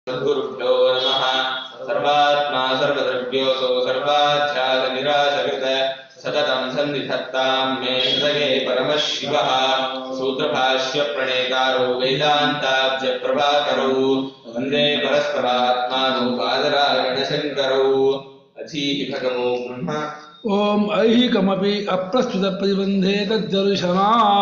सद्गुरुभ्यो नमः सर्वात्मा सर्वद्रव्योऽसौ सर्वाध्यासनिराशकृत सततं सन्निधत्तां मे हृदये परमः शिवः सूत्रभाष्यप्रणेतारौ वेदान्ताब्जप्रभाकरौ वन्दे परस्परात्मानौ बादरायणशङ्करौ अधीः भगवो ब्रह्म ಓಂ ಐಹಿಕಮಪಿ ಅಪ್ರಸ್ತುತ ಪ್ರತಿಬಂಧೆ ತದ್ದರ್ಶನಾ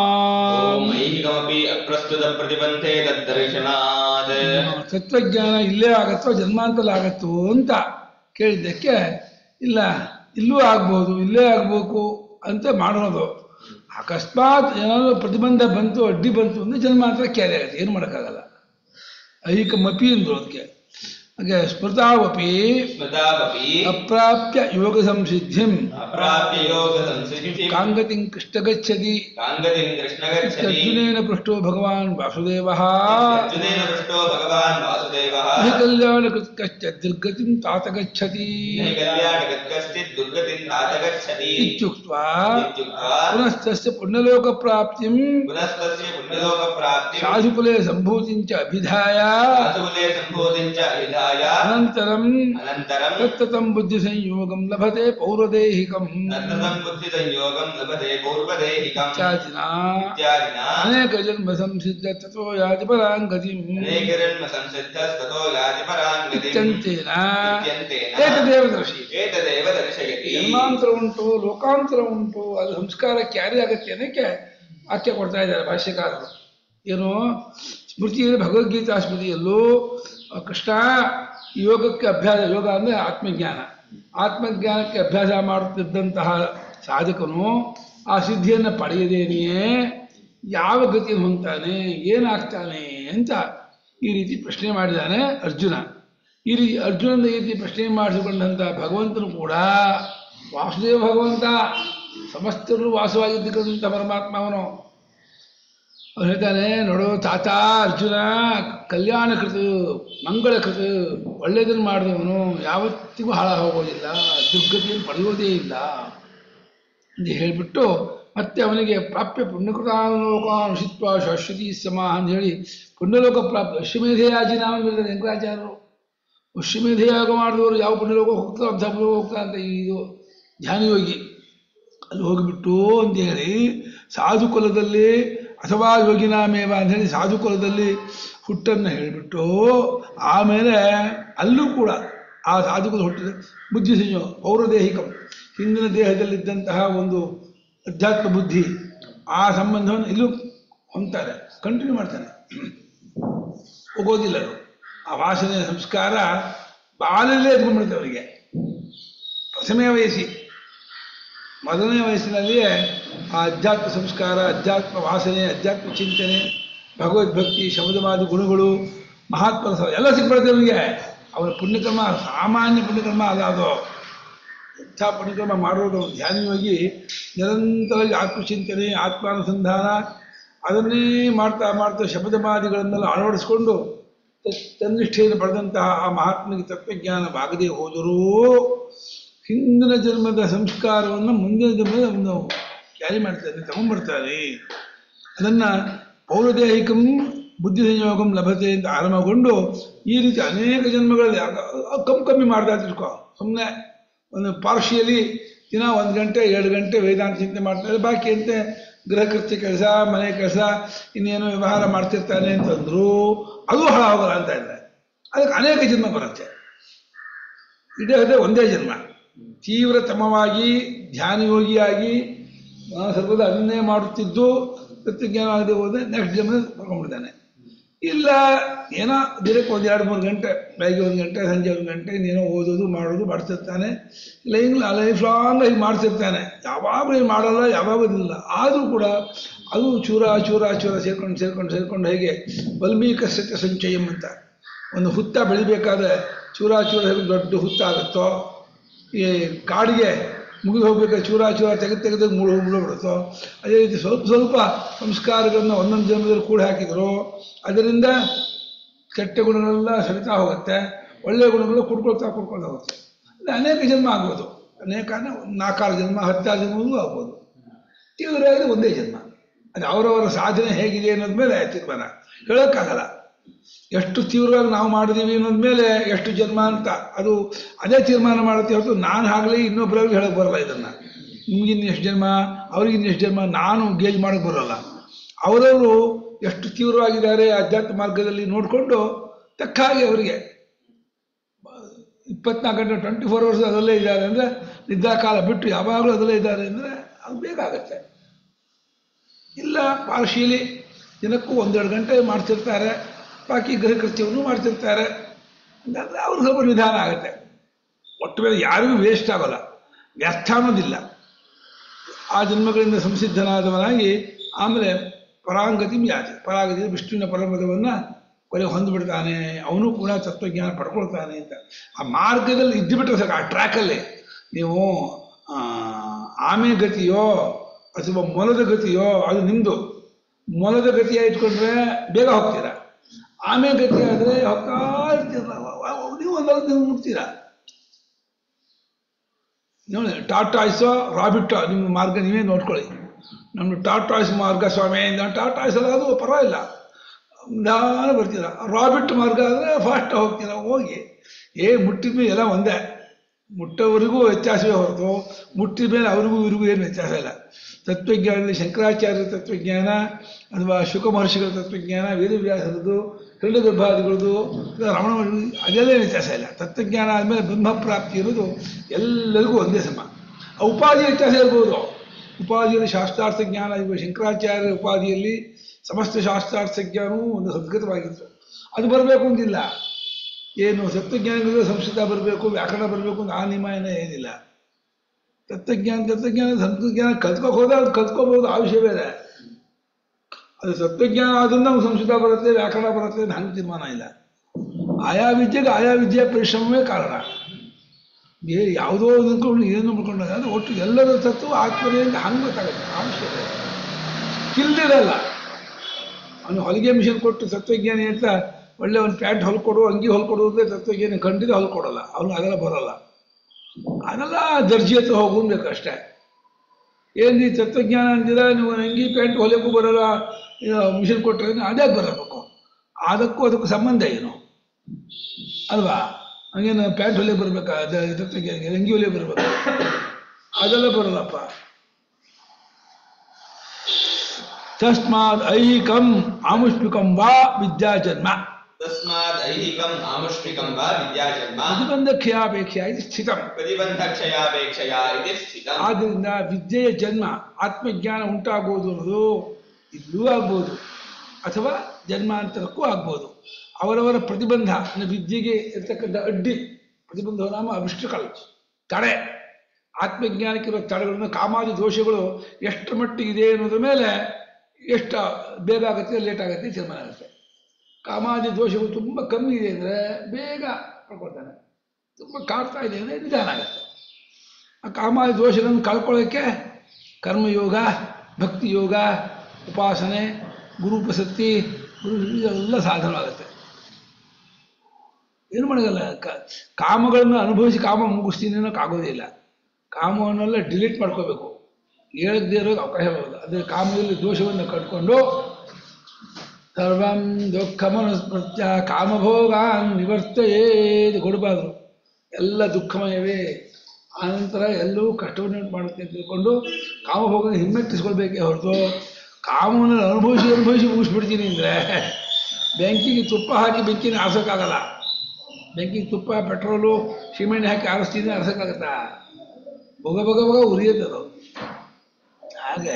ॐ ऐहिकमपि अप्रस्तुतप्रतिबन्धे तद्दर्शनात् ತತ್ವಜ್ಞಾನ ಇಲ್ಲೇ ಆಗತ್ತೋ ಜನ್ಮಾಂತಲ ಆಗತ್ತೋ ಅಂತ ಕೇಳಿದ್ದಕ್ಕೆ ಇಲ್ಲ ಇಲ್ಲೂ ಆಗ್ಬೋದು ಇಲ್ಲೇ ಆಗ್ಬೇಕು ಅಂತ ಮಾಡೋದು ಅಕಸ್ಮಾತ್ ಏನಾದ್ರು ಪ್ರತಿಬಂಧ ಬಂತು ಅಡ್ಡಿ ಬಂತು ಅಂದ್ರೆ ಜನ್ಮಾಂತರ ಕ್ಯಾರಿ ಆಗುತ್ತೆ ಏನು ಮಾಡೋಕ್ಕಾಗಲ್ಲ ಐಹಿಕಮಪಿ ಅಂದ್ರು ಅದಕ್ಕೆ ಹಾಗೆ ಸ್ಮೃತಾವಪಿ स्मृतावपि ಅಪ್ರಾಪ್ಯ ಯೋಗ ಸಂಸಿದ್ಧಿಂ अप्राप्य योगसंसिद्धिं ಕಾಂಗತಿಂ ಕೃಷ್ಣ ಗಚ್ಚತಿ काङ्गतिं कृष्ण गच्छति ಅರ್ಜುನೇನ ಪೃಷ್ಟೋ ಭಗವಾನ್ ವಾಸುದೇವ अर्जुनेन पृष्टो भगवान् वासुदेवः हि ಕಲ್ಯಾಣ ಕಶ್ಚ ದುರ್ಗತಿಂ ತಾತ ಗಚ್ಚತಿ न कल्याणगत् दुर्गतिं तात गच्छति ಇತ್ಯುಕ್ತ್ವಾ इत्युक्त्वा ಪುನಸ್ತಸ್ಯ ಪುಣ್ಯಲೋಕ ಪ್ರಾಪ್ತಿಂ पुनस्तस्य पुण्यलोकप्राप्तिं ಸಾಧುಕುಲೆ ಸಂಭೂತಿಂ ಚ ಅಭಿಧಾಯ साधुकुले सम्बोधिं च विधाय ಅನಂತರಂ अनन्तरं ತತ್ತಂ ಬುದ್ಧಿ ಸಂಯೋಗಂ ಲಭತೆ ಪೌರದೇಹಿಕಂ तत्तदं बुद्धिसंयोगं लभते पूर्वदेहिकम् ಇತ್ಯಾದಿನ इत्यादिना ಅನೇಕ ಜನ್ಮ ಸಂಸಿದ್ಧ ತಥೋ ಯಾತಿ ಪರಾಂಗತಿಂ अनेकजन्मसंसिद्धस्ततो याति परां गतिम् ಇತ್ಯಂತೇನ इत्यन्तेन ಏತದೇವ ದರ್ಶಿ एतदेव दर्शयति ಜನ್ಮಾಂತರ ಉಂಟು ಲೋಕಾಂತರ ಉಂಟು ಅದು ಸಂಸ್ಕಾರ ಕ್ಯಾರಿ ಆಗತ್ತೆ ಅನ್ನಕ್ಕೆ ವಾಕ್ಯ ಕೊಡ್ತಾ ಇದ್ದಾರೆ ಭಾಷ್ಯಕಾರರು ಏನು ಸ್ಮೃತಿಯಲ್ಲಿ ಭಗವದ್ಗೀತಾ ಸ್ಮೃತಿಯಲ್ಲೂ ಆ, ಕೃಷ್ಣ ಯೋಗಕ್ಕೆ ಅಭ್ಯಾಸ ಯೋಗ ಅಂದರೆ ಆತ್ಮಜ್ಞಾನ ಆತ್ಮಜ್ಞಾನಕ್ಕೆ ಅಭ್ಯಾಸ ಮಾಡುತ್ತಿದ್ದಂತಹ ಸಾಧಕನು ಆ ಸಿದ್ಧಿಯನ್ನು ಪಡೆಯದೇನೆಯೇ ಯಾವ ಗತಿಯನ್ನು ಹೊಂತಾನೆ ಏನಾಗ್ತಾನೆ ಅಂತ ಈ ರೀತಿ ಪ್ರಶ್ನೆ ಮಾಡಿದ್ದಾನೆ ಅರ್ಜುನ ಈ ರೀತಿ ಅರ್ಜುನನ ಈ ರೀತಿ ಪ್ರಶ್ನೆ ಮಾಡಿಸಿಕೊಂಡಂಥ ಭಗವಂತನು ಕೂಡ ವಾಸುದೇವ ಭಗವಂತ ಸಮಸ್ತರು ವಾಸವಾಗಿದ್ದಕ್ಕಂಥ ಪರಮಾತ್ಮ ಅವನು ಅವನು ಹೇಳ್ತಾನೆ ನೋಡು ತಾತ ಅರ್ಜುನ ಕಲ್ಯಾಣ ಕೃತ ಮಂಗಳ ಕೃತ ಒಳ್ಳೆಯದನ್ನು ಮಾಡಿದವನು ಯಾವತ್ತಿಗೂ ಹಾಳ ಹೋಗೋದಿಲ್ಲ ದುರ್ಗತಿಯನ್ನು ಪಡೆಯೋದೇ ಇಲ್ಲ ಅಂತ ಹೇಳಿಬಿಟ್ಟು ಮತ್ತೆ ಅವನಿಗೆ ಪ್ರಾಪ್ಯ ಪುಣ್ಯಕೃತಾನುಲೋಕಾನುಷಿತ್ವ ಶಾಶ್ವತಿ ಸಮ ಅಂತ ಹೇಳಿ ಪುಣ್ಯಲೋಕ ಪ್ರಾಪ್ತಿ ಅಶ್ವಮೇಧಯಾಜಿ ನಾಮ ಬರೆದಾರೆ ಶಂಕರಾಚಾರ್ಯರು ಅಶ್ವಮೇಧಯಾಗ ಮಾಡಿದವರು ಯಾವ ಪುಣ್ಯಲೋಕ ಹೋಗ್ತಾರೋ ಅಂಥ ಪುಣ್ಯಲೋಕ ಹೋಗ್ತಾರೆ ಅಂತ ಇದು ಧ್ಯಾನಯೋಗಿ ಅಲ್ಲಿ ಹೋಗಿಬಿಟ್ಟು ಅಂತೇಳಿ ಸಾಧು ಕುಲದಲ್ಲಿ ಅಥವಾ ಯೋಗಿನಾಮೇವ ಅಂಥೇಳಿ ಸಾಧು ಕುಲದಲ್ಲಿ ಹುಟ್ಟನ್ನು ಹೇಳಿಬಿಟ್ಟು ಆಮೇಲೆ ಅಲ್ಲೂ ಕೂಡ ಆ ಸಾಧುಕುಲ ಹುಟ್ಟಿದ ಬುದ್ಧಿ ಸಂಯೋಗ ಪೌರದೇಹಿಕಂ ಹಿಂದಿನ ದೇಹದಲ್ಲಿದ್ದಂತಹ ಒಂದು ಅಧ್ಯಾತ್ಮ ಬುದ್ಧಿ ಆ ಸಂಬಂಧವನ್ನು ಇಲ್ಲೂ ಹೊಂತಾರೆ ಕಂಟಿನ್ಯೂ ಮಾಡ್ತಾನೆ ಹೋಗೋದಿಲ್ಲ ಅದು ಆ ವಾಸನೆಯ ಸಂಸ್ಕಾರ ಬಾಲಲ್ಲೇ ಎದ್ಕೊಂಡ್ಬಿಡುತ್ತೆ ಅವರಿಗೆ ಪ್ರಥಮೆ ವಯಸ್ಸಿ ಮೊದಲನೇ ವಯಸ್ಸಿನಲ್ಲಿಯೇ ಆ ಅಧ್ಯಾತ್ಮ ಸಂಸ್ಕಾರ ಅಧ್ಯಾತ್ಮ ವಾಸನೆ ಅಧ್ಯಾತ್ಮ ಚಿಂತನೆ ಭಗವದ್ಭಕ್ತಿ ಶಬ್ದವಾದ ಗುಣಗಳು ಮಹಾತ್ಮ ರಸ ಎಲ್ಲ ಸಿಕ್ಬಿಡುತ್ತೆ ಅವನಿಗೆ ಅವನ ಪುಣ್ಯಕರ್ಮ ಸಾಮಾನ್ಯ ಪುಣ್ಯಕರ್ಮ ಅಲ್ಲ ಅದು ಇಂಥ ಪುಣ್ಯಕರ್ಮ ಮಾಡೋದು ಧ್ಯಾನವಾಗಿ ನಿರಂತರವಾಗಿ ಆತ್ಮಚಿಂತನೆ ಆತ್ಮಾನುಸಂಧಾನ ಅದನ್ನೇ ಮಾಡ್ತಾ ಮಾಡ್ತಾ ಶಬ್ದವಾದಿಗಳನ್ನೆಲ್ಲ ಅಳವಡಿಸ್ಕೊಂಡು ತ- ತನ್ನಿಷ್ಠೆಯನ್ನು ಪಡೆದಂತಹ ಆ ಮಹಾತ್ಮನಿಗೆ ತತ್ವಜ್ಞಾನವಾಗದೇ ಹೋದರೂ ಹಿಂದಿನ ಜನ್ಮದ ಸಂಸ್ಕಾರವನ್ನು ಮುಂದಿನ ಜನ್ಮದ ಒಂದು ಕ್ಯಾರಿ ಮಾಡ್ತಾನೆ ತಗೊಂಡ್ಬರ್ತಾರೆ ಅದನ್ನು ಪೌರದೇಹಿಕಂ ಬುದ್ಧಿ ಸಂಯೋಗಂ ಲಭತೆ ಅಂತ ಆರಂಭಗೊಂಡು ಈ ರೀತಿ ಅನೇಕ ಜನ್ಮಗಳಲ್ಲಿ ಆಗ- ಕಮ್ಮಿ ಕಮ್ಮಿ ಮಾಡ್ತಾ ತಿಳ್ಕೊ ಸುಮ್ಮನೆ ಒಂದು ಪಾರ್ಶಿಯಲಿ ದಿನ ಒಂದು ಗಂಟೆ ಎರಡು ಗಂಟೆ ವೇದಾಂತ ಚಿಂತೆ ಮಾಡ್ತಾರೆ ಬಾಕಿ ಅಂತೆ ಗೃಹಕೃತ್ಯ ಕೆಲಸ ಮನೆ ಕೆಲಸ ಇನ್ನೇನು ವ್ಯವಹಾರ ಮಾಡ್ತಿರ್ತಾನೆ ಅಂತಂದ್ರು ಅದು ಹಾಳಾಗೋಲ್ಲ ಅಂತ ಇದ್ದಾರೆ ಅದಕ್ಕೆ ಅನೇಕ ಜನ್ಮ ಬರುತ್ತೆ ಇದೇ ಅದೇ ಒಂದೇ ಜನ್ಮ ತೀವ್ರತಮವಾಗಿ ಧ್ಯಾನಯೋಗಿಯಾಗಿ ಆ, ಸರ್ವದಾ ಅದನ್ನೇ ಮಾಡುತ್ತಿದ್ದು ತತ್ವಜ್ಞಾನ ಆಗದೆ ಹೋದ್ರೆ ನೆಕ್ಸ್ಟ್ ಜನ್ಮ ಬರ್ಕೊಂಡ್ಬಿಡ್ತಾನೆ ಇಲ್ಲ ಏನೋ ದಿನಕ್ಕೆ ಒಂದು ಎರಡು ಮೂರು ಗಂಟೆ ಬೆಳಗ್ಗೆ ಒಂದು ಗಂಟೆ ಸಂಜೆ ಒಂದು ಗಂಟೆ ಇನ್ನೇನೋ ಓದೋದು ಮಾಡೋದು ಮಾಡ್ತಿರ್ತಾನೆ ಇಲ್ಲ ಹಿಂಗೆ ಲೈಫ್ ಲಾಂಗ್ ಹೀಗೆ ಮಾಡ್ತಿರ್ತಾನೆ ಯಾವಾಗಲೂ ಏನು ಮಾಡಲ್ಲ ಯಾವಾಗಲೂ ಇಲ್ಲ ಆದರೂ ಕೂಡ ಅದು ಚೂರ ಚೂರ ಚೂರ ಸೇರ್ಕೊಂಡು ಸೇರ್ಕೊಂಡು ಸೇರ್ಕೊಂಡು ಹೇಗೆ ವಲ್ಮೀಕ ಸತ್ಯ ಸಂಚಯಂ ಅಂತ ಒಂದು ಹುತ್ತ ಬೆಳಿಬೇಕಾದ್ರೆ ಚೂರ ಚೂರ ಹೇಗೆ ದೊಡ್ಡ ಹುತ್ತ ಆಗುತ್ತೋ ಈ ಕಾಡಿಗೆ ಮುಗಿದು ಹೋಗ್ಬೇಕಾದ್ರೆ ಚೂರ ಚೂರ ತೆಗೆದು ತೆಗೆದು ಮುಳು ಮುಳುಬಿಡುತ್ತೋ ಅದೇ ರೀತಿ ಸ್ವಲ್ಪ ಸ್ವಲ್ಪ ಸಂಸ್ಕಾರಗಳನ್ನು ಒಂದೊಂದು ಜನ್ಮದಲ್ಲಿ ಕೂಡ ಹಾಕಿದ್ರು ಅದರಿಂದ ಕೆಟ್ಟ ಗುಣಗಳೆಲ್ಲ ಸರಿತಾ ಹೋಗುತ್ತೆ ಒಳ್ಳೆಯ ಗುಣಗಳು ಕುಡ್ಕೊಳ್ತಾ ಕುಡ್ಕೊಳ್ತಾ ಹೋಗುತ್ತೆ ಇದು ಅನೇಕ ಜನ್ಮ ಆಗ್ಬೋದು ಅನೇಕ ಅಂದ್ರೆ ಒಂದು ನಾಲ್ಕಾರು ಜನ್ಮ ಹತ್ತಾರು ಜನ್ಮವೂ ಆಗ್ಬೋದು ತೀವ್ರವಾಗಿ ಒಂದೇ ಜನ್ಮ ಅದು ಅವರವರ ಸಾಧನೆ ಹೇಗಿದೆ ಅನ್ನೋದ ಮೇಲೆ ತೀರ್ಮಾನ ಹೇಳೋಕ್ಕಾಗಲ್ಲ ಎಷ್ಟು ತೀವ್ರವಾಗಿ ನಾವು ಮಾಡಿದೀವಿ ಅನ್ನೋದ ಮೇಲೆ ಎಷ್ಟು ಜನ್ಮ ಅಂತ ಅದು ಅದೇ ತೀರ್ಮಾನ ಮಾಡುತ್ತೆ ಹೊರತು ನಾನು ಆಗಲಿ ಇನ್ನೊಬ್ಬರಾಗಲಿ ಹೇಳಕ್ ಬರಲ್ಲ ಇದನ್ನ ನಿಮ್ಗಿನ್ನ ಎಷ್ಟು ಜನ್ಮ ಅವ್ರಿಗಿನ್ನ ಎಷ್ಟು ಜನ್ಮ ನಾನು ಗೇಜ್ ಮಾಡಕ್ ಬರಲ್ಲ ಅವರವರು ಎಷ್ಟು ತೀವ್ರವಾಗಿದ್ದಾರೆ ಆಧ್ಯಾತ್ಮ ಮಾರ್ಗದಲ್ಲಿ ನೋಡಿಕೊಂಡು ತಕ್ಕ ಹಾಗೆ ಅವರಿಗೆ ಇಪ್ಪತ್ನಾಲ್ಕು ಗಂಟೆ ಟ್ವೆಂಟಿ ಫೋರ್ ಅವರ್ಸ್ ಅದರಲ್ಲೇ ಇದ್ದಾರೆ ಅಂದರೆ ನಿದ್ರಾಕಾಲ ಬಿಟ್ಟು ಯಾವಾಗಲೂ ಅದರಲ್ಲೇ ಇದ್ದಾರೆ ಅಂದರೆ ಅದು ಬೇಕಾಗತ್ತೆ ಇಲ್ಲ ಪಾರ್ಶಿಯಲಿ ದಿನಕ್ಕೂ ಒಂದೆರಡು ಗಂಟೆ ಮಾಡ್ತಿರ್ತಾರೆ ಬಾಕಿ ಗೃಹ ಕೃತ್ಯವನ್ನು ಮಾಡ್ತಿರ್ತಾರೆ ಅಂದರೆ ಅವ್ರ ಸ್ವಲ್ಪ ನಿಧಾನ ಆಗುತ್ತೆ ಒಟ್ಟು ಮೇಲೆ ಯಾರಿಗೂ ವೇಸ್ಟ್ ಆಗೋಲ್ಲ ವ್ಯರ್ಥ ಅನ್ನೋದಿಲ್ಲ ಆ ಜನ್ಮಗಳಿಂದ ಸಂಸಿದ್ಧನಾದವನಾಗಿ ಆಮೇಲೆ ಪರಾಂಗತಿ ಯಾತಿ ಪರಾಗತಿ ವಿಷ್ಣುವಿನ ಪರಮದವನ್ನು ಕೊನೆ ಹೊಂದ್ಬಿಡ್ತಾನೆ ಅವನು ಕೂಡ ತತ್ವಜ್ಞಾನ ಪಡ್ಕೊಳ್ತಾನೆ ಅಂತ ಆ ಮಾರ್ಗದಲ್ಲಿ ಇದ್ದುಬಿಟ್ರೆ ಸಾಕು ಆ ಟ್ರ್ಯಾಕಲ್ಲಿ ನೀವು ಆ, ಆಮೆ ಗತಿಯೋ ಅಥವಾ ಮೊಲದ ಗತಿಯೋ ಅದು ನಿಮ್ಮದು ಮೊಲದ ಗತಿಯ ಇಟ್ಕೊಂಡ್ರೆ ಬೇಗ ಹೋಗ್ತೀರಾ ಆಮೆ ಗತಿ ಆದರೆ ಹೋಗ್ತಾ ಇರ್ತೀರ ನೀವು ಒಂದೊಂದು ನೀವು ಮುಟ್ತೀರಾ ನೋಡಿ ಟಾಟಾಯ್ಸೋ ರಾಬಿಟ್ಟೋ ನಿಮ್ಮ ಮಾರ್ಗ ನೀವೇ ನೋಡ್ಕೊಳ್ಳಿ ನಮ್ದು ಟಾಟಾಯ್ಸ್ ಮಾರ್ಗ ಸ್ವಾಮಿ ಟಾಟಾಯ್ಸ್ ಅಲ್ಲ ಅದು ಪರವಾಗಿಲ್ಲ ನಿಧಾನ ಬರ್ತೀರ ರಾಬಿಟ್ ಮಾರ್ಗ ಆದರೆ ಫಾಸ್ಟ್ ಹೋಗ್ತೀರ ಹೋಗಿ ಏ ಮುಟ್ಟಿದ ಮೇಲೆ ಎಲ್ಲ ಒಂದೇ ಮುಟ್ಟೋವರೆಗೂ ವ್ಯತ್ಯಾಸವೇ ಹೊರತು ಮುಟ್ಟಿದ ಮೇಲೆ ಅವ್ರಿಗೂ ಇವ್ರಿಗೂ ಏನು ವ್ಯತ್ಯಾಸ ಇಲ್ಲ ತತ್ವಜ್ಞಾನದಲ್ಲಿ ಶಂಕರಾಚಾರ್ಯ ತತ್ವಜ್ಞಾನ ಅಥವಾ ಶುಕ ಮಹರ್ಷಿಗಳ ತತ್ವಜ್ಞಾನ ವೇದವ್ಯಾಸರದ್ದು ಗರ್ಭಾದಿಗಳದು ರಮಣ ಮಹರ್ಷಿ ಅದೆಲ್ಲ ವ್ಯತ್ಯಾಸ ಇಲ್ಲ ತತ್ವಜ್ಞಾನ ಆದಮೇಲೆ ಬ್ರಹ್ಮಪ್ರಾಪ್ತಿ ಇರೋದು ಎಲ್ಲರಿಗೂ ಒಂದೇ ಸಮ ಆ ಉಪಾಧಿ ವ್ಯತ್ಯಾಸ ಇರ್ಬೋದು ಉಪಾಧಿಯಲ್ಲಿ ಶಾಸ್ತ್ರಾರ್ಥ ಜ್ಞಾನ ಇರುವ ಶಂಕರಾಚಾರ್ಯ ಉಪಾಧಿಯಲ್ಲಿ ಸಮಸ್ತ ಶಾಸ್ತ್ರಾರ್ಥ ಜ್ಞಾನವೂ ಒಂದು ಸದ್ಗತವಾಗಿತ್ತು ಅದು ಬರಬೇಕು ಅಂತಿಲ್ಲ ಏನು ತತ್ವಜ್ಞಾನಗಳು ಸಂಸ್ಕೃತ ಬರಬೇಕು ವ್ಯಾಕರಣ ಬರಬೇಕು ಅಂತ ಆ ನಿಯಮ ಏನೋ ಏನಿಲ್ಲ ತತ್ವಜ್ಞಾನ ತತ್ವಜ್ಞಾನ ಸಂಸ್ಕೃತಜ್ಞಾನ ಕಲ್ತ್ಕೋಕ್ ಹೋದ ಅದು ಕಲ್ತ್ಕೋಬಹುದು ಆ ವಿಷಯ ಬೇರೆ ಅದು ತತ್ವಜ್ಞಾನ ಆದ್ರಿಂದ ನಮ್ಗೆ ಸಂಸ್ಕೃತ ಬರುತ್ತೆ ವ್ಯಾಕರಣ ಬರುತ್ತೆ ಅಂತ ಹಂಗೆ ತೀರ್ಮಾನ ಇಲ್ಲ ಆಯಾ ವಿದ್ಯೆಗೆ ಆಯಾ ವಿದ್ಯೆಯ ಪರಿಶ್ರಮವೇ ಕಾರಣ ಬೇರೆ ಯಾವುದೋ ಅಂದ್ಕೊಂಡು ಏನು ಮಾಡ್ಕೊಂಡಾಗ ಅದು ಒಟ್ಟು ಎಲ್ಲರ ತತ್ವ ಆತ್ಮನೇ ಅಂತ ಹಂಗೆ ಗೊತ್ತಾಗುತ್ತೆ ಆ ವಿಷಯ ಬೇರೆ ಕಿಲ್ದಿರಲ್ಲ ಅವನು ಹೊಲಿಗೆ ಮಿಷನ್ ಕೊಟ್ಟು ತತ್ವಜ್ಞಾನಿ ಅಂತ ಒಳ್ಳೆ ಒಂದು ಪ್ಯಾಂಟ್ ಹೊಲ್ಕೊಡು ಅಂಗಿ ಹೊಲ್ಕೊಡು ಅಂದರೆ ತತ್ವಜ್ಞಾನಿ ಖಂಡಿತ ಹೊಲ್ಕೊಡಲ್ಲ ಅವನು ಅದೆಲ್ಲ ಬರಲ್ಲ ಅದೆಲ್ಲ ದರ್ಜಿ ಹತ್ರ ಹೋಗ್ಬೇಕು ಅಷ್ಟೇ ಏನು ಈ ತತ್ವಜ್ಞಾನ ಅಂದಿರ ನೀವು ಅಂಗಿ ಪ್ಯಾಂಟ್ ಹೊಲಿಯಕ್ಕೂ ಬರಲ್ಲ ಮಿಷನ್ ಕೊಟ್ಟರೆ ಅದೇ ಬರಬೇಕು ಅದಕ್ಕೂ ಅದಕ್ಕೂ ಸಂಬಂಧ ಏನು ಅಲ್ವಾ ಹಂಗೇನು ಪ್ಯಾಂಟ್ ಹೊಲಿಯ ಬರ್ಬೇಕಾ ಅದ ತತ್ವಜ್ಞಾನಿಗೆ ಅಂಗಿ ಹೊಲಿಯ ಬರ್ಬೇಕಾ ಅದೆಲ್ಲ ಬರಲ್ಲಪ್ಪ ತಸ್ಮಾತ್ ಐಹಿಕಂ ಆಮುಷ್ಪಿಕಂ ವಾ ವಿದ್ಯಾಜನ್ಮ ತಸ್ಮಾದ್ ಐಹಿಕಂ ಆಮುಷ್ಮಿಕಂ ವಾ ವಿದ್ಯಾಜನ್ಮ ಪ್ರತಿಬಂಧಕ್ಷಯಾಪೇಕ್ಷೆಯ ಇದು ಸ್ಥಿತಂ ಪ್ರತಿಬಂಧಕ್ಷಯಾಪೇಕ್ಷೆಯ ಇದೆ ಸ್ಥಿತಂ ಆದ್ದರಿಂದ ವಿದ್ಯೆಯ ಜನ್ಮ ಆತ್ಮಜ್ಞಾನ ಉಂಟಾಗುವುದು ಅನ್ನೋದು ಇಲ್ಲೂ ಆಗ್ಬೋದು ಅಥವಾ ಜನ್ಮಾಂತರಕ್ಕೂ ಆಗ್ಬೋದು ಅವರವರ ಪ್ರತಿಬಂಧ ಅಂದ್ರೆ ವಿದ್ಯೆಗೆ ಇರ್ತಕ್ಕಂಥ ಅಡ್ಡಿ ಪ್ರತಿಬಂಧ ನಾಮ ಅವಿಷ್ಟಕಲ್ ತಡೆ ಆತ್ಮಜ್ಞಾನಕ್ಕಿರೋ ತಡೆಗಳನ್ನು ಕಾಮಾದಿ ದೋಷಗಳು ಎಷ್ಟು ಮಟ್ಟಿಗಿದೆ ಅನ್ನೋದ್ರ ಮೇಲೆ ಎಷ್ಟು ಬೇಗ ಆಗುತ್ತೆ ಲೇಟ್ ಆಗುತ್ತೆ ತೀರ್ಮಾನ ಆಗುತ್ತೆ ಕಾಮಾದಿ ದೋಷಗಳು ತುಂಬ ಕಮ್ಮಿ ಇದೆ ಅಂದರೆ ಬೇಗ ಪಡ್ಕೊಳ್ತಾನೆ ತುಂಬ ಕಾಡ್ತಾ ಇದೆ ಅಂದರೆ ನಿಧಾನ ಆಗುತ್ತೆ ಆ ಕಾಮಾದಿ ದೋಷಗಳನ್ನು ಕಳ್ಕೊಳ್ಳೋಕ್ಕೆ ಕರ್ಮಯೋಗ ಭಕ್ತಿ ಯೋಗ ಉಪಾಸನೆ ಗುರುಪಸಕ್ತಿ ಗುರು ಇದೆಲ್ಲ ಸಾಧನವಾಗುತ್ತೆ ಏನು ಮಾಡೋದಲ್ಲ ಕ- ಕಾಮಗಳನ್ನು ಅನುಭವಿಸಿ ಕಾಮ ಮುಗಿಸ್ತೀನಿ ಅನ್ನೋಕ್ಕಾಗೋದಿಲ್ಲ ಕಾಮವನ್ನೆಲ್ಲ ಡಿಲೀಟ್ ಮಾಡ್ಕೋಬೇಕು ಹೇಳದೇ ಇರೋದು ಅವಕಾಶ ಬರೋದು ಅಂದರೆ ಕಾಮದಲ್ಲಿ ದೋಷವನ್ನು ಕಟ್ಕೊಂಡು ಸರ್ವಂ ದುಃಖಮನುಸ್ಮೃತ್ಯ ಕಾಮಭೋಗಾನ್ ನಿವರ್ತಯೇದು ಕೊಡಬಾರ್ದು ಎಲ್ಲ ದುಃಖಮಯವೇ ಆನಂತರ ಎಲ್ಲವೂ ಕಷ್ಟವನ್ನು ಉಂಟು ಮಾಡುತ್ತೆ ಅಂತ ತಿಳ್ಕೊಂಡು ಕಾಮಭೋಗನ ಹಿಮ್ಮೆಟ್ಟಿಸ್ಕೊಳ್ಬೇಕೇ ಹೊರತು ಕಾಮವನ್ನು ಅನುಭವಿಸಿ ಅನುಭವಿಸಿ ಮುಗಿಸ್ಬಿಡ್ತೀನಿ ಅಂದರೆ ಬೆಂಕಿಗೆ ತುಪ್ಪ ಹಾಕಿ ಬೆಂಕಿನ ಆರಿಸೋಕ್ಕಾಗಲ್ಲ ಬೆಂಕಿಗೆ ತುಪ್ಪ ಪೆಟ್ರೋಲು ಸಿಮೆಂಟ್ ಹಾಕಿ ಆರಿಸ್ತೀನಿ ಆರಿಸೋಕ್ಕಾಗತ್ತಾ ಬೊಗ ಬೊಗ ಬೊಗ ಉರಿಯುತ್ತೆ ಅದು ಹಾಗೆ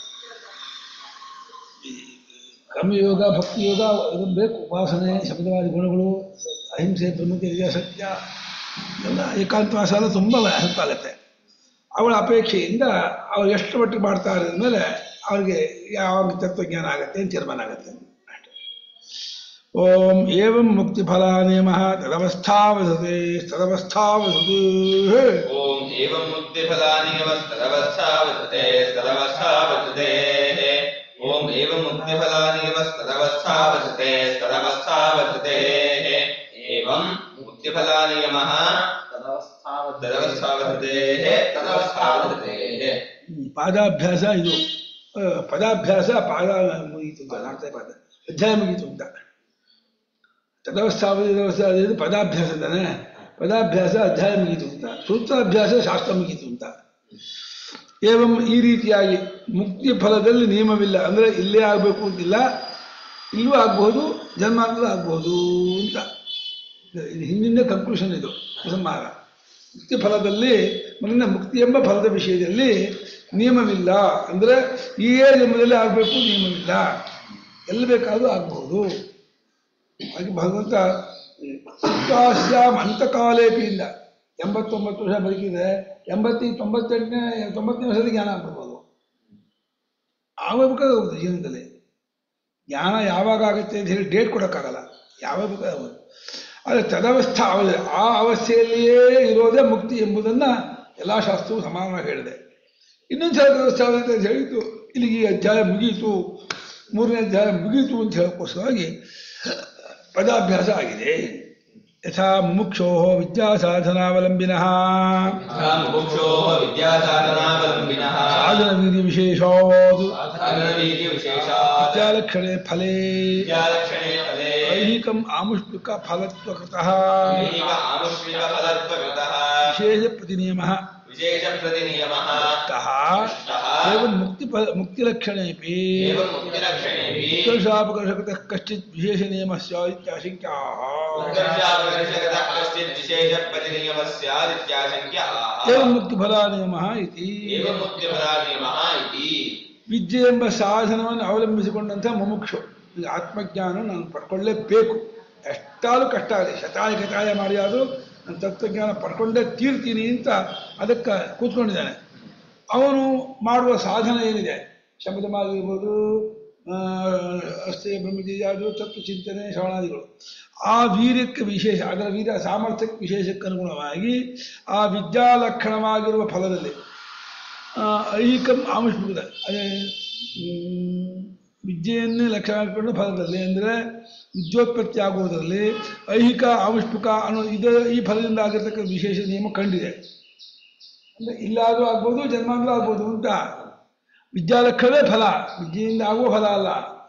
ಈ ಕರ್ಮಯೋಗ ಭಕ್ತಿ ಯೋಗ ಇದು ಬೇಕು ಉಪಾಸನೆ ಶಬ್ದವಾದಿ ಗುಣಗಳು ಅಹಿಂಸೆ ಬ್ರಹ್ಮಚರ್ಯ ಸತ್ಯ ಎಲ್ಲ ಏಕಾಂತವಾಸ ಎಲ್ಲ ತುಂಬ ಹೆಲ್ಪ್ ಆಗುತ್ತೆ ಅವಳ ಅಪೇಕ್ಷೆಯಿಂದ ಅವ್ರು ಎಷ್ಟು ಮಟ್ಟಿಗೆ ಮಾಡ್ತಾರೆ ಅಂದಮೇಲೆ ಅವ್ರಿಗೆ ಯಾವಾಗ ತತ್ವಜ್ಞಾನ ಆಗುತ್ತೆ ಅಂತ ತೀರ್ಮಾನ ಆಗುತ್ತೆ ಅಷ್ಟೇ ಓಂ ಏವಂ ಮುಕ್ತಿಫಲ ನಿಯಮ ತದವಸ್ಥಾವಸತೆ ತದವಸ್ಥಾವಸತು ಓಂ ಏವಂ ಮುಕ್ತಿಫಲಾನಿಯವಸ್ತದವಸ್ಥಾವತತೆ ತದವಸ್ಥಾವತತೆ ಓಂ ಏವಂ ಮುಕ್ತಿಫಲಾನಿಯವಸ್ತದವಸ್ಥಾವತತೆ ತದವಸ್ಥಾವತತೆ ಏವಂ ಮುಕ್ತಿಫಲಾನಿಯಮಃ ತದವಸ್ಥಾವತತೆ ತದವಸ್ಥಾವತತೆ ಹ್ಮ್, ಪಾದಾಭ್ಯಾಸ ಇದು ಆ, ಪದಾಭ್ಯಾಸ ಪಾದ ಮುಗೀತು ಅಂತ ನಾಲ್ಕನೇ ಪಾದ ಅಧ್ಯಾಯ ಮುಗೀತು ಅಂತ ತದವಸ್ಥಾಪತಿ ತದವಸ್ಥಾಪತಿ ಪದಾಭ್ಯಾಸ ತಾನೆ ಪದಾಭ್ಯಾಸ ಅಧ್ಯಾಯ ಮುಗೀತು ಅಂತ ಸೂತ್ರಾಭ್ಯಾಸ ಶಾಸ್ತ್ರ ಮುಗೀತು ಅಂತ ಏವಂ ಈ ರೀತಿಯಾಗಿ ಮುಕ್ತಿ ಫಲದಲ್ಲಿ ನಿಯಮವಿಲ್ಲ ಅಂದರೆ ಇಲ್ಲೇ ಆಗಬೇಕು ಅಂತಿಲ್ಲ ಇಲ್ಲೂ ಆಗಬಹುದು ಜನ್ಮಾಂತರ ಆಗಬಹುದು ಅಂತ ಇದು ಹಿಂದಿನ ಕನ್ಕ್ಲೂಷನ್ ಇದು ಸಂಹಾರ ಮುಕ್ತಿ ಫಲದಲ್ಲಿ ಮುಂದಿನ ಮುಕ್ತಿ ಎಂಬ ಫಲದ ವಿಷಯದಲ್ಲಿ ನಿಯಮವಿಲ್ಲ ಅಂದರೆ ಈ ಜನ್ಮದಲ್ಲಿ ಆಗಬೇಕು ನಿಯಮವಿಲ್ಲ ಎಲ್ಲಿ ಬೇಕಾದರೂ ಆಗಬಹುದು ಹಾಗೆ ಭಗವಂತ ಸುಖಾಸ್ಯಾಮ್ ಅಂತಕಾಲೇಪಿಯಿಂದ ಎಂಬತ್ತೊಂಬತ್ತು ವರ್ಷ ಬದುಕಿದೆ ಎಂಬತ್ತಿ ತೊಂಬತ್ತೆಂಟನೇ ತೊಂಬತ್ತನೇ ವರ್ಷದ ಜ್ಞಾನ ಬರ್ಬೋದು ಆಗಬೇಕಾಗುತ್ತೆ ಜೀವನದಲ್ಲಿ ಜ್ಞಾನ ಯಾವಾಗ ಆಗುತ್ತೆ ಅಂತ ಹೇಳಿ ಡೇಟ್ ಕೊಡೋಕ್ಕಾಗಲ್ಲ ಯಾವಾಗ ಬೇಕಾಗುತ್ತೆ ಆದರೆ ತದವಸ್ಥಾ ಅವ ಆ ಅವಸ್ಥೆಯಲ್ಲಿಯೇ ಇರೋದೇ ಮುಕ್ತಿ ಎಂಬುದನ್ನು ಎಲ್ಲ ಶಾಸ್ತ್ರವು ಸಮಾನವಾಗಿ ಹೇಳಿದೆ ಇನ್ನೊಂದು ಸಲ ತದವಸ್ಥಾ ಆಗುತ್ತೆ ಅಂತ ಹೇಳಿತು ಇಲ್ಲಿಗೆ ಈ ಅಧ್ಯಾಯ ಮುಗೀತು ಮೂರನೇ ಅಧ್ಯಾಯ ಮುಗೀತು ಅಂತ ಹೇಳೋಕ್ಕೋಸ್ಕರವಾಗಿ ಪದಾಭ್ಯಾಸ ಆಗಿದೆ ಯಥಾ ಮುಮುಕ್ಷೋ ವಿದ್ಯಾಸಾಧನಾವಲಂಬಿನಃ ಯಥಾ ಮುಮುಕ್ಷೋಃ ವಿದ್ಯಾಸಾಧನಾವಲಂಬಿನಃ ಸಾಧನ ವೀರ್ಯ ವಿಶೇಷಾತ್ ಸಾಧನವೀರ್ಯ ವಿಶೇಷಾತ್ ವಿದ್ಯಾಲಕ್ಷಣೆ ಫಲೇ ವಿದ್ಯಾಲಕ್ಷಣೆ ಫಲೇ ಐಹಿಕಂ ಆಮುಷ್ಪಿಕ ಫಲತ್ವಕೃತಃ ದೈಹಿಕ ಆನುಷ್ಠಿಕ ಫಲತ್ವಕೃತಃ ವಿಶೇಷ ಪ್ರತಿನಿಯಮಃ ವಿಶೇಷ ಪ್ರತಿನಿಯಮಃ ತಃ ತಃ ಏವಂ ಮುಕ್ತಿ ಮುಕ್ತಿಲಕ್ಷಣೇಪಿ ಏವಂ ಮುಕ್ತಿಲಕ್ಷಣೇಪಿ ಉತ್ಕರ್ಷಾಪಕರ್ಷಕತಃ ಕಶ್ಚಿತ್ ವಿಶೇಷ ನಿಯಮಃ ಸ್ಯಾದಿತ್ಯಾಶಂಕ್ಯಾಃ ಉತ್ಕರ್ಷಾಪಕರ್ಷಕತಃ ಕಶ್ಚಿತ್ ವಿಶೇಷ ಪ್ರತಿನಿಯಮಃ ಸ್ಯಾದಿತ್ಯಾಶಂಕ್ಯ ಆಹ. ಏವಂ ಮುಕ್ತಿಫಲ ನಿಯಮಃ ಇತಿ ಏವಂ ಮುಕ್ತಿಫಲಾನಿಯಮಃ ಇತಿ ವಿದ್ಯೆ ಎಂಬ ಸಾಧನವನ್ನು ಅವಲಂಬಿಸಿಕೊಂಡಂಥ ಮುಮುಕ್ಷು ಈ ಆತ್ಮಜ್ಞಾನ ನಾನು ಪಡ್ಕೊಳ್ಳೇಬೇಕು ಎಷ್ಟಾದರೂ ಕಷ್ಟ ಆಗಲಿ ಶತಾಯ ಕತಾಯ ಮಾಡಿ ಆದರೂ ನಾನು ತತ್ವಜ್ಞಾನ ಪಡ್ಕೊಂಡೇ ತೀರ್ತೀನಿ ಅಂತ ಅದಕ್ಕೆ ಕೂತ್ಕೊಂಡಿದ್ದಾನೆ ಅವನು ಮಾಡುವ ಸಾಧನ ಏನಿದೆ ಶಬ್ದಮಾಗಿರ್ಬೋದು ಆ, ಅಷ್ಟೇ ಬ್ರಹ್ಮಚರ್ಯಾದಿಗಳು ತತ್ವ ಚಿಂತನೆ ಶ್ರವಣಾದಿಗಳು ಆ ವೀರ್ಯಕ್ಕೆ ವಿಶೇಷ ಅದರ ವೀರ್ಯ ಸಾಮರ್ಥ್ಯಕ್ಕೆ ವಿಶೇಷಕ್ಕೆ ಅನುಗುಣವಾಗಿ ಆ ವಿದ್ಯಾಲಕ್ಷಣವಾಗಿರುವ ಫಲದಲ್ಲಿ ಆ, ಐಹಿಕಂ ಆಮಿಷ್ಪುರದ ಅದೇ ಮ್, ವಿದ್ಯೆಯನ್ನೇ ಲಕ್ಷಣ ಮಾಡಿಕೊಂಡು ಫಲದಲ್ಲಿ ಅಂದರೆ ವಿದ್ಯೋತ್ಪತ್ತಿ ಆಗುವುದರಲ್ಲಿ ಐಹಿಕ ಆವಿಷ್ಪುಕ ಅನ್ನೋ ಇದು ಈ ಫಲದಿಂದ ಆಗಿರ್ತಕ್ಕ ವಿಶೇಷ ನಿಯಮ ಕಂಡಿದೆ ಅಂದರೆ ಇಲ್ಲಾದರೂ ಆಗ್ಬೋದು ಜನ್ಮಾಂತರ ಆಗ್ಬೋದು ಅಂತ ವಿದ್ಯಾಲಕ್ಷಣವೇ ಫಲ ವಿದ್ಯೆಯಿಂದ ಆಗುವ ಫಲ ಅಲ್ಲ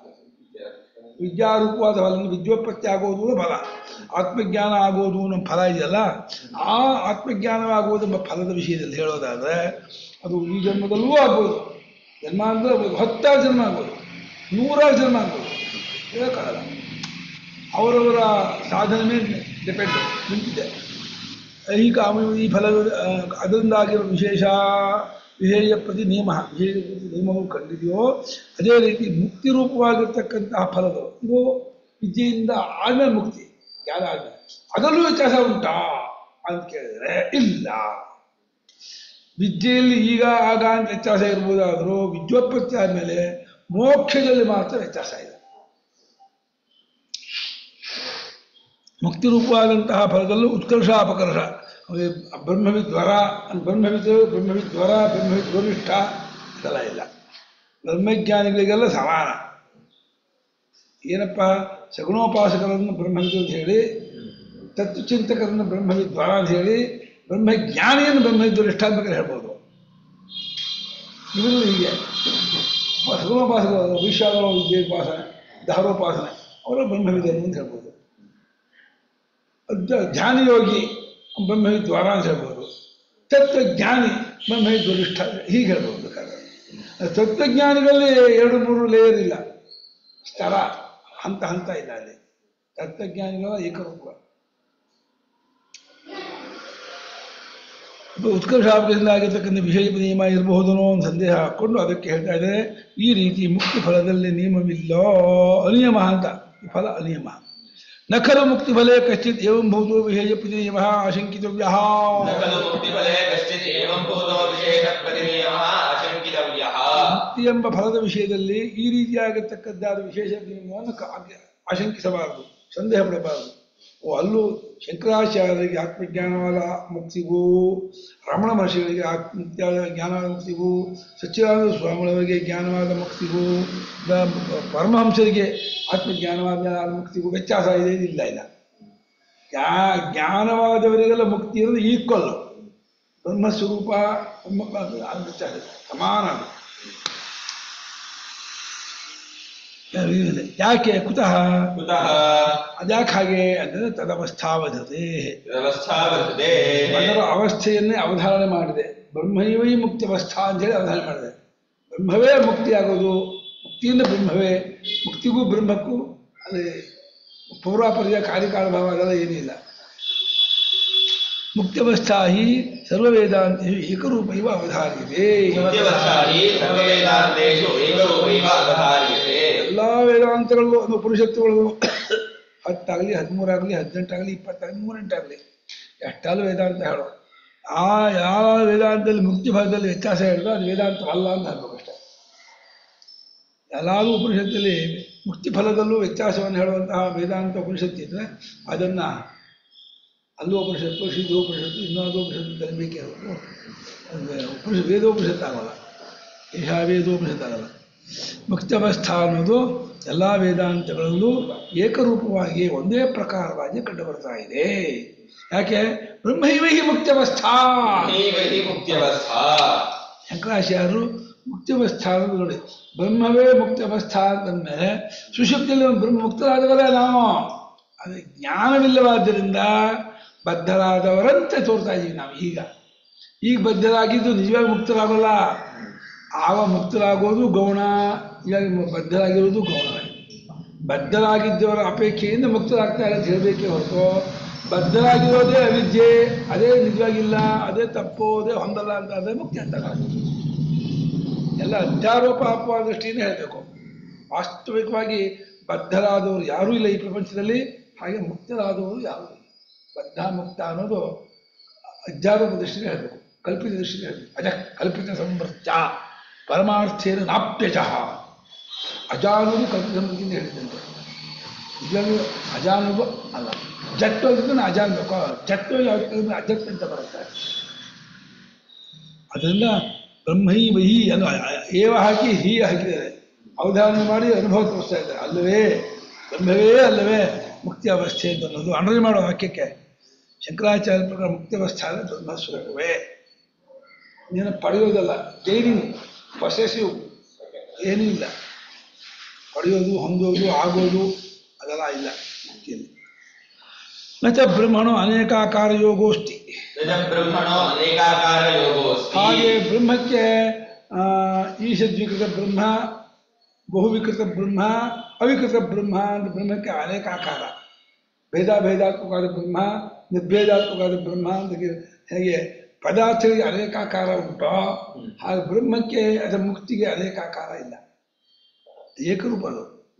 ವಿದ್ಯಾರೂಪವಾದ ಫಲ ಅಂದ್ರೆ ವಿದ್ಯೋತ್ಪತ್ತಿ ಆಗೋದು ಫಲ ಆತ್ಮಜ್ಞಾನ ಆಗೋದು ನಮ್ಮ ಫಲ ಇದೆಯಲ್ಲ ಆ ಆತ್ಮಜ್ಞಾನವಾಗುವುದು ಎಂಬ ಫಲದ ವಿಷಯದಲ್ಲಿ ಹೇಳೋದಾದರೆ ಅದು ಈ ಜನ್ಮದಲ್ಲೂ ಆಗ್ಬೋದು ಜನ್ಮಾಂತರ ಆಗ್ಬೋದು ಹತ್ತಾರು ಜನ್ಮ ಆಗ್ಬೋದು ನೂರಾರು ಜನ್ಮ ಆಗ್ಬೋದು ಹೇಳೋಕ್ಕಾಗಲ್ಲ ಅವರವರ ಸಾಧನೆ ಮೇಲೆ ಡಿಪೆಂಡ್ ನಿಂತಿದೆ ಐಹಿಕ ಆಮ- ಈ ಫಲ ಅದರಿಂದಾಗಿರೋ ವಿಶೇಷ ವಿಶೇಷ ಪ್ರತಿ ನಿಯಮ ವಿಶೇಷ ಪ್ರತಿ ನಿಯಮವು ಕಂಡಿದೆಯೋ ಅದೇ ರೀತಿ ಮುಕ್ತಿ ರೂಪವಾಗಿರ್ತಕ್ಕಂತಹ ಫಲಗಳು ಇದು ವಿದ್ಯೆಯಿಂದ ಆದ್ಮೇಲೆ ಮುಕ್ತಿ ಜ್ಞಾನ ಆದ್ಮೇಲೆ ಅದರಲ್ಲೂ ವ್ಯತ್ಯಾಸ ಉಂಟಾ ಅಂತ ಕೇಳಿದ್ರೆ ಇಲ್ಲ ವಿದ್ಯೆಯಲ್ಲಿ ಈಗ ಆಗ ಅಂತ ವ್ಯತ್ಯಾಸ ಇರ್ಬೋದಾದರೂ ವಿದ್ಯೋತ್ಪತ್ತಿ ಆದಮೇಲೆ ಮೋಕ್ಷದಲ್ಲಿ ಮಾತ್ರ ವ್ಯತ್ಯಾಸ ಇದೆ ಮುಕ್ತಿ ರೂಪವಾದಂತಹ ಫಲದಲ್ಲೂ ಉತ್ಕರ್ಷ ಅಪಕರ್ಷ ಅದೇ ಬ್ರಹ್ಮವಿದ್ವರ ಬ್ರಹ್ಮವಿದ್ ಬ್ರಹ್ಮವಿದ್ವರ ಬ್ರಹ್ಮವಿದ್ ವರಿಷ್ಠ ಇದೆಲ್ಲ ಇಲ್ಲ ಬ್ರಹ್ಮಜ್ಞಾನಿಗಳಿಗೆಲ್ಲ ಸಮಾನ ಏನಪ್ಪ ಸಗುಣೋಪಾಸಕರನ್ನು ಬ್ರಹ್ಮವಿದ್ ಅಂತ ಹೇಳಿ ತತ್ವಚಿಂತಕರನ್ನು ಬ್ರಹ್ಮವಿದ್ವರ ಅಂತ ಹೇಳಿ ಬ್ರಹ್ಮಜ್ಞಾನಿಯನ್ನು ಬ್ರಹ್ಮವಿದ್ ವರಿಷ್ಠ ಅಂತ ಬೇಕಾದ್ರೆ ಹೇಳ್ಬೋದು ಇವರು ಹೀಗೆ ಸಗುಣೋಪಾಸಕರು ವಿಶ್ವಾಗಳ ವಿದ್ಯೋಪಾಸನೆ ಧಾರೋಪಾಸನೆ ಅವರು ಬ್ರಹ್ಮವಿದ್ಯರು ಅಂತ ಹೇಳ್ಬೋದು ಅದ್- ಧ್ಯಾನಯೋಗಿ ಬ್ರಹ್ಮವಿದ್ವಾರ ಅಂತ ಹೇಳ್ಬೋದು ತತ್ವಜ್ಞಾನಿ ಬ್ರಹ್ಮವಿದ್ವರಿಷ್ಠ ಹೀಗೆ ಹೇಳ್ಬೋದು ಬೇಕಾದ್ರೆ ತತ್ವಜ್ಞಾನಿಗಳಲ್ಲಿ ಎರಡು ಮೂರು ಲೇಯರ್ ಇಲ್ಲ ಸ್ತರ ಹಂತ ಹಂತ ಇಲ್ಲ ಅಲ್ಲಿ ತತ್ವಜ್ಞಾನಿಗಳ ಏಕರೂಪ ಇದು ಉತ್ಕರ್ಷಾಪದಿಂದ ಆಗಿರ್ತಕ್ಕಂಥ ವಿಶೇಷ ನಿಯಮ ಇರಬಹುದು ಅನ್ನೋ ಒಂದು ಸಂದೇಹ ಹಾಕ್ಕೊಂಡು ಅದಕ್ಕೆ ಹೇಳ್ತಾ ಇದ್ದಾರೆ ಈ ರೀತಿ ಮುಕ್ತಿ ಫಲದಲ್ಲಿ ನಿಯಮವಿಲ್ಲ ಅನಿಯಮ ಅಂತ ಈ ಫಲ ಅನಿಯಮ ನ ಖಲು ಮುಕ್ತಿ ಫಲೇ ಕಶ್ಚಿತ್ ಏವಂ ಭೂತೋ ವಿಶೇಷ ಪ್ರತಿ ನಿಯಮ ಆಶಂಕಿತವ್ಯ ನ ಖಲು ಮುಕ್ತಿಫಲೇ ಕಶ್ಚಿತ್ ಏವಂ ಭೂತೋ ವಿಶೇಷ ಪ್ರತಿನಿಯಮಃ ಆಶಂಕಿತವ್ಯಃ ಮುಕ್ತಿ ಎಂಬ ಫಲದ ವಿಷಯದಲ್ಲಿ ಈ ರೀತಿಯಾಗಿರ್ತಕ್ಕದ್ದಾದ ವಿಶೇಷ ನಿಯಮವನ್ನು ಕಾ- ಆಶಂಕಿಸಬಾರದು ಸಂದೇಹ ಪಡಬಾರದು ಓ ಅಲ್ಲೂ ಶಂಕರಾಚಾರ್ಯರಿಗೆ ಆತ್ಮಜ್ಞಾನವಾದ ಮುಕ್ತಿಗೂ ರಮಣ ಮಹರ್ಷಿಗಳಿಗೆ ಆತ್ಮಜ್ಞಾನ ಜ್ಞಾನವಾದ ಮುಕ್ತಿಗೂ ಸಚ್ಚಿದಾನಂದ ಸ್ವಾಮಿಗಳವರಿಗೆ ಜ್ಞಾನವಾದ ಮುಕ್ತಿಗೂ ದ- ಪರಮಹಂಸರಿಗೆ ಆತ್ಮಜ್ಞಾನವಾದ ಮುಕ್ತಿಗೂ ವ್ಯತ್ಯಾಸ ಇದೆ ಇಲ್ಲ ಇಲ್ಲ ಜ್ಞಾ ಜ್ಞಾನವಾದವರಿಗೆಲ್ಲ ಮುಕ್ತಿ ಇರೋದು ಈಕ್ವಲ್ ಬ್ರಹ್ಮಸ್ವರೂಪ ಬ್ರಹ್ಮ ಅದು ವ್ಯತ್ಯಾಸ ಇದೆ. ಸಮಾನ ಅದು. ಇದೆ. ಯಾಕೆ ಕುತಃ ಕುತಃ ಅದ್ಯಾಕೆ ಹಾಗೆ ಅಂದರೆ ತದವಸ್ಥಾವಧತೆ ವ್ಯವಸ್ಥಾ ವರ್ತದೆ ಅದರ ಅವಸ್ಥೆಯನ್ನೇ ಅವಧಾರಣೆ ಮಾಡಿದೆ ಬ್ರಹ್ಮೈವೈ ಮುಕ್ತಿಯವಸ್ಥಾ ಅಂತೇಳಿ ಅವಧಾರಣೆ ಮಾಡಿದೆ ಬ್ರಹ್ಮವೇ ಮುಕ್ತಿಯಾಗೋದು ಮುಕ್ತಿಯಿಂದ ಬ್ರಹ್ಮವೇ ಮುಕ್ತಿಗೂ ಬ್ರಹ್ಮಕ್ಕೂ ಅದೇ ಪೂರ್ವಾಪರ್ಯ ಕಾರ್ಯಕಾಲ ಭಾವ ಅದೆಲ್ಲ ಏನಿಲ್ಲ ಮುಕ್ತಿಯವಸ್ಥಾ ಹಿ ಸರ್ವವೇದಾಂತ ಏಕರೂಪ ಇವ ಅವಧಾರಿದೆ ಮುಖ್ಯವಸ್ಥಾ ಹಿ ಸರ್ವವೇದಾಂತೇಷು ಏಕರೂಪೈವ ಅವಧಾರ್ಯತೆ ಎಲ್ಲ ವೇದಾಂತಗಳು ಒಂದು ಉಪನಿಷತ್ತುಗಳು ಹತ್ತಾಗಲಿ ಹದಿಮೂರಾಗಲಿ ಹದಿನೆಂಟಾಗಲಿ ಇಪ್ಪತ್ತಾಗಲಿ ಮೂರೆಂಟಾಗಲಿ ಎಷ್ಟಾಲು ವೇದಾಂತ ಹೇಳೋ ಆ ಯಾವ ವೇದಾಂತದಲ್ಲಿ ಮುಕ್ತಿ ಭಾಗದಲ್ಲಿ ವ್ಯತ್ಯಾಸ ಹೇಳಿದ್ರು ಅದು ವೇದಾಂತವಲ್ಲ ಅಂತ ಅನ್ಬೇಕಷ್ಟೆ ಎಲ್ಲಾರು ಉಪನಿಷತ್ತಲ್ಲಿ ಮುಕ್ತಿ ಫಲದಲ್ಲೂ ವ್ಯತ್ಯಾಸವನ್ನು ಹೇಳುವಂತಹ ವೇದಾಂತ ಉಪನಿಷತ್ತು ಇದ್ರೆ ಅದನ್ನ ಅಲ್ಲೂ ಉಪನಿಷತ್ತು ಶ್ರೀಧು ಉಪನಿಷತ್ತು ಇನ್ನೊಂದು ಉಪನಿಷತ್ತು ತರಬೇಕೆ ಹೊರತು ಅದು ಉಪನಿಷತ್ ವೇದೋಪನಿಷತ್ತು ಆಗೋಲ್ಲ ಈಶ ವೇದೋಪನಿಷತ್ತು ಆಗಲ್ಲ ಮುಕ್ತಾವಸ್ಥಾ ಅನ್ನೋದು ಎಲ್ಲ ವೇದಾಂತಗಳಲ್ಲೂ ಏಕರೂಪವಾಗಿ ಒಂದೇ ಪ್ರಕಾರವಾಗಿ ಕಂಡುಬರ್ತಾ ಇದೆ ಯಾಕೆ ಬ್ರಹ್ಮೈವ ಹಿ ಮುಕ್ತಾವಸ್ಥಾ ನೈವ ಹಿ ಮುಕ್ತ್ಯವಸ್ಥಾ ಶಂಕರಾಚಾರ್ಯರು ಮುಕ್ತಾವಸ್ಥಾ ಅನ್ನೋದು ನೋಡಿ ಬ್ರಹ್ಮವೇ ಮುಕ್ತಾವಸ್ಥಾ ಅಂತಂದ್ಮೇಲೆ ಸುಷುಪ್ತಿಯಲ್ಲಿ ಒಂದು ಬ್ರಹ್ಮ ಮುಕ್ತರಾದವರೇ ನಾವು ಅದು ಜ್ಞಾನವಿಲ್ಲವಾದ್ದರಿಂದ ಬದ್ಧರಾದವರಂತೆ ತೋರ್ತಾ ಇದ್ದೀವಿ ನಾವು ಈಗ ಈಗ ಬದ್ಧರಾಗಿದ್ದು ನಿಜವಾಗಿ ಮುಕ್ತರಾಗಲ್ಲ ಆಗ ಮುಕ್ತರಾಗೋದು ಗೌಣ ಈಗ ಬದ್ಧರಾಗಿರೋದು ಗೌಣವೇ ಬದ್ಧರಾಗಿದ್ದವರ ಅಪೇಕ್ಷೆಯಿಂದ ಮುಕ್ತರಾಗ್ತಾರೆ ಅಂತ ಹೇಳಬೇಕೇ ಹೊರತು ಬದ್ಧರಾಗಿರೋದೇ ಅವಿದ್ಯೆ ಅದೇ ನಿಜವಾಗಿಲ್ಲ ಅದೇ ತಪ್ಪು ಅದೇ ಹೊಂದಲ್ಲ ಅಂತ ಅದೇ ಮುಕ್ತಿ ಅಂತ ಎಲ್ಲ ಅಧ್ಯಾರೋಪ ಅಪವಾದ ದೃಷ್ಟಿಯಿಂದ ಹೇಳಬೇಕು ವಾಸ್ತವಿಕವಾಗಿ ಬದ್ಧರಾದವರು ಯಾರೂ ಇಲ್ಲ ಈ ಪ್ರಪಂಚದಲ್ಲಿ ಹಾಗೆ ಮುಕ್ತರಾದವರು ಯಾರೂ ಇಲ್ಲ ಬದ್ಧ ಮುಕ್ತ ಅನ್ನೋದು ಅಧ್ಯಾರೋಪ ದೃಷ್ಟಿಯಿಂದ ಹೇಳಬೇಕು ಕಲ್ಪಿತ ದೃಷ್ಟಿಯಿಂದ ಹೇಳಬೇಕು ಅಜ ಕಲ್ಪಿತ ಸಂವೃತ್ಯ ಪರಮಾರ್ಥೇನ ನಾಪ್ಯಜಃ ಅಜ ಅನ್ನೋದು ಕಲ್ಪಿತ ಸಂವೃತ್ತಿಯಿಂದ ಹೇಳಿದ್ದಂತೆ ನಿಜವಾಗ್ಲೂ ಅಜ ಅನ್ನೋದು ಅಲ್ಲ ಜಟ್ಟು ಅಂದ್ರೆ ಅಜ ಅನ್ಬೇಕು ಜಟ್ಟು ಯಾವ ಅಜಟ್ ಅಂತ ಬರುತ್ತೆ ಅದರಿಂದ ಬ್ರಹ್ಮೈ ವಹಿ ಅನ್ನೋ ಏವ ಹಾಕಿ ಹೀ ಹಾಕಿದ್ದಾರೆ ಅವಧಾರಣೆ ಮಾಡಿ ಅನುಭವ ತೋರಿಸ್ತಾ ಇದ್ದಾರೆ ಅಲ್ಲವೇ ಬ್ರಹ್ಮವೇ ಅಲ್ಲವೇ ಮುಕ್ತಿ ಅವಸ್ಥೆ ಅಂತ ಅನ್ನೋದು ಅನುಭವ ಮಾಡೋ ವಾಕ್ಯಕ್ಕೆ ಶಂಕರಾಚಾರ್ಯ ಪ್ರಕಾರ ಮುಕ್ತಿ ಅವಸ್ಥೆ ಅಂದರೆ ಬ್ರಹ್ಮ ಸ್ವರೂಪವೇ ನೀನು ಪಡೆಯೋದಲ್ಲ ಗೈನಿಂಗ್ ಪೊಸೆಸಿವ್ ಏನೂ ಇಲ್ಲ ಪಡೆಯೋದು ಹೊಂದೋದು ಆಗೋದು ಅದೆಲ್ಲ ಇಲ್ಲ ಮುಕ್ತಿಯಲ್ಲಿ ಮತ್ತೆ ಬ್ರಹ್ಮಣೋ ಅನೇಕಾಕಾರ ಯೋಗೋಷ್ಠಿ ನಿಜ ಬ್ರಹ್ಮಣೋ ಅನೇಕಾಕಾರ ಯೋಗೋಸ್ತಿ ಹಾಗೆ ಬ್ರಹ್ಮಕ್ಕೆ ಆ, ಈಶದ್ವಿಕೃತ ಬ್ರಹ್ಮ ಬಹುವಿಕೃತ ಬ್ರಹ್ಮ ಅವಿಕೃತ ಬ್ರಹ್ಮ ಅಂತ ಬ್ರಹ್ಮಕ್ಕೆ ಅನೇಕ ಆಕಾರ ಭೇದ ಭೇದಾತ್ಮಕವಾದ ಬ್ರಹ್ಮ ನಿರ್ಭೇದಾತ್ಮಕವಾದ ಬ್ರಹ್ಮ ಅಂತ ಗಿ- ಹೇಗೆ ಪದಾರ್ಥಗಳಿಗೆ ಅನೇಕ ಆಕಾರ ಉಂಟೋ ಹಾಗೆ ಬ್ರಹ್ಮಕ್ಕೆ ಅಥವಾ ಮುಕ್ತಿಗೆ ಅನೇಕ ಆಕಾರ ಇಲ್ಲ ಏಕರೂಪ ಅದು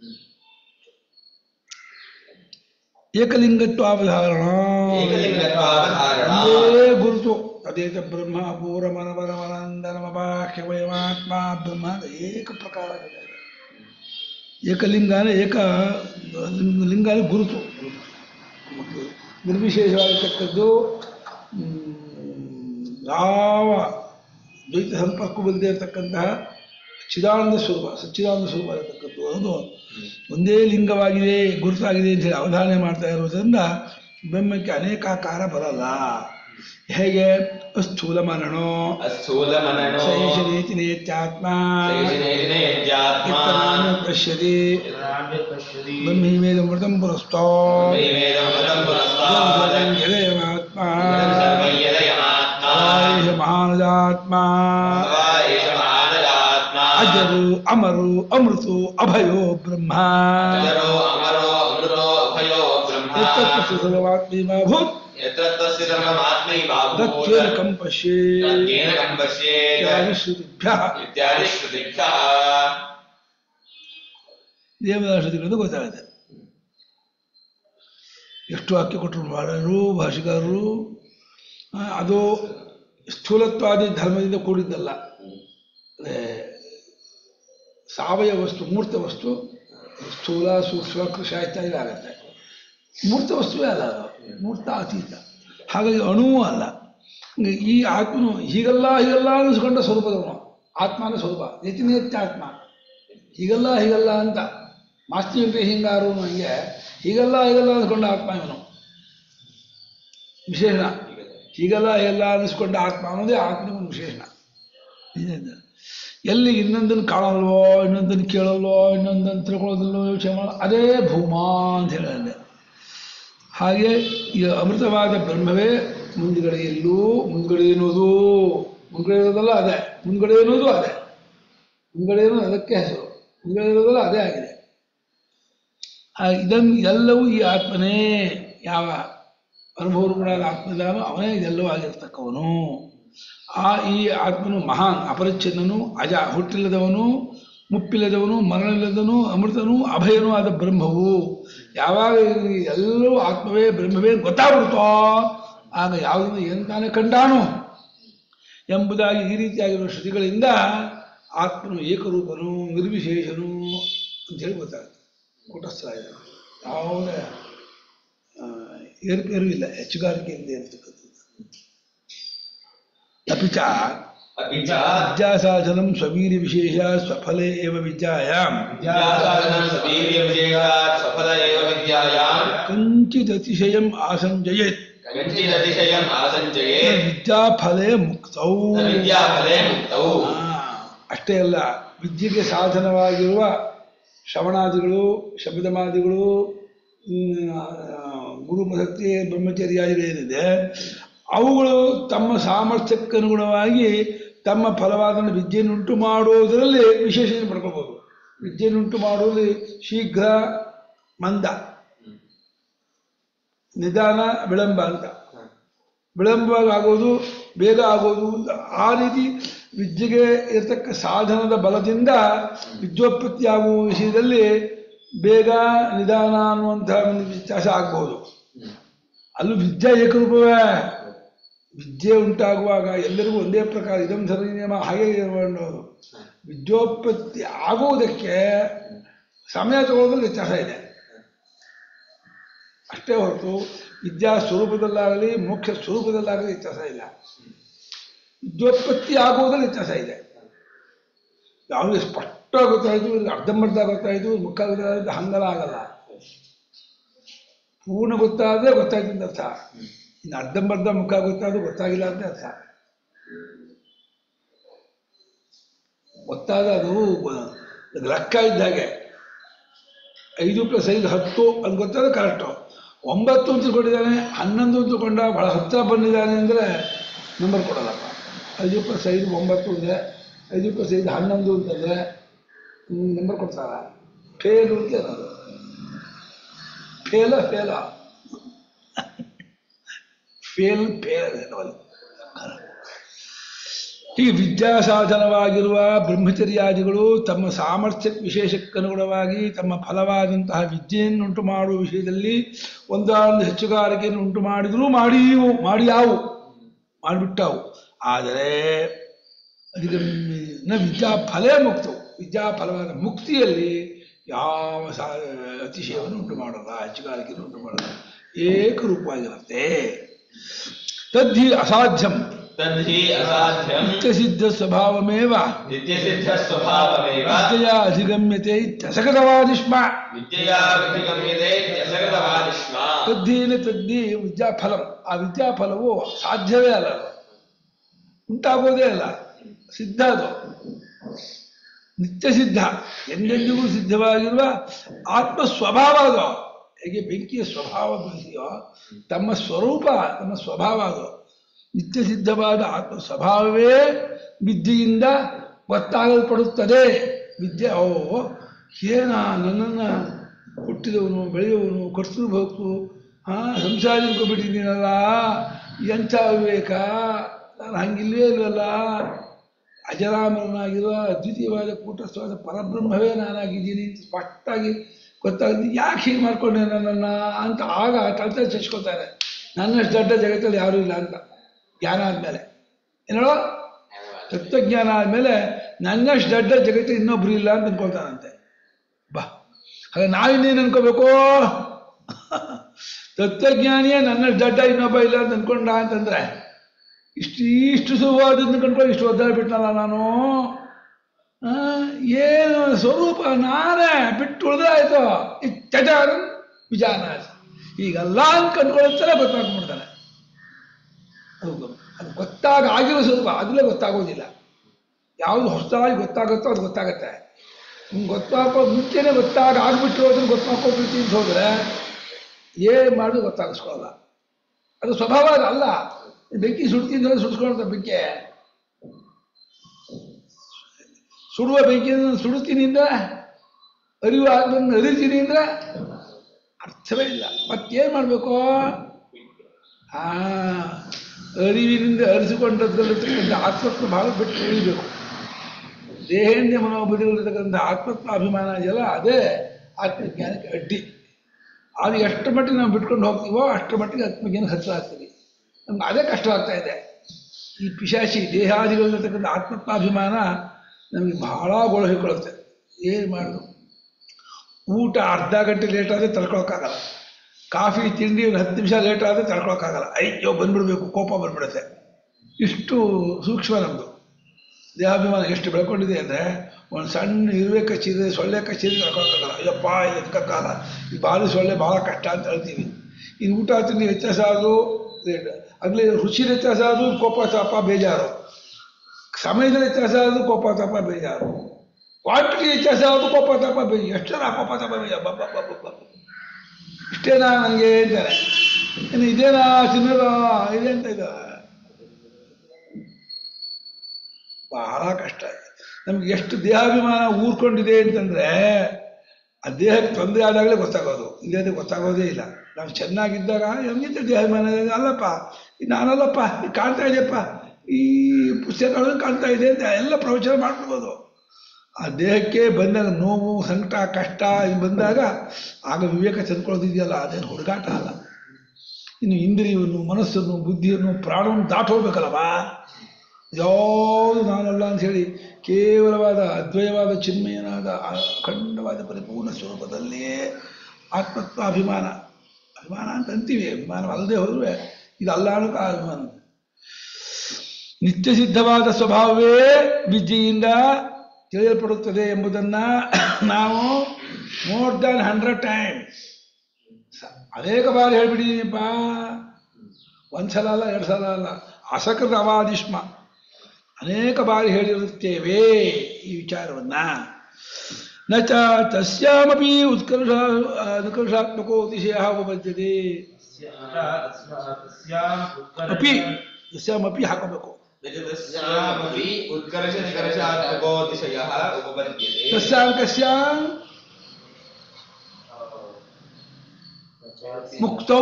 ಏಕಲಿಂಗತ್ವಾವಧಾರಣ ಏಕಲಿಂಗತ್ವಾವಧಾರಣ. ಒಂದೇ ಗುರುತು ತದೇತ ಬ್ರಹ್ಮ ಅಪೂರ ಮನವರಮನಂದನಮಪಾಖ್ಯವಯಮಾತ್ಮ ಬ್ರಹ್ಮ ಅಂತ ಏಕ ಪ್ರಕಾರ ಇದೆ. ಏಕಲಿಂಗಾನ ಏಕ ಲಿಂಗ- ಲಿಂಗಾನ ಗುರುತು ಮತ್ತು ನಿರ್ವಿಶೇಷವಾಗಿರ್ತಕ್ಕದ್ದು ಮ್, ಯಾವ ದ್ವೈತ ಸಂಪರ್ಕ ಬಂದೇ ಇರತಕ್ಕಂತಹ ಚಿದಾನಂದ ಸ್ವರೂಪ ಸಚ್ಚಿದಾನಂದ ಸ್ವರೂಪ ಇರತಕ್ಕದ್ದು ಅದು ಒಂದೇ ಲಿಂಗವಾಗಿದೆ ಗುರುತಾಗಿದೆ ಅಂತ ಹೇಳಿ ಅವಧಾರಣೆ ಮಾಡ್ತಾ ಇರೋದ್ರಿಂದ ಬ್ರಹ್ಮಕ್ಕೆ ಅನೇಕಾಕಾರ ಬರಲ್ಲ ಹೇಗೆ ಸ್ಥೂಲ ಮನನೋ ಅಸ್ಥೂಲ ಮನನೋ ಸೈಷ ನೇತಿ ನೇತ್ಯಾತ್ಮ ಶೈಶನೇತ್ಯಾತ್ಮ ಇತ್ತನಾನು ಪಶ್ಯತಿ ಬ್ರಹ್ಮೀವೇದ ಮೃತಂ ಪುರಸ್ತೋ ವೈವೇದಮೃತಂ ಪುರಸ್ತಾತ್ ಯದಯಮಾತ್ಮ ಸರ್ವಯ್ಯದಯಮಾತ್ಮ ಆಯುಷ ಮಹಾನದಾತ್ಮ ವಾ ಏಷ ಮಾನದಾತ್ಮ ಅಜರು ಅಮರು ಅಮೃತು ಅಭಯೋ ಬ್ರಹ್ಮ ಅಜರೋ ಅಮರೋ ಅಮೃತೋ ಅಭಯೋ ಬ್ರಹ್ಮ ಸರ್ವಮಾತ್ಮೀಭೂತ್ ಯತ್ರ ತಸ್ಯ ಧರ್ಮಮಾತ್ಮೈವಾಭೂತ್ ದತ್ತೇನ ಕಂಪಶ್ಯೇ ತದ್ಯೇನ ಕಂಪಶ್ಯೇತ್ ಇತ್ಯಾದಿ ಶ್ರುತಿಭ್ಯಃ ಇತ್ಯಾದಿ ಶ್ರುತಿಭ್ಯಃ ದೇವದಾಸ ಶ್ರುತಿಗಳಿಂದ ಗೊತ್ತಾಗುತ್ತೆ ಎಷ್ಟು ವಾಕ್ಯ ಕೊಟ್ಟರು ಮಾಡರು ಭಾಷಿಕಾರರು ಆ, ಅದು ಸ್ಥೂಲತ್ವಾದಿ ಧರ್ಮದಿಂದ ಕೂಡಿದ್ದಲ್ಲ ಅದೇ ಸಾವಯವ ವಸ್ತು ಮೂರ್ತ ವಸ್ತು ಸ್ಥೂಲ ಸೂಕ್ಷ್ಮ ಕೃಷಿ ಇತ್ಯಾದಿ ಆಗುತ್ತೆ ಮೂರ್ತ ವಸ್ತುವೇ ಅಲ್ಲ ಅದು ಮೂರ್ತ ಅತೀತ ಹಾಗಾಗಿ ಅಣುವೂ ಅಲ್ಲ ಹಂಗೆ ಈ ಆತ್ಮನು ಹೀಗಲ್ಲ ಹೀಗಲ್ಲ ಅನ್ನಿಸ್ಕೊಂಡ ಸ್ವರೂಪದವನು ಆತ್ಮನ ಸ್ವರೂಪ ನಿತ್ಯ ಆತ್ಮ ಹೀಗಲ್ಲ ಹೀಗಲ್ಲ ಅಂತ ಮಾಸ್ತಿ ವೆಂಕಟ ಹಿಂಗಾರು ಹಂಗೆ ಹೀಗಲ್ಲ ಹೀಗಲ್ಲ ಅನ್ಸ್ಕೊಂಡ ಆತ್ಮ ಇವನು ವಿಶೇಷಣ ಹೀಗಲ್ಲ ಹೀಗಲ್ಲ ಅನ್ನಿಸ್ಕೊಂಡ ಆತ್ಮ ಅನ್ನೋದೇ ಆತ್ಮನ ಒಂದು ವಿಶೇಷಣ ಇದೆ. ಎಲ್ಲಿ ಇನ್ನೊಂದನ್ನು ಕಾಣಲ್ವೋ ಇನ್ನೊಂದನ್ನು ಕೇಳಲ್ವೋ ಇನ್ನೊಂದನ್ನು ತಿಳ್ಕೊಳ್ಳೋದಿಲ್ಲೋ ಯೋಚನೆ ಮಾಡೋ ಅದೇ ಭೂಮಾ ಅಂತ ಹೇಳಿದೆ ಹಾಗೆ ಈ ಅಮೃತವಾದ ಬ್ರಹ್ಮವೇ ಮುಂದ್ಗಡೆ ಎಲ್ಲೂ ಮುಂದ್ಗಡೆ ಎನ್ನುವುದು ಮುಂದ್ಗಡೆ ಇರೋದಲ್ಲ ಅದೇ ಮುಂದ್ಗಡೆ ಎನ್ನುವುದು ಅದೇ ಮುಂದ್ಗಡೆ ಅನ್ನೋದು ಅದಕ್ಕೆ ಹೆಸರು ಮುಂದ್ಗಡೆ ಇರೋದಲ್ಲ ಅದೇ ಆಗಿದೆ ಆ ಇದನ್ನು ಎಲ್ಲವೂ ಈ ಆತ್ಮನೇ ಯಾವ ಅನುಭವಗಳಾದ ಆತ್ಮದಾನು ಅವನೇ ಇದೆಲ್ಲವೂ ಆಗಿರ್ತಕ್ಕವನು ಆ ಈ ಆತ್ಮನು ಮಹಾನ್ ಅಪರಿಚ್ಛನ್ನನು ಅಜ ಹುಟ್ಟಿಲ್ಲದವನು ಮುಪ್ಪಿಲ್ಲದವನು ಮರಣಿಲ್ಲದವನು ಅಮೃತನು ಅಭಯನೂ ಆದ ಬ್ರಹ್ಮವು ಯಾವಾಗ ಈ ಎಲ್ಲವೂ ಆತ್ಮವೇ ಬ್ರಹ್ಮವೇ ಗೊತ್ತಾಗ್ಬಿಡ್ತೋ ಆಗ ಯಾವುದನ್ನು ಏನು ತಾನೇ ಕಂಡಾನು ಎಂಬುದಾಗಿ ಈ ರೀತಿಯಾಗಿರುವ ಶ್ರುತಿಗಳಿಂದ ಆತ್ಮನು ಏಕರೂಪನು ನಿರ್ವಿಶೇಷನು ಅಂತೇಳಿ ಗೊತ್ತಾಗುತ್ತೆ ಕೂಟಸ್ಥ ಇದೆ ಯಾವುದೇ ಆ, ಏರುಪೇರು ಇಲ್ಲ ಹೆಚ್ಚುಗಾರಿಕೆಯಿಂದ ಇರತಕ್ಕಂಥದ್ದು ಅಪಿಚ अपि च ವಿದ್ಯಾಸಾಧನಂ ಸ್ವವೀರ್ಯ ವಿಶೇಷ ಸ್ವಫಲೆ ಏವ ವಿದ್ಯಾಯಾಂ विद्यासाधनं सवीर्यविजयात् सफल एव विद्यायाम् ಕಂಚಿದತಿಶಯಂ ಆಸಂಜಯೇತ್ कञ्चिदतिशयम् आसञ्चये ವಿದ್ಯಾಫಲೆ ಮುಕ್ತೌ न विद्याफले मुक्तौ ಆ, ಅಷ್ಟೇ ಅಲ್ಲ ವಿದ್ಯೆಗೆ ಸಾಧನವಾಗಿರುವ ಶ್ರವಣಾದಿಗಳು ಶಬ್ದಮಾದಿಗಳು ಹ್ಮ್, ಆ, ಗುರುಮಹತ್ಯೆ ಬ್ರಹ್ಮಚರ್ಯಾದಿಗಳೇನಿದೆ ಅವುಗಳು ತಮ್ಮ ಸಾಮರ್ಥ್ಯಕ್ಕನುಗುಣವಾಗಿ ತಮ್ಮ ಫಲವಾದ ವಿದ್ಯೆಯನ್ನುಂಟು ಮಾಡುವುದರಲ್ಲಿ ವಿಶೇಷತೆ ಪಡ್ಕೋಬಹುದು ವಿದ್ಯೆಯನ್ನುಂಟು ಮಾಡುವುದು ಶೀಘ್ರ ಮಂದ ನಿಧಾನ ವಿಳಂಬ ಅಂತ ವಿಳಂಬವಾಗಿ ಆಗೋದು ಬೇಗ ಆಗೋದು ಅಂತ ಆ ರೀತಿ ವಿದ್ಯೆಗೆ ಇರತಕ್ಕ ಸಾಧನದ ಬಲದಿಂದ ವಿದ್ಯೋತ್ಪತ್ತಿ ಆಗುವ ವಿಷಯದಲ್ಲಿ ಬೇಗ ನಿಧಾನ ಅನ್ನುವಂತಹ ಒಂದು ವ್ಯತ್ಯಾಸ ಆಗ್ಬೋದು ಅಲ್ಲೂ ವಿದ್ಯಾ ಏಕರೂಪವೇ ವಿದ್ಯೆ ಉಂಟಾಗುವಾಗ ಎಲ್ಲರಿಗೂ ಒಂದೇ ಪ್ರಕಾರ ಇದಂ ಸರಿ ನಿಯಮ ಹಾಗೆ ಅನ್ನೋದು ವಿದ್ಯೋತ್ಪತ್ತಿ ಆಗುವುದಕ್ಕೆ ಸಮಯ ತಗೊಳ್ಳೋದ್ರಲ್ಲಿ ವ್ಯತ್ಯಾಸ ಇದೆ ಅಷ್ಟೇ ಹೊರತು ವಿದ್ಯಾ ಸ್ವರೂಪದಲ್ಲಾಗಲಿ ಮೋಕ್ಷ ಸ್ವರೂಪದಲ್ಲಾಗಲಿ ವ್ಯತ್ಯಾಸ ಇಲ್ಲ ವಿದ್ಯೋತ್ಪತ್ತಿ ಆಗುವುದರಲ್ಲಿ ವ್ಯತ್ಯಾಸ ಇದೆ ಯಾವುದೇ ಸ್ಪಷ್ಟ ಗೊತ್ತಾಯಿತು ಇವ್ರಿಗೆ ಅರ್ಧಂಬರ್ಧ ಗೊತ್ತಾಯಿತು ಮುಖ ಗೊತ್ತಾಯಿತು ಹಂಗಲ್ಲ ಆಗಲ್ಲ ಪೂರ್ಣ ಗೊತ್ತಾದ್ರೆ ಗೊತ್ತಾಯ್ತು ಅಂತ ಅರ್ಥ ಇನ್ನು ಅರ್ಧಂಬರ್ಧ ಮುಖ ಗೊತ್ತಾದ್ರು ಗೊತ್ತಾಗಿಲ್ಲ ಅಂತ ಅರ್ಥ ಗೊತ್ತಾದ ಅದು ಅದು ಲೆಕ್ಕ ಇದ್ದ ಹಾಗೆ ಐದು ಪ್ಲಸ್ ಐದು ಹತ್ತು ಅದು ಗೊತ್ತಾದ್ರೆ ಕರೆಕ್ಟು ಒಂಬತ್ತು ಅಂತ ಕೊಟ್ಟಿದ್ದಾನೆ ಹನ್ನೊಂದು ಅಂತ ಕೊಂಡ ಬಹಳ ಹತ್ತಿರ ಬಂದಿದ್ದಾನೆ ಅಂದರೆ ನಂಬರ್ ಕೊಡೋಲ್ಲಪ್ಪ ಐದು ಪ್ಲಸ್ ಐದು ಒಂಬತ್ತು ಅಂದರೆ ಐದು ಪ್ಲಸ್ ಐದು ಹನ್ನೊಂದು ಅಂತಂದರೆ ನಂಬರ್ ಕೊಡ್ತಾರ ಫೇಲು ಅಂತ ಅನ್ನೋದು ಫೇಲ ಫೇಲ ಫೇಲ್ ಫೇಲ್ ಅನ್ನೋದು. ಹೀಗೆ ವಿದ್ಯಾಸಾಧನವಾಗಿರುವ ಬ್ರಹ್ಮಚರ್ಯಾದಿಗಳು ತಮ್ಮ ಸಾಮರ್ಥ್ಯ ವಿಶೇಷಕ್ಕನುಗುಣವಾಗಿ ತಮ್ಮ ಫಲವಾದಂತಹ ವಿದ್ಯೆಯನ್ನುಂಟು ಮಾಡುವ ವಿಷಯದಲ್ಲಿ ಒಂದಾಒಂದು ಹೆಚ್ಚುಗಾರಿಕೆಯನ್ನು ಉಂಟು ಮಾಡಿದರೂ ಮಾಡಿಯವು ಮಾಡಿಯಾವು ಮಾಡಿಬಿಟ್ಟವು ಆದರೆ ಅದಕ್ಕೆ ನ ವಿದ್ಯಾಫಲೇ ಮುಕ್ತವು ವಿದ್ಯಾಫಲವಾದ ಮುಕ್ತಿಯಲ್ಲಿ ಯಾವ ಸಾ ಅತಿಶಯವನ್ನು ಉಂಟು ಮಾಡೋಲ್ಲ ಹೆಚ್ಚುಗಾರಿಕೆಯನ್ನು ಉಂಟು ಮಾಡೋಲ್ಲ ಏಕರೂಪವಾಗಿರುತ್ತೆ ತದ್ಧಿ ಅಸಾಧ್ಯಂ तद्धि असाध्यम् ನಿತ್ಯಸಿದ್ಧ ಸ್ವಭಾವಮೇವ नित्यसिद्धस्वभावमेव ವಿದ್ಯೆಯ ಅಧಿಗಮ್ಯತೆ ಇತ್ಯಸಗತವಾದಿಷ್ಮ विद्यया विधिगम्यते इत्यसगतवादिष्मा ತದ್ದೀನ ತದ್ದಿ ವಿದ್ಯಾಫಲಂ ಆ ವಿದ್ಯಾಫಲವು ಸಾಧ್ಯವೇ ಅಲ್ಲ ಅದು ಉಂಟಾಗೋದೇ ಅಲ್ಲ ಸಿದ್ಧ ಅದು ನಿತ್ಯ ಸಿದ್ಧ ಎಂದೆಂದಿಗೂ ಸಿದ್ಧವಾಗಿರುವ ಆತ್ಮ ಸ್ವಭಾವ ಅದು ಹೇಗೆ ಬೆಂಕಿಯ ಸ್ವಭಾವ ಬೆಂಕಿಯೋ ತಮ್ಮ ಸ್ವರೂಪ ತಮ್ಮ ಸ್ವಭಾವ ಅದು ನಿತ್ಯ ಸಿದ್ಧವಾದ ಆತ್ಮ ಸ್ವಭಾವವೇ ವಿದ್ಯೆಯಿಂದ ಗೊತ್ತಾಗಲ್ಪಡುತ್ತದೆ ವಿದ್ಯೆ ಓ ಏನ ನನ್ನನ್ನು ಹುಟ್ಟಿದವನು ಬೆಳೆಯುವವನು ಕರ್ತೃ ಭಕ್ತು ಹಾಂ ಸಂಸಾರ ಅನ್ಕೊಬಿಟ್ಟಿದ್ದೀನಲ್ಲ ಎಂಥ ವಿವೇಕ ನಾನು ಹಂಗಿಲ್ವೇ ಇಲ್ವಲ್ಲ ಅಜರಾಮರನಾಗಿರುವ ಅದ್ವಿತೀಯವಾದ ಕೂಟಸ್ಥವಾದ ಪರಬ್ರಹ್ಮವೇ ನಾನಾಗಿದ್ದೀನಿ ಅಂತ ಸ್ಪಷ್ಟಾಗಿ ಗೊತ್ತಾಗಿದೆ ಯಾಕೆ ಹೀಗೆ ಮಾಡ್ಕೊಂಡೆ ನನ್ನನ್ನು ಅಂತ ಆಗ ತಲೆ ಚಚ್ಕೋತಾರೆ ನನ್ನಷ್ಟು ದೊಡ್ಡ ಜಗತ್ತಲ್ಲಿ ಯಾರೂ ಇಲ್ಲ ಅಂತ ಜ್ಞಾನ ಆದಮೇಲೆ ಏನೋ ತತ್ವಜ್ಞಾನ ಆದಮೇಲೆ ನನ್ನಷ್ಟು ದೊಡ್ಡ ಜಗತ್ತು ಇನ್ನೊಬ್ರು ಇಲ್ಲ ಅಂತ ಅನ್ಕೊಳ್ತಾನಂತೆ ಬಾ ಹಾಗೆ ನಾವಿನ್ನೇನು ಅನ್ಕೋಬೇಕು ತತ್ವಜ್ಞಾನಿಯೇ ನನ್ನಷ್ಟು ದೊಡ್ಡ ಇನ್ನೊಬ್ಬ ಇಲ್ಲ ಅಂತ ಅನ್ಕೊಂಡ ಅಂತಂದ್ರೆ ಇಷ್ಟು ಇಷ್ಟು ಸುಖವಾದದ್ದು ಕಂಡ್ಕೊಂಡು ಇಷ್ಟು ಒದ್ದಾಡ್ಬಿಟ್ನಲ್ಲ ನಾನು ಆ, ಏನು ಸ್ವರೂಪ ನಾನೇ ಬಿಟ್ಟು ಉಳಿದಾಯ್ತು ಇತ್ಯಜಾನ ವಿಜಾನ ಈಗಲ್ಲ ಅಂತ ಕಂಡ್ಕೊಳ್ಳುತ್ತಾರೆ ಗೊತ್ತಾಗ್ಬಿಡ್ತಾನೆ ಅದು ಗೊ- ಅದು ಗೊತ್ತಾಗ ಆಗಿರೋ ಸ್ವರೂಪ ಆಗಲೇ ಗೊತ್ತಾಗೋದಿಲ್ಲ ಯಾವುದು ಹೊಸದಾಗಿ ಗೊತ್ತಾಗುತ್ತೋ ಅದು ಗೊತ್ತಾಗತ್ತೆ ನಿಮ್ಗೆ ಗೊತ್ತಾಗೋ ಮುಂಚೆನೇ ಗೊತ್ತಾಗ ಆಗ್ಬಿಟ್ರು ಅದನ್ನು ಗೊತ್ತಾಕೋ ಪ್ರೀತಿ ಅಂತ ಹೋದ್ರೆ ಏನು ಮಾಡೋದು ಗೊತ್ತಾಗಿಸ್ಕೊಳ್ಳಲ್ಲ ಅದು ಸ್ವಭಾವ ಅದು ಅಲ್ಲ ಬೆಂಕಿ ಸುಡ್ತೀನಿ ಅಂದ್ರೆ ಸುಡಿಸ್ಕೊಳ್ಳೋದು ಬೆಂಕಿ ಸುಡುವ ಬೆಂಕಿಯನ್ನು ಸುಡುತ್ತೀನಿ ಅಂದ್ರೆ ಅರಿವು ಅದನ್ನು ಅರಿತೀನಿ ಅಂದ್ರೆ ಅರ್ಥವೇ ಇಲ್ಲ ಮತ್ತೇನು ಮಾಡಬೇಕು ಆ ಅರಿವಿನಿಂದ ಅರಿಸಿಕೊಂಡದ್ರಲ್ಲಿರ್ತಕ್ಕಂಥ ಆತ್ಮತ್ವ ಭಾವ ಬಿಟ್ಟು ಉಳಿಬೇಕು ದೇಹೇಂದ್ರಿಯ ಮನೋಬುದ್ಧಿಗಳಿರ್ತಕ್ಕಂಥ ಆತ್ಮತ್ವ ಅಭಿಮಾನ ಇದೆಯಲ್ಲ ಅದೇ ಆತ್ಮಜ್ಞಾನಕ್ಕೆ ಅಡ್ಡಿ ಅದು ಎಷ್ಟು ಮಟ್ಟಿಗೆ ನಾವು ಬಿಟ್ಕೊಂಡು ಹೋಗ್ತೀವೋ ಅಷ್ಟರ ಮಟ್ಟಿಗೆ ಆತ್ಮಜ್ಞಾನ ಹತ್ತಿರ ಆಗ್ತೀವಿ ನಮ್ಗೆ ಅದೇ ಕಷ್ಟವಾಗ್ತಾ ಇದೆ ಈ ಪಿಶಾಚಿ ದೇಹಾದಿಗಳಿರ್ತಕ್ಕಂಥ ಆತ್ಮತ್ವಾಭಿಮಾನ ನಮಗೆ ಬಹಳ ಗೊಳಹಿಕೊಳ್ಳುತ್ತೆ ಏನು ಮಾಡೋದು ಊಟ ಅರ್ಧ ಗಂಟೆ ಲೇಟ್ ಆದರೆ ತಡ್ಕೊಳಕ್ಕಾಗಲ್ಲ ಕಾಫಿ ತಿಂಡಿ ಒಂದು ಹತ್ತು ನಿಮಿಷ ಲೇಟ್ ಆದರೆ ತಡ್ಕೊಳಕ್ಕಾಗಲ್ಲ ಅಯ್ಯೋ ಬಂದ್ಬಿಡ್ಬೇಕು ಕೋಪ ಬಂದ್ಬಿಡುತ್ತೆ ಇಷ್ಟು ಸೂಕ್ಷ್ಮ ನಮ್ಮದು ದೇಹಾಭಿಮಾನ ಎಷ್ಟು ಬೆಳ್ಕೊಂಡಿದೆ ಅಂದರೆ ಒಂದು ಸಣ್ಣ ಇರುವೆ ಕಚ್ಚಿದ್ರೆ ಸೊಳ್ಳೆ ಕಚ್ಚಿದ್ರೆ ತಡ್ಕೊಳಕ್ಕಾಗಲ್ಲ ಅಯ್ಯಪ್ಪ ಇದು ಎತ್ಕೊಕ್ಕಾಗಲ್ಲ ಈ ಬಾಲಿ ಸೊಳ್ಳೆ ಭಾಳ ಕಷ್ಟ ಅಂತ ಹೇಳ್ತೀವಿ ಇನ್ನು ಊಟ ತಿಂಡಿ ವ್ಯತ್ಯಾಸ ಆದರೂ ಆಗಲಿ ರುಚಿ ವ್ಯತ್ಯಾಸ ಆದರೂ ಕೋಪ ತಾಪ ಬೇಜಾರು ಸಮಯದ ವ್ಯತ್ಯಾಸ ಆದರೂ ಕೋಪ ತಾಪ ಬೇಜಾರು ಕ್ವಾಂಟಿಟಿ ವ್ಯತ್ಯಾಸ ಆದರೂ ಕೋಪ ತಾಪ ಬೇಜಾರು ಎಷ್ಟು ಜನ ಕೋಪ ತಾಪ ಬೇಜಾರು ಬಬ್ಬ ಬಬ್ಬ ಬಬ್ಬ ಇಷ್ಟೇನಾ ನನಗೆ ಅಂತಾರೆ ಇನ್ನು ಇದೇನಾ ತಿನ್ನೋದ ಇದೆ ಅಂತ ಇದ ಬಹಳ ಕಷ್ಟ ಇದೆ ನಮ್ಗೆ ಎಷ್ಟು ದೇಹಾಭಿಮಾನ ಊರ್ಕೊಂಡಿದೆ ಅಂತಂದ್ರೆ ಆ ದೇಹಕ್ಕೆ ತೊಂದರೆ ಆದಾಗಲೇ ಗೊತ್ತಾಗೋದು ಇಲ್ಲದೆ ಗೊತ್ತಾಗೋದೇ ಇಲ್ಲ ನಾವು ಚೆನ್ನಾಗಿದ್ದಾಗ ನಮಗಿಂತ ದೇಹಾಭಿಮಾನ ಇದೆ ಅಲ್ಲಪ್ಪ ಇದು ನಾನಲ್ಲಪ್ಪ ಇದು ಕಾಣ್ತಾ ಇದೆಯಪ್ಪ ಈ ಪುಸ್ತಕಗಳು ಕಾಣ್ತಾ ಇದೆ ಅಂತ ಎಲ್ಲ ಪ್ರವಚನ ಮಾಡ್ಕೊಬೋದು ಆ ದೇಹಕ್ಕೆ ಬಂದಾಗ ನೋವು ಸಂಕಟ ಕಷ್ಟ ಇದು ಬಂದಾಗ ಆಗ ವಿವೇಕ ತಂದ್ಕೊಳ್ಳೋದಿದೆಯಲ್ಲ ಅದೇನು ಹುಡುಗಾಟ ಅಲ್ಲ ಇನ್ನು ಇಂದ್ರಿಯವನ್ನು ಮನಸ್ಸನ್ನು ಬುದ್ಧಿಯನ್ನು ಪ್ರಾಣವನ್ನು ದಾಟೋಗ್ಬೇಕಲ್ಲವ ಯಾವುದು ನಾನಲ್ಲ ಅಂತ ಹೇಳಿ ಕೇವಲವಾದ ಅದ್ವಯವಾದ ಚಿನ್ಮಯನಾದ ಅಖಂಡವಾದ ಪರಿಪೂರ್ಣ ಸ್ವರೂಪದಲ್ಲೇ ಆತ್ಮತ್ವ ಅಭಿಮಾನ ಅಭಿಮಾನ ಅಂತ ಅಂತೀವಿ ಅಭಿಮಾನವಲ್ಲದೆ ಹೋದ್ರೆ ಇದಲ್ಲ ಅನ್ನೋಕೆ ಆ ಅಭಿಮಾನ ನಿತ್ಯ ಸಿದ್ಧವಾದ ಸ್ವಭಾವವೇ ವಿದ್ಯೆಯಿಂದ ತಿಳಿಯಲ್ಪಡುತ್ತದೆ ಎಂಬುದನ್ನ ನಾವು ಮೋರ್ ದ್ಯಾನ್ ಹಂಡ್ರೆಡ್ ಟೈಮ್ ಅನೇಕ ಬಾರಿ ಹೇಳ್ಬಿಟ್ಟಿದ್ದೀನಿಪ್ಪ ಒಂದ್ಸಲ ಅಲ್ಲ ಎರಡು ಸಲ ಅಲ್ಲ ಅಸಕೃತ ಅವಾದಿಷ್ಮ ಅನೇಕ ಬಾರಿ ಹೇಳಿರುತ್ತೇವೆ ಈ ವಿಚಾರವನ್ನ ನ ಚ ತಸ್ಯಾಮಪಿ ಉತ್ಕರ್ಷ ನಿಕರ್ಷಾತ್ಮಕೋ ಅತಿಶಯ ಉಪಬದ್ಧತೆ ಅಪಿ ತಸ್ಯಾಮಪಿ ಹಾಕಬೇಕು तस्यामपि उत्कर्षनिकर्षात्मकोऽतिशयः उपपद्यते ತಸ್ಯಾಂ ಕಸ್ಯಾಂ ಮುಕ್ತೌ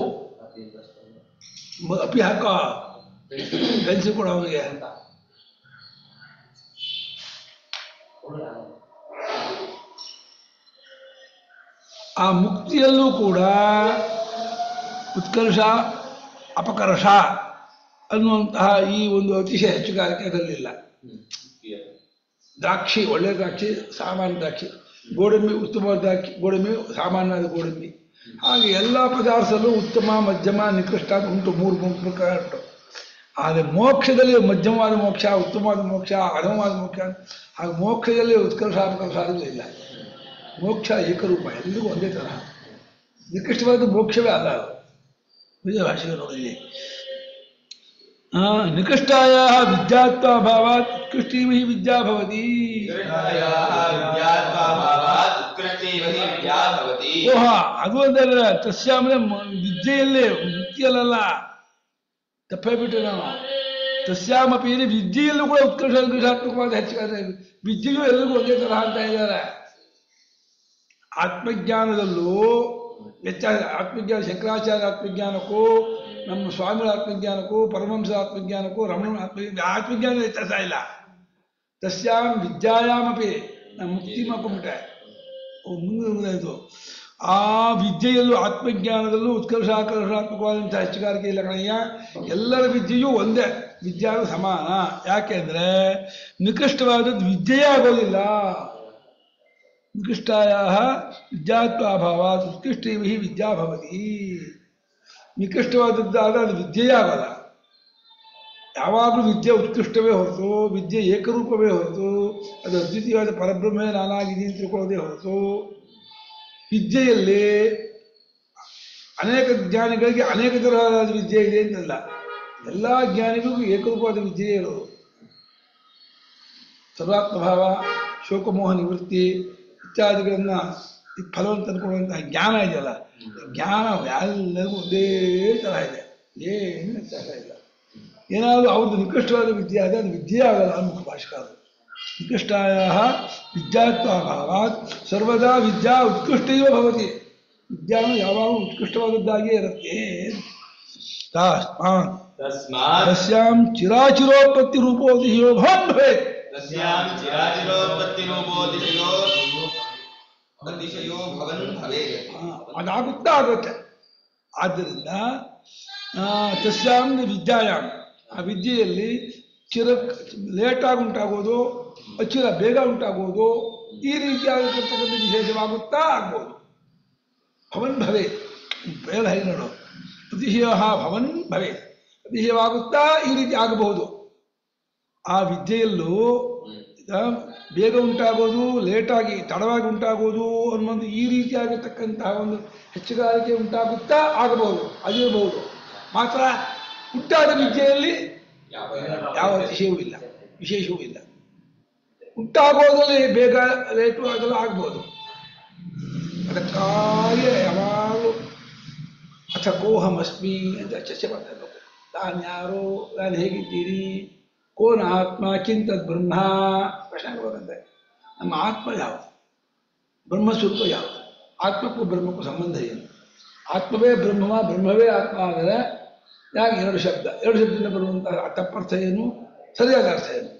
ಮ- ಅಪಿ ಹಾಕ ಗಂಜಿ ಕೊಡ ಅವನಿಗೆ ಆ ಮುಕ್ತಿಯಲ್ಲೂ ಕೂಡ ಉತ್ಕರ್ಷ ಅಪಕರ್ಷ ಅನ್ನುವಂತಹ ಈ ಒಂದು ಅತಿಶಯ ಹೆಚ್ಚುಗಾರಿಕೆ ಅದರಲ್ಲಿಲ್ಲ ದ್ರಾಕ್ಷಿ ಒಳ್ಳೆ ದ್ರಾಕ್ಷಿ ಸಾಮಾನ್ಯ ದ್ರಾಕ್ಷಿ ಗೋಡಂಬಿ ಉತ್ತಮವಾದ ದ್ರಾಕ್ಷಿ ಗೋಡಂಬಿ ಸಾಮಾನ್ಯವಾದ ಗೋಡಂಬಿ ಹಾಗೆ ಎಲ್ಲ ಪದಾರ್ಥದಲ್ಲೂ ಉತ್ತಮ ಮಧ್ಯಮ ನಿಕೃಷ್ಟ ಅಂತ ಉಂಟು ಮೂರು ಮೂರು ಪ್ರಕಾರ ಉಂಟು ಆದರೆ ಮೋಕ್ಷದಲ್ಲಿ ಮಧ್ಯಮವಾದ ಮೋಕ್ಷ ಉತ್ತಮವಾದ ಮೋಕ್ಷ ಅಧಮವಾದ ಮೋಕ್ಷ ಹಾಗೆ ಮೋಕ್ಷದಲ್ಲಿ ಉತ್ಕರ್ಷ ಅಪಕರ್ಷ ಅನ್ನೋದು ಇಲ್ಲ ಮೋಕ್ಷ ಏಕರೂಪ ಎಲ್ಲಿಗೂ ಒಂದೇ ತರಹ ನಿಕೃಷ್ಟವಾದ ಮೋಕ್ಷವೇ ಅಲ್ಲ ಅದು ವಿಜಯ ಭಾಷೆಗೆ ನೋಡಿ ಆ, ನಿಕೃಷ್ಟಾಯ ವಿದ್ಯಾತ್ವಾಭಾವಾತ್ ಉತ್ಕೃಷ್ಟೀವಿ ವಿದ್ಯಾ ಭವತಿ निकृष्टायाः विद्यात्वाभावात् उत्कृष्टैव हि विद्या भवति ಓಹ ಅದು ಒಂದಲ್ಲ ತಸ್ಯಾಮನೆ ವಿದ್ಯೆಯಲ್ಲೇ ಮುಕ್ತಿಯಲ್ಲ ತಪ್ಪೇಬಿಟ್ಟು ನಾವು ತಸ್ಯಾಮಪಿ ಇದೆ ವಿದ್ಯೆಯಲ್ಲೂ ಕೂಡ ಉತ್ಕರ್ಷ ನಿಕೃಷ್ಟಾತ್ಮಕವಾದ ಹೆಚ್ಚು ವಿದ್ಯೆಯೂ ಎಲ್ಲರಿಗೂ ಒಂದೇ ತರಹ ಅಂತ ಇದ್ದಾರೆ ಆತ್ಮಜ್ಞಾನದಲ್ಲೂ ವ್ಯತ್ಯಾಸ ಆತ್ಮಜ್ಞಾನ ಶಂಕರಾಚಾರ್ಯ ಆತ್ಮಜ್ಞಾನಕ್ಕೂ ನಮ್ಮ ಸ್ವಾಮಿಗಳ ಆತ್ಮಜ್ಞಾನಕ್ಕೂ ಪರಮಹಂಸರ ಆತ್ಮಜ್ಞಾನಕ್ಕೂ ರಮಣ ಆತ್ಮಜ್ಞಾನ ಆತ್ಮಜ್ಞಾನ ವ್ಯತ್ಯಾಸ ಇಲ್ಲ ತಸ್ಯಾಂ ವಿದ್ಯಾಯಾಮಪಿ ನಾನು ಮುಕ್ತಿ ಮಾಡ್ಕೊಂಡ್ಬಿಟ್ಟೆ ಓ, ಮುಂದೆ ಮುಂದಾಯಿತು ಆ ವಿದ್ಯೆಯಲ್ಲೂ ಆತ್ಮಜ್ಞಾನದಲ್ಲೂ ಉತ್ಕರ್ಷಾಕರ್ಷಾತ್ಮಕವಾದಂಥ ಹೆಚ್ಚುಗಾರಿಕೆ ಇಲ್ಲ ಕಣಯ್ಯ ಎಲ್ಲರ ವಿದ್ಯೆಯೂ ಒಂದೇ ವಿದ್ಯಾ ಸಮಾನ ಯಾಕೆಂದ್ರೆ ನಿಕೃಷ್ಟವಾದದ್ದು ವಿದ್ಯೆಯೇ ಆಗೋದಿಲ್ಲ ನಿಕೃಷ್ಟಾಯ ವಿದ್ಯಾತ್ವಾಭಾವ ಉತ್ಕೃಷ್ಟೈವ ಹಿ ವಿದ್ಯಾ ಭವತಿ ನಿಕೃಷ್ಟವಾದದ್ದಾದ ಅದು ವಿದ್ಯೆಯೇ ಆಗೋಲ್ಲ ಯಾವಾಗಲೂ ವಿದ್ಯೆ ಉತ್ಕೃಷ್ಟವೇ ಹೊರತು ವಿದ್ಯೆ ಏಕರೂಪವೇ ಹೊರತು ಅದು ಅದ್ವಿತೀಯವಾದ ಪರಬ್ರಹ್ಮವೇ ನಾನಾಗಿದೆ ಅಂತ ತಿಳ್ಕೊಳ್ಳೋದೇ ಹೊರತು ವಿದ್ಯೆಯಲ್ಲಿ ಅನೇಕ ಜ್ಞಾನಿಗಳಿಗೆ ಅನೇಕ ತರಹದ ವಿದ್ಯೆ ಇದೆ ಅಂತಲ್ಲ ಎಲ್ಲ ಜ್ಞಾನಿಗಳಿಗೂ ಏಕರೂಪವಾದ ವಿದ್ಯೆಯೇ ಇರೋದು ಸರ್ವಾತ್ಮಭಾವ ಶೋಕಮೋಹ ನಿವೃತ್ತಿ ಇತ್ಯಾದಿಗಳನ್ನ ಈ ಫಲವನ್ನು ತಂದುಕೊಳ್ಳುವಂತಹ ಜ್ಞಾನ ಇದೆಯಲ್ಲ ಜ್ಞಾನ ಎಲ್ಲರಿಗೂ ಒಂದೇ ಥರ ಇದೆ ಏನು ವ್ಯತ್ಯಾಸ ಇಲ್ಲ ಏನಾದರೂ ಅವ್ರದ್ದು ನಿಕೃಷ್ಟವಾದ ವಿದ್ಯೆ ಆದರೆ ಅದು ವಿದ್ಯೆ ಆಗಲ್ಲ ಮುಖ ಭಾಷೆಕಾರರು ನಿಕೃಷ್ಟಾಯ ವಿದ್ಯಾತ್ವಾಭಾವಾತ್ ಸರ್ವದಾ ವಿದ್ಯಾ ಉತ್ಕೃಷ್ಟೈವ ಭವತಿ ವಿದ್ಯಾನು ಯಾವಾಗಲೂ ಉತ್ಕೃಷ್ಟವಾದದ್ದಾಗಿಯೇ ಇರುತ್ತೆ ತಾಸ್ಮಾತ್ तस्मात् ತಸ್ಯಾಂ ಚಿರಾಚಿರೋತ್ಪತ್ತಿ ರೂಪೋದಿಯೋ ಭವನ್ ಭವೇತ್ तस्यां चिराचिरोत्पत्तिरूपोऽतिशयो अतिशयो भवन् भवेत् ಆ, ಅದಾಗುತ್ತಾ ಆಗುತ್ತೆ ಆದ್ದರಿಂದ ಆ, ತಸ್ಯಾಂ ವಿದ್ಯಾಯಾಮ್ ಆ ವಿದ್ಯೆಯಲ್ಲಿ ಚಿರ ಲೇಟಾಗಿ ಉಂಟಾಗೋದು ಅಚಿರ ಬೇಗ ಉಂಟಾಗೋದು ಈ ರೀತಿಯಾಗಿರ್ತಕ್ಕಂಥ ವಿಶೇಷವಾಗುತ್ತಾ ಆಗ್ಬೋದು ಭವನ್ ಭವೆ ಬೇಡ ಹೇಗೆ ನೋಡು ಅತಿಶಯ ಭವನ್ ಭವೆ ಅತಿಶಯವಾಗುತ್ತಾ ಈ ರೀತಿ ಆಗಬಹುದು ಆ ವಿದ್ಯೆಯಲ್ಲೂ ಈಗ ಬೇಗ ಉಂಟಾಗೋದು ಲೇಟಾಗಿ ತಡವಾಗಿ ಉಂಟಾಗೋದು ಅನ್ನೋದು ಈ ರೀತಿಯಾಗಿರ್ತಕ್ಕಂತಹ ಒಂದು ಹೆಚ್ಚುಗಾರಿಕೆ ಉಂಟಾಗುತ್ತಾ ಆಗಬಹುದು ಆಗಿರಬಹುದು ಮಾತ್ರ ಹುಟ್ಟಾದ ವಿದ್ಯೆಯಲ್ಲಿ ಯಾವ ಅತಿಶಯವೂ ಇಲ್ಲ ವಿಶೇಷವೂ ಇಲ್ಲ ಉಂಟಾಗೋದ್ರಲ್ಲಿ ಬೇಗ ಲೇಟು ಅದೆಲ್ಲ ಆಗ್ಬೋದು ಅದಕ್ಕಾಗಿ ಯಾವಾಗಲೂ ಅಥ ಕೋಹಮಸ್ಮಿ ಅಂತ ಚರ್ಚೆ ಮಾಡ್ತಾ ಇರ್ಬೇಕು ನಾನು ಯಾರು ನಾನು ಹೇಗಿದ್ದೀರಿ ಕೋನ ಆತ್ಮ ಕಿಂತದ್ ಬ್ರಹ್ಮ ಪ್ರಶ್ನೆ ಬರುತ್ತಂತೆ ನಮ್ಮ ಆತ್ಮ ಯಾವುದು ಬ್ರಹ್ಮಸ್ವರೂಪ ಯಾವುದು ಆತ್ಮಕ್ಕೂ ಬ್ರಹ್ಮಕ್ಕೂ ಸಂಬಂಧ ಏನು ಆತ್ಮವೇ ಬ್ರಹ್ಮವ ಬ್ರಹ್ಮವೇ ಆತ್ಮ ಆದರೆ ಯಾಕೆ ಎರಡು ಶಬ್ದ ಎರಡು ಶಬ್ದದಿಂದ ಬರುವಂತಹ ತಪ್ಪರ್ಥ ಏನು ಸರಿಯಾದ ಅರ್ಥ ಏನು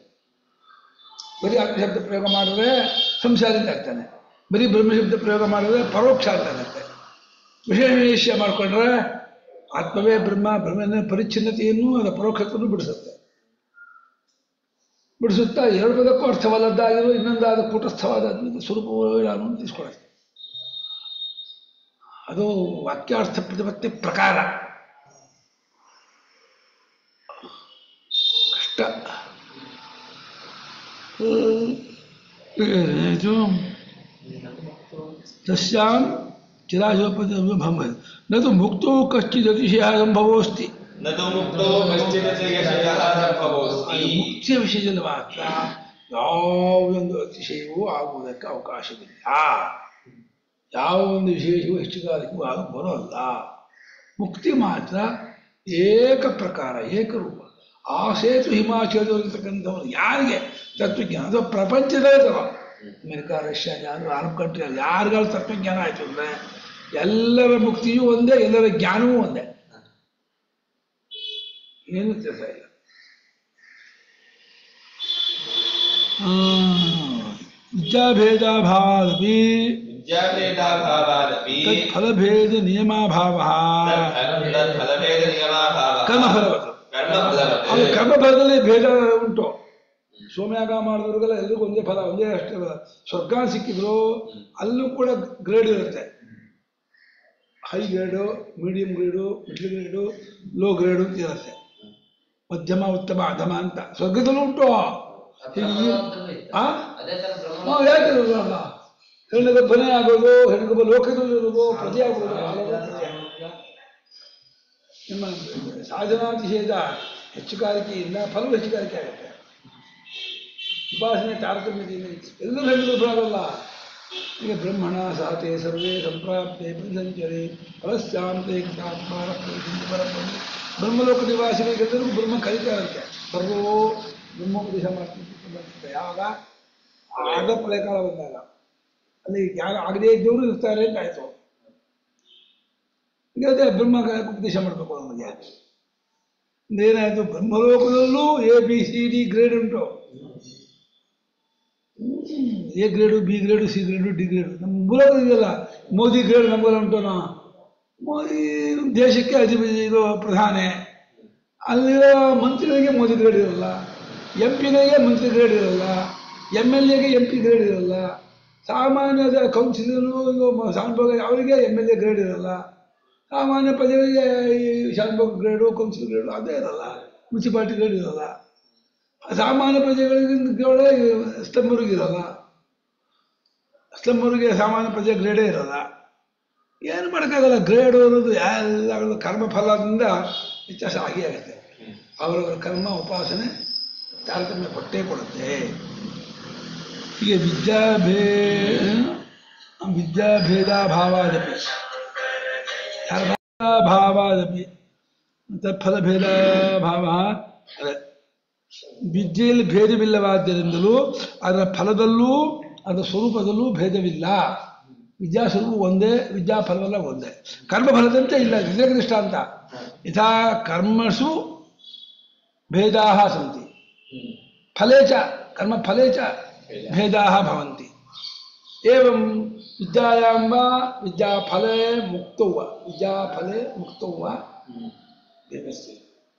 ಬರೀ ಆತ್ಮಶಬ್ದ ಪ್ರಯೋಗ ಮಾಡಿದ್ರೆ ಸಂಸಾರಿಂದ ಆಗ್ತಾನೆ ಬರೀ ಬ್ರಹ್ಮಶಬ್ದ ಪ್ರಯೋಗ ಮಾಡಿದ್ರೆ ಪರೋಕ್ಷ ಆಗ್ತಾನಂತೆ ವಿಶೇಷ ವಿಷಯ ಮಾಡಿಕೊಂಡ್ರೆ ಆತ್ಮವೇ ಬ್ರಹ್ಮ ಬ್ರಹ್ಮನ ಪರಿಚ್ಛಿನ್ನತೆಯನ್ನು ಅದರ ಪರೋಕ್ಷತೆಯನ್ನು ಬಿಡಿಸುತ್ತೆ ಬಿಡಿಸುತ್ತಾ ಎರಡು ಪದಕ್ಕೂ ಅರ್ಥವಲ್ಲದ್ದಾಗಿರೋ ಇನ್ನೊಂದಾದ ಕೂಟಸ್ಥವಾದ ಅದ್ಭುತ ಸ್ವರೂಪವೂ ನಾನು ತಿಳಿಸ್ಕೊಡುತ್ತೆ ಅದು ವಾಕ್ಯಾರ್ಥ ಪ್ರತಿಪತ್ತಿ ಪ್ರಕಾರ ಕಷ್ಟ ಹ್ಮ್. ಇದು ತಸ್ಯಾಂ ಚಿರಾಜೋಪದ ಭಂಭ ನದು ಮುಕ್ತೋ ಕಶ್ಚಿದತಿಶಯ ಸಂಭವೋಸ್ತಿ न तु मुक्तो कश्चिदतिशयः सम्भवोऽस्ति ಮುಕ್ತಿಯ ವಿಷಯದಲ್ಲಿ ಮಾತ್ರ ಯಾವುದೊಂದು ಅತಿಶಯವೂ ಆಗುವುದಕ್ಕೆ ಅವಕಾಶವಿಲ್ಲ ಯಾವ ಒಂದು ವಿಶೇಷವೂ ಹೆಚ್ಚುಗಾರಿಕೆಗೂ ಆಗ ಬರೋಲ್ಲ ಮುಕ್ತಿ ಮಾತ್ರ ಏಕ ಪ್ರಕಾರ ಏಕರೂಪ ಆ ಸೇತು ಹಿಮಾಚಲದಲ್ಲಿರ್ತಕ್ಕಂಥವ್ರು ಯಾರಿಗೆ ತತ್ವಜ್ಞಾನ ಅದು ಪ್ರಪಂಚದಲ್ಲೇ ತಗೋ ಅಮೆರಿಕ ರಷ್ಯಾ ಯಾರು ಅರಬ್ ಕಂಟ್ರಿಯಲ್ಲಿ ಯಾರಿಗಾದ್ರು ತತ್ವಜ್ಞಾನ ಆಯಿತು ಅಂದರೆ ಎಲ್ಲರ ಮುಕ್ತಿಯೂ ಒಂದೇ ಎಲ್ಲರ ಜ್ಞಾನವೂ ಒಂದೇ ಏನು ವ್ಯತ್ಯಾಸ ಇಲ್ಲ ವಿದ್ಯಾಭೇದಾಭಾವಪಿ विद्याभेदाभावादपि ಫಲಭೇದ ನಿಯಮಾಭಾವ तत्फल- तत्फलभेदनियमाभावः ಕರ್ಮಫಲವತ್ ಅದು कर्मफलवत् ಕರ್ಮಫಲದಲ್ಲಿ ಭೇದ ಉಂಟು ಸೋಮ್ಯಾಗ ಮಾಡಿದವ್ರಿಗೆಲ್ಲ ಎಲ್ರಿಗೂ ಒಂದೇ ಫಲ ಒಂದೇ ಅಷ್ಟೇ ಫಲ. ಸ್ವರ್ಗ ಸಿಕ್ಕಿದ್ರು ಅಲ್ಲೂ ಕೂಡ ಗ್ರೇಡ್ ಇರುತ್ತೆ high grade medium grade middle grade low grade ಅಂತ ಇರುತ್ತೆ ಮಧ್ಯಮ ಉತ್ತಮ ಅಧಮ ಅಂತ ಸ್ವರ್ಗದಲ್ಲೂ ಉಂಟು ಹೀಗೆ ಆ ಅದೇ ತರ ಬ್ರಹ್ಮ ನಾವು ಯಾಕೆ ಇರೋಲ್ಲ ಹೆಣ್ಣುಗಬ್ಬನೇ ಆಗೋದು ಹೆಣ್ಣುಗಬ್ಬ ಲೋಕದಲ್ಲಿ ಇರೋದು ಪ್ರಜೆ ಆಗೋದು ಹಲವು ಪ್ರಜೆ. ನಿಮ್ಮ ಸಾಧನಾತಿಶಯದ ಹೆಚ್ಚುಗಾರಿಕೆಯಿಂದ ಫಲವು ಹೆಚ್ಚುಗಾರಿಕೆ ಆಗುತ್ತೆ ಉಪಾಸನೆ ತಾರತಮ್ಯದಿಂದ ಎಲ್ಲರೂ ಹೆಣ್ಣುಗಬ್ಬರಾಗಲ್ಲ ಈಗ ಬ್ರಹ್ಮಣ ಸಾತೆ ಸರ್ವೇ ಸಂಪ್ರಾಪ್ತೆ ಸಂಚರಿ ಫಲಶ್ಚಾಂತೆ ಕೃತಾತ್ಮಾರ ಪರಬ್ರಹ್ಮ ಬ್ರಹ್ಮಲೋಕ ನಿವಾಸಿಗಳಿಗೆಲ್ಲರಿಗೂ ಬ್ರಹ್ಮ ಕಲಿತಾರಂತೆ ಸರ್ವೋ ಬ್ರಹ್ಮೋಪದೇಶ ಮಾಡ್ತಿರ್ತಾರೆ ಯಾವಾಗ ಆಗ ಪ್ರಳಯಕಾಲ ಬಂದಾಗ ಅಲ್ಲಿ ಯಾರು ಆಗದೇ ಇದ್ದವರು ಇರ್ತಾರೆ ಅಂತ ಆಯ್ತು ಈಗ ಅದೇ ಬ್ರಹ್ಮ ಉಪದೇಶ ಮಾಡಬೇಕು ನಮಗೆ ಏನಾಯ್ತು ಬ್ರಹ್ಮಲೋಕದಲ್ಲೂ A B C D grade ಉಂಟು A grade B grade C grade D grade ನಮ್ಮ ಮೂಲಕ ಇದೆಯಲ್ಲ ಮೋದಿ ಗ್ರೇಡ್ ನಮಗೆಲ್ಲ ಉಂಟುನಾ ಮೋದಿ ನಮ್ಮ ದೇಶಕ್ಕೆ ಅಧಿಪತಿ ಇದು ಪ್ರಧಾನಿ ಅಲ್ಲಿರೋ ಮಂತ್ರಿಗಳಿಗೆ ಮೋದಿ ಗ್ರೇಡ್ ಇರಲ್ಲ ಎಂ ಪಿಗಳಿಗೆ ಮಂತ್ರಿ ಗ್ರೇಡ್ ಇರಲ್ಲ ಎಮ್ ಎಲ್ ಎಗೆ ಎಂ ಪಿ ಗ್ರೇಡ್ ಇರಲ್ಲ ಸಾಮಾನ್ಯದ ಕೌನ್ಸಿಲರು ಇದು ಮ- ಶಾನ್ಭೋಗ ಅವರಿಗೆ ಎಮ್ ಎಲ್ ಎ ಗ್ರೇಡ್ ಇರಲ್ಲ ಸಾಮಾನ್ಯ ಪ್ರಜೆಗಳಿಗೆ ಈ ಶಾನ್ಭೋಗ ಗ್ರೇಡು ಕೌನ್ಸಿಲ್ ಗ್ರೇಡು ಅದೇ ಇರಲ್ಲ ಮುನ್ಸಿಪಾಲ್ಟಿ ಗ್ರೇಡ್ ಇರಲ್ಲ ಸಾಮಾನ್ಯ ಪ್ರಜೆಗಳಿಗೆ ಸ್ತಂಭರಿಗೆ ಇರಲ್ಲ ಸ್ತಂಭರಿಗೆ ಸಾಮಾನ್ಯ ಪ್ರಜೆ ಗ್ರೇಡೇ ಇರಲ್ಲ ಏನು ಮಾಡೋಕ್ಕಾಗಲ್ಲ ಗ್ರೇಡ್ ಅನ್ನೋದು ಎಲ್ಲ ಕರ್ಮಫಲದಿಂದ ವ್ಯತ್ಯಾಸ ಆಗೇ ಆಗುತ್ತೆ ಅವರವರ ಕರ್ಮ ಉಪಾಸನೆ ತಾರತಮ್ಯ ಕೊಟ್ಟೇ ಕೊಡುತ್ತೆ ಹೀಗೆ ವಿದ್ಯಾಭೇ ವಿದ್ಯಾಭೇದಾಭಾವಾದಪಿ ಭಾವಾದಪಿ ಮತ್ತು ಫಲಭೇದ ಭಾವ ಅದೇ ವಿದ್ಯೆಯಲ್ಲಿ ಭೇದವಿಲ್ಲವಾದ್ದರಿಂದಲೂ ಅದರ ಫಲದಲ್ಲೂ ಅದರ ಸ್ವರೂಪದಲ್ಲೂ ಭೇದವಿಲ್ಲ ವಿದ್ಯಾ ಸ್ವರೂಪ ಒಂದೇ ವಿದ್ಯಾ ಫಲವೆಲ್ಲ ಒಂದೇ ಕರ್ಮಫಲದಂತೆ ಇಲ್ಲ ವಿವೇಕ ದೃಷ್ಟಾಂತ ಯಥಾ ಕರ್ಮಸು ಭೇದಾ ಸಂತಿ ಫಲೇ ಚ ಕರ್ಮಫಲೇ ಚ ಭೇದಾ ಭವಂತಿ एवं विद्यायां वा विद्याफले मुक्तौ वा विद्याफले मुक्तौ वा भेदस्य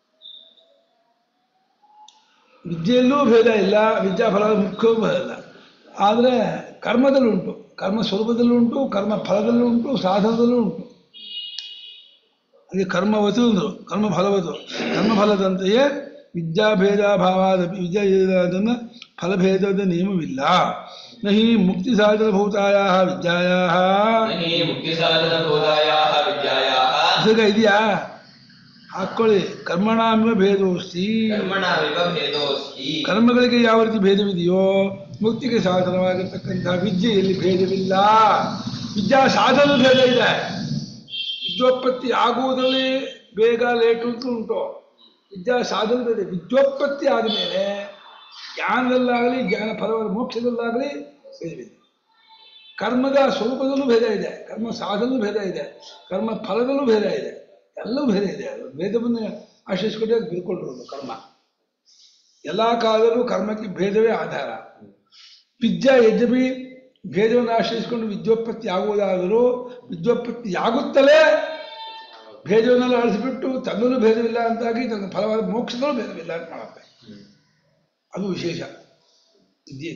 ವಿದ್ಯೆಯಲ್ಲೂ ಭೇದ ಇಲ್ಲ ವಿದ್ಯಾಫಲ ಮುಖ್ಯವೂ ಭೇದ ಇಲ್ಲ ಆದರೆ ಕರ್ಮದಲ್ಲೂ ಉಂಟು ಕರ್ಮ ಸ್ವರೂಪದಲ್ಲೂ ಉಂಟು ಕರ್ಮ ಫಲದಲ್ಲೂ ಉಂಟು ಸಾಧನದಲ್ಲೂ ಉಂಟು ಹಾಗೆ ಕರ್ಮವತು ಅಂದರು ಕರ್ಮ ಫಲವತು ಕರ್ಮಫಲದಂತೆಯೇ ವಿದ್ಯಾಭೇದ ಭಾವಾದ ವಿದ್ಯಾ ಅದನ್ನು ಫಲಭೇದದ ನಿಯಮವಿಲ್ಲ ನಹಿ ಮುಕ್ತಿ ಸಾಧನಭೂತಾಯ ವಿದ್ಯಾಯ नहि मुक्तिसाधनबोधायाः विद्यायाः ಈಗ ಇದೆಯಾ ಹಾಕ್ಕೊಳ್ಳಿ ಕರ್ಮಣಾಂಬ ಭೇದೋಸ್ತಿ कर्मणामिव भेदोऽस्ति ಕರ್ಮಗಳಿಗೆ ಯಾವ ರೀತಿ ಭೇದವಿದೆಯೋ ಮುಕ್ತಿಗೆ ಸಾಧನವಾಗಿರ್ತಕ್ಕಂತಹ ವಿದ್ಯೆಯಲ್ಲಿ ಭೇದವಿಲ್ಲ ವಿದ್ಯಾ ಸಾಧನ ಭೇದ ಇದೆ ವಿದ್ಯೋತ್ಪತ್ತಿ ಆಗುವುದರಲ್ಲಿ ಬೇಗ ಲೇಟು ಅಂತ ಉಂಟು ವಿದ್ಯಾ ಸಾಧನ ಭೇದ ವಿದ್ಯೋತ್ಪತ್ತಿ ಆದಮೇಲೆ ಜ್ಞಾನದಲ್ಲಾಗಲಿ ಜ್ಞಾನ ಫಲವಾದ ಮೋಕ್ಷದಲ್ಲಾಗಲಿ ಭೇದವಿದೆ ಕರ್ಮದ ಸ್ವರೂಪದಲ್ಲೂ ಭೇದ ಇದೆ ಕರ್ಮ ಸಾಧನದಲ್ಲೂ ಭೇದ ಇದೆ ಕರ್ಮ ಫಲದಲ್ಲೂ ಭೇದ ಇದೆ ಎಲ್ಲವೂ ಭೇದ ಇದೆ ಅದು ಭೇದವನ್ನು ಆಶ್ರಯಿಸಿಕೊಂಡೇ ಬಿಡ್ಕೊಂಡಿರೋದು ಕರ್ಮ ಎಲ್ಲ ಕಾಲದಲ್ಲೂ ಕರ್ಮಕ್ಕೆ ಭೇದವೇ ಆಧಾರ ವಿದ್ಯಾ ಯದ್ಯಪಿ ಭೇದವನ್ನು ಆಶ್ರಯಿಸಿಕೊಂಡು ವಿದ್ಯೋತ್ಪತ್ತಿ ಆಗುವುದಾದರೂ ವಿದ್ಯೋತ್ಪತ್ತಿ ಆಗುತ್ತಲೇ ಭೇದವನ್ನೆಲ್ಲ ಅಳಿಸಿಬಿಟ್ಟು ತನ್ನಲ್ಲೂ ಭೇದವಿಲ್ಲ ಅಂತಾಗಿ ತನ್ನ ಫಲವಾದ ಮೋಕ್ಷದಲ್ಲೂ ಭೇದವಿಲ್ಲ ಅಂತ ಮಾಡುತ್ತೆ ಅದು ವಿಶೇಷ ವಿದ್ಯೆ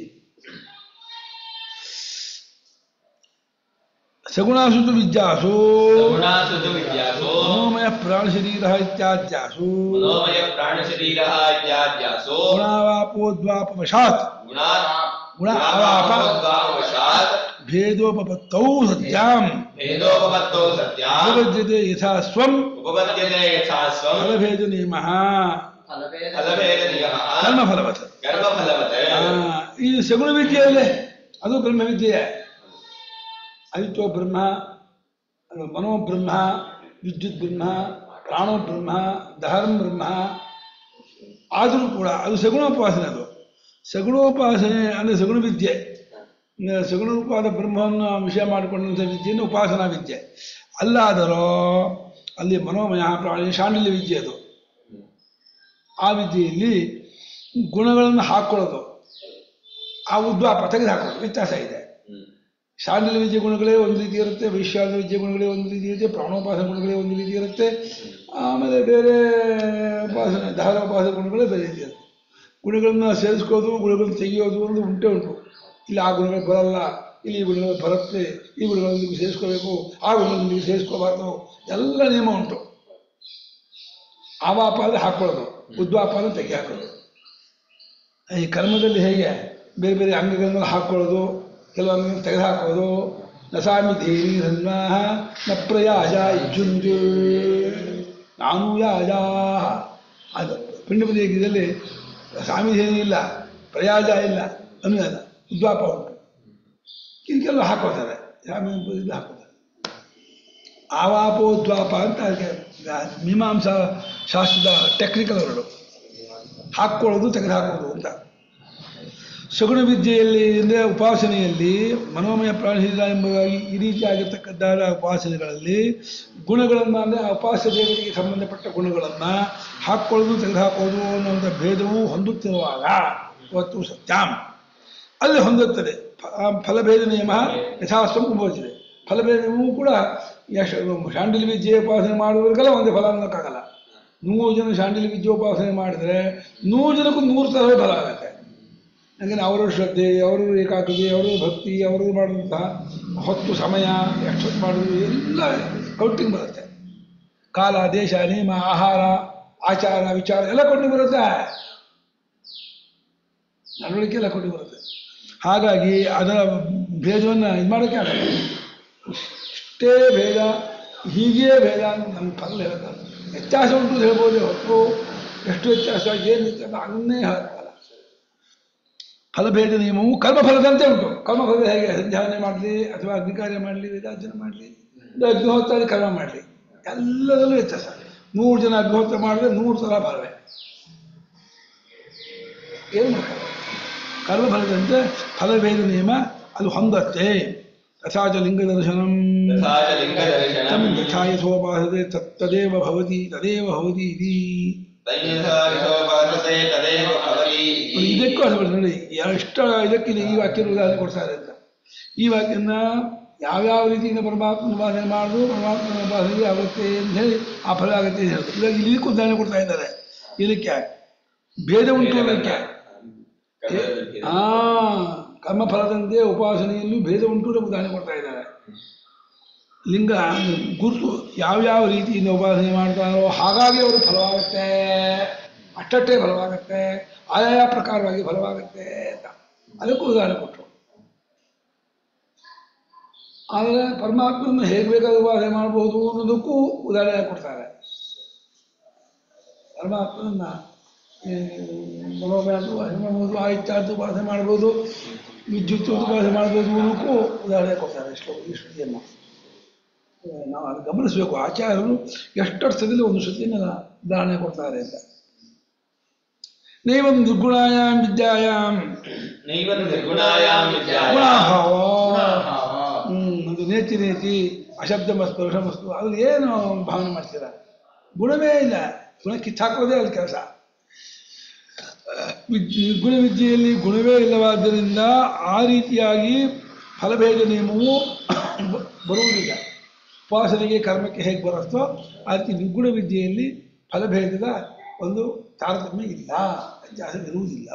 ಸಗುಣಾಸು ವಿದ್ಯಾಸು सगुणासु तु विद्यासु ಮನೋಮಯ ಪ್ರಾಣ ಶರೀರ ಇತ್ಯಾದ್ಯಾಸು मनोमय प्राणशरीरः इत्याद्यासु ಗುಣಾವಾಪೋದ್ವಾಪವಶಾತ್ गुणा गुण अवाप। गुणावापवशात् ಭೇದೋಪತ್ತೌ ಸತ್ಯಾಂ भेदोपपत्तौ सत्याम् उपपद्यತೆ ಯಥಾ ಸ್ವಂ उपपद्यते यथा स्वम् ಫಲಭೇದ ನಿಯಮಃ फलभेदनियमः ಕರ್ಮಫಲವತ್ कर्मफलवत् ಆ, ಈ ಸಗುಣ ವಿದ್ಯೆಯಲ್ಲೇ ಅದು ಬ್ರಹ್ಮವಿದ್ಯೆ ಅವಿತ್ವ ಬ್ರಹ್ಮ ಅದು ಮನೋಬ್ರಹ್ಮ ವಿದ್ಯುತ್ ಬ್ರಹ್ಮ ಪ್ರಾಣೋ ಬ್ರಹ್ಮ ದಹರಂ ಬ್ರಹ್ಮ ಆದರೂ ಕೂಡ ಅದು ಸಗುಣೋಪಾಸನೆ ಅದು ಸಗುಣೋಪಾಸನೆ ಅಂದರೆ ಸಗುಣ ವಿದ್ಯೆ ಅಂದ್ರೆ ಸಗುಣ ರೂಪವಾದ ಬ್ರಹ್ಮವನ್ನು ವಿಷಯ ಮಾಡಿಕೊಂಡಂಥ ವಿದ್ಯೆಯನ್ನು ಉಪಾಸನಾ ವಿದ್ಯೆ ಅಲ್ಲಾದರೂ ಅಲ್ಲಿ ಮನೋಮಯ ಪ್ರಾಣಿ ಶಾಂಡಿಲ್ಯ ವಿದ್ಯೆ ಅದು ಆ ವಿದ್ಯೆಯಲ್ಲಿ ಗುಣಗಳನ್ನು ಹಾಕ್ಕೊಳ್ಳೋದು ಆ ಉದ್ವಾಪ ತೆಗೆದು ಹಾಕೋದು ವ್ಯತ್ಯಾಸ ಇದೆ ಶಾಂಡಿಲ್ಯ ವಿದ್ಯೆ ಗುಣಗಳೇ ಒಂದು ರೀತಿ ಇರುತ್ತೆ ವೈಶ್ಯಾಲ ವಿದ್ಯೆ ಗುಣಗಳೇ ಒಂದು ರೀತಿ ಇರುತ್ತೆ ಪ್ರಾಣೋಪಾಸನ ಗುಣಗಳೇ ಒಂದು ರೀತಿ ಇರುತ್ತೆ ಆಮೇಲೆ ಬೇರೆ ಉಪಾಸನೆ ಧಾರೋಪಾಸನ ಗುಣಗಳೇ ಬೇರೆ ರೀತಿ ಇರುತ್ತೆ ಗುಣಗಳನ್ನು ಸೇರಿಸ್ಕೋದು ಗುಣಗಳನ್ನು ತೆಗೆಯೋದು ಒಂದು ಉಂಟೆ ಉಂಟು ಇಲ್ಲಿ ಆ ಗುಣಗಳು ಬರಲ್ಲ ಇಲ್ಲಿ ಈ ಗುಣಗಳು ಬರುತ್ತೆ ಈ ಗುಣಗಳನ್ನು ಸೇರಿಸ್ಕೋಬೇಕು ಆ ಗುಣಗಳನ್ನು ಸೇರಿಸ್ಕೋಬಾರ್ದು ಎಲ್ಲ ನಿಯಮ ಉಂಟು ಆವಾಪ ಅಂದರೆ ಹಾಕ್ಕೊಳ್ಳೋದು ಉದ್ವಾಪ ಅಂದರೆ ತೆಗೆ ಹಾಕೋದು ಈ ಕರ್ಮದಲ್ಲಿ ಹೇಗೆ ಬೇರೆ ಬೇರೆ ಅಂಗಗಳನ್ನು ಹಾಕ್ಕೊಳ್ಳೋದು ಕೆಲವು ಅಂಗಗಳನ್ನು ತೆಗೆದುಹಾಕೋದು ನಸಾಮಿ ಧೀರಿ ಧನ್ವಾಹ ನ ಪ್ರಯಾಜ ಇಜ್ಜುಂಜು ನಾನು ಯಾಜ ಅದು ಪಿಂಡಪತಿ ಯಜ್ಞದಲ್ಲಿ ಸ್ವಾಮಿ ಧೇನಿ ಇಲ್ಲ ಪ್ರಯಾಜ ಇಲ್ಲ ಅನುಯಾದ ಉದ್ವಾಪ ಉಂಟು ಇದು ಕೆಲವು ಹಾಕೋತಾರೆ ಸ್ವಾಮಿ ಇದು ಹಾಕೋತಾರೆ ಆವಾಪೋದ್ವಾಪ ಅಂತ ಅದಕ್ಕೆ ಮೀಮಾಂಸಾ ಶಾಸ್ತ್ರದ ಟೆಕ್ನಿಕಲ್ ವರ್ಡು ಹಾಕ್ಕೊಳ್ಳೋದು ತೆಗೆದುಹಾಕೋದು ಅಂತ ಸಗುಣ ವಿದ್ಯೆಯಲ್ಲಿ ಅಂದರೆ ಉಪಾಸನೆಯಲ್ಲಿ ಮನೋಮಯ ಪ್ರಾಣಶರೀರ ಎಂಬುದಾಗಿ ಈ ರೀತಿಯಾಗಿರ್ತಕ್ಕಂಥಾದ ಉಪಾಸನೆಗಳಲ್ಲಿ ಗುಣಗಳನ್ನು ಅಂದರೆ ಆ ಉಪಾಸ್ಯ ದೇವರಿಗೆ ಸಂಬಂಧಪಟ್ಟ ಗುಣಗಳನ್ನು ಹಾಕ್ಕೊಳ್ಳೋದು ತೆಗೆದುಹಾಕೋದು ಅನ್ನುವಂಥ ಭೇದವು ಹೊಂದುತ್ತಿರುವಾಗ ಇವತ್ತು ಸತ್ಯಾಂ ಅಲ್ಲಿ ಹೊಂದುತ್ತದೆ ಫ- ಫಲಭೇದ ನಿಯಮ ಯಥಾಸ್ವಂ ಉಪಯೋಜಿಸಿದೆ ಫಲಭೇದ ನಿಯಮವೂ ಕೂಡ ಯಶ ಶಾಂಡಿಲ್ ವಿದ್ಯೆ ಉಪಾಸನೆ ಮಾಡುವವರಿಗೆಲ್ಲ ಒಂದೇ ಫಲ ಅನ್ನೋಕ್ಕಾಗಲ್ಲ ನೂರು ಜನ ಶಾಂಡಿಲ್ ವಿದ್ಯೆ ಉಪಾಸನೆ ಮಾಡಿದರೆ ನೂರು ಜನಕ್ಕೂ ನೂರು ಥರ ಫಲ ಆಗುತ್ತೆ ಯಾಕಂದರೆ ಅವರ ಶ್ರದ್ಧೆ ಅವರು ಏಕಾಗ್ರತೆ ಅವರು ಭಕ್ತಿ ಅವರು ಮಾಡುವಂತಹ ಹೊತ್ತು ಸಮಯ ಎಷ್ಟೊತ್ತು ಮಾಡೋದು ಎಲ್ಲ ಕೌಂಟಿಂಗ್ ಬರುತ್ತೆ ಕಾಲ ದೇಶ ನಿಯಮ ಆಹಾರ ಆಚಾರ ವಿಚಾರ ಎಲ್ಲ ಕೊಂಡು ಬರುತ್ತೆ ನಡವಳಿಕೆ ಎಲ್ಲ ಕೊಂಡು ಬರುತ್ತೆ ಹಾಗಾಗಿ ಅದರ ಭೇದವನ್ನು ಇದು ಮಾಡೋಕ್ಕೆ ಆಗಲ್ಲ ಇಷ್ಟೇ ಭೇದ ಹೀಗೇ ಭೇದ ಅಂತ ನಮ್ಮ ಫಲ ಹೇಳ್ತಾರೆ ವ್ಯತ್ಯಾಸ ಉಂಟು ಅಂತ ಹೇಳ್ಬೋದು ಹೊರತು ಎಷ್ಟು ವ್ಯತ್ಯಾಸ ಏನು ವ್ಯತ್ಯಾಸ ಅನ್ನೇ ಹೇಳಲ್ಲ ಫಲಭೇದ ನಿಯಮವು ಕರ್ಮಫಲದಂತೆ ಉಂಟು ಕರ್ಮಫಲ ಹೇಗೆ ಸಂಧ್ಯಾವನೆ ಮಾಡಲಿ ಅಥವಾ ಅಗ್ನಿಕಾರ್ಯ ಮಾಡಲಿ ವೇದಾರ್ಜನ ಮಾಡಲಿ ಅಗ್ನಿಹೋತ್ರ ಕರ್ಮ ಮಾಡಲಿ ಎಲ್ಲದರಲ್ಲೂ ವ್ಯತ್ಯಾಸ ನೂರು ಜನ ಅಗ್ನಿಹೋತ್ರ ಮಾಡಿದ್ರೆ ನೂರು ಸಲ ಫಲವೇ ಏನು ಮಾಡ್ತಾರೆ ಕರ್ಮಫಲದಂತೆ ಫಲಭೇದ ನಿಯಮ ಅದು ಹೊಂದತ್ತೆ ಯಥಾಚ ಲಿಂಗ ದರ್ಶನಂ तथा च लिङ्गदर्शनम् ತಂ ಯಥಾ ಯಥೋಪಾಸತೆ ತತ್ ತದೇವ ಭವತಿ ತದೇವ ಭವತಿ ಇತಿ तैयथा यथोपासते तदेव भवति इति। ಇದಕ್ಕೂ ಅದು ಬರ್ತದೆ ನೋಡಿ ಎಷ್ಟು ಇದಕ್ಕೆ ಈ ವಾಕ್ಯದ ಉದಾಹರಣೆ ಕೊಡ್ತಾರೆ ಅಂತ ಈ ವಾಕ್ಯನ ಯಾವ್ಯಾವ ರೀತಿಯಿಂದ ಪರಮಾತ್ಮನ ಉಪಾಸನೆ ಮಾಡುದು ಪರಮಾತ್ಮನ ಉಪಾಸನೆಗೆ ಆಗುತ್ತೆ ಅಂತ ಹೇಳಿ ಆ ಫಲ ಆಗುತ್ತೆ ಅಂತ ಹೇಳ್ತಾರೆ ಇವಾಗ ಇಲ್ಲಿ ಇದಕ್ಕೆ ಉದಾಹರಣೆ ಕೊಡ್ತಾ ಇದ್ದಾರೆ ಇದಕ್ಕೆ ಭೇದ ಉಂಟು ಅದಕ್ಕೆ ಆ ಕರ್ಮಫಲದಂತೆ ಉಪಾಸನೆಯಲ್ಲೂ ಭೇದ ಉಂಟು ಅಂತ ಉದಾಹರಣೆ ಕೊಡ್ತಾ ಇದ್ದಾರೆ ಲಿಂಗ ಗುರುತು ಯಾವ್ಯಾವ ರೀತಿಯಿಂದ ಉಪಾಸನೆ ಮಾಡ್ತಾರೋ ಹಾಗಾಗಿ ಅವರು ಫಲವಾಗುತ್ತೆ ಅಷ್ಟಷ್ಟೇ ಫಲವಾಗುತ್ತೆ ಆಯಾಯ ಪ್ರಕಾರವಾಗಿ ಫಲವಾಗುತ್ತೆ ಅಂತ ಅದಕ್ಕೂ ಉದಾಹರಣೆ ಕೊಟ್ಟರು ಆದರೆ ಪರಮಾತ್ಮನ ಹೇಗೆ ಬೇಕಾದ ಉಪಾಸನೆ ಮಾಡ್ಬೋದು ಅನ್ನೋದಕ್ಕೂ ಉದಾಹರಣೆ ಕೊಡ್ತಾರೆ ಪರಮಾತ್ಮನ ಮನೋವ್ಯಾಸ ಉಪಾಸನೆ ಮಾಡ್ಬೋದು ಆಯಿತಾರ್ಥ ಉಪಾಸನೆ ಮಾಡ್ಬೋದು ವಿದ್ಯುತ್ ಉಪಾಸನೆ ಮಾಡ್ಬೋದು ಅನ್ನೋಕ್ಕೂ ಉದಾಹರಣೆ ಕೊಡ್ತಾರೆ ಶ್ಲೋಕ ಈ ಶ್ರುತಿಯನ್ನು ನಾವು ಅದು ಗಮನಿಸಬೇಕು ಆಚಾರ್ಯರು ಎಷ್ಟರ್ಥದಲ್ಲಿ ಒಂದು ಶ್ರುತಿಯನ್ನು ಉದಾಹರಣೆ ಕೊಡ್ತಾರೆ ಅಂತ ನೈವಂ ದುರ್ಗುಣಾಯಾಮ್ ವಿದ್ಯಾಯಾಮ್ नैव निर्गुणायां विद्यायां ಗುಣಾಭಾವ गुणाभावः। ಹ್ಮ್ ಅದು ನೇತಿ ನೇತಿ ಅಶಬ್ದಮಸ್ತು ರಸಮಸ್ತು ಅಲ್ಲಿ ಏನು ಭಾವನೆ ಮಾಡ್ತೀರಾ ಗುಣವೇ ಇಲ್ಲ ಗುಣ ಕಿತ್ತಾಕೋದೇ ಅಲ್ಲಿ ಕೆಲಸ ಗುಣ ವಿದ್ಯೆಯಲ್ಲಿ ಗುಣವೇ ಇಲ್ಲವಾದ್ದರಿಂದ ಆ ರೀತಿಯಾಗಿ ಫಲಭೇದ ನಿಯಮವು ಬ- ಬರುವುದಿಲ್ಲ ಉಪಾಸನೆಗೆ ಕರ್ಮಕ್ಕೆ ಹೇಗೆ ಬರುತ್ತೋ ಆ ರೀತಿ ನಿರ್ಗುಣ ವಿದ್ಯೆಯಲ್ಲಿ ಫಲಭೇದದ ಒಂದು ತಾರತಮ್ಯ ಇಲ್ಲ ವ್ಯತ್ಯಾಸ ಇರುವುದಿಲ್ಲ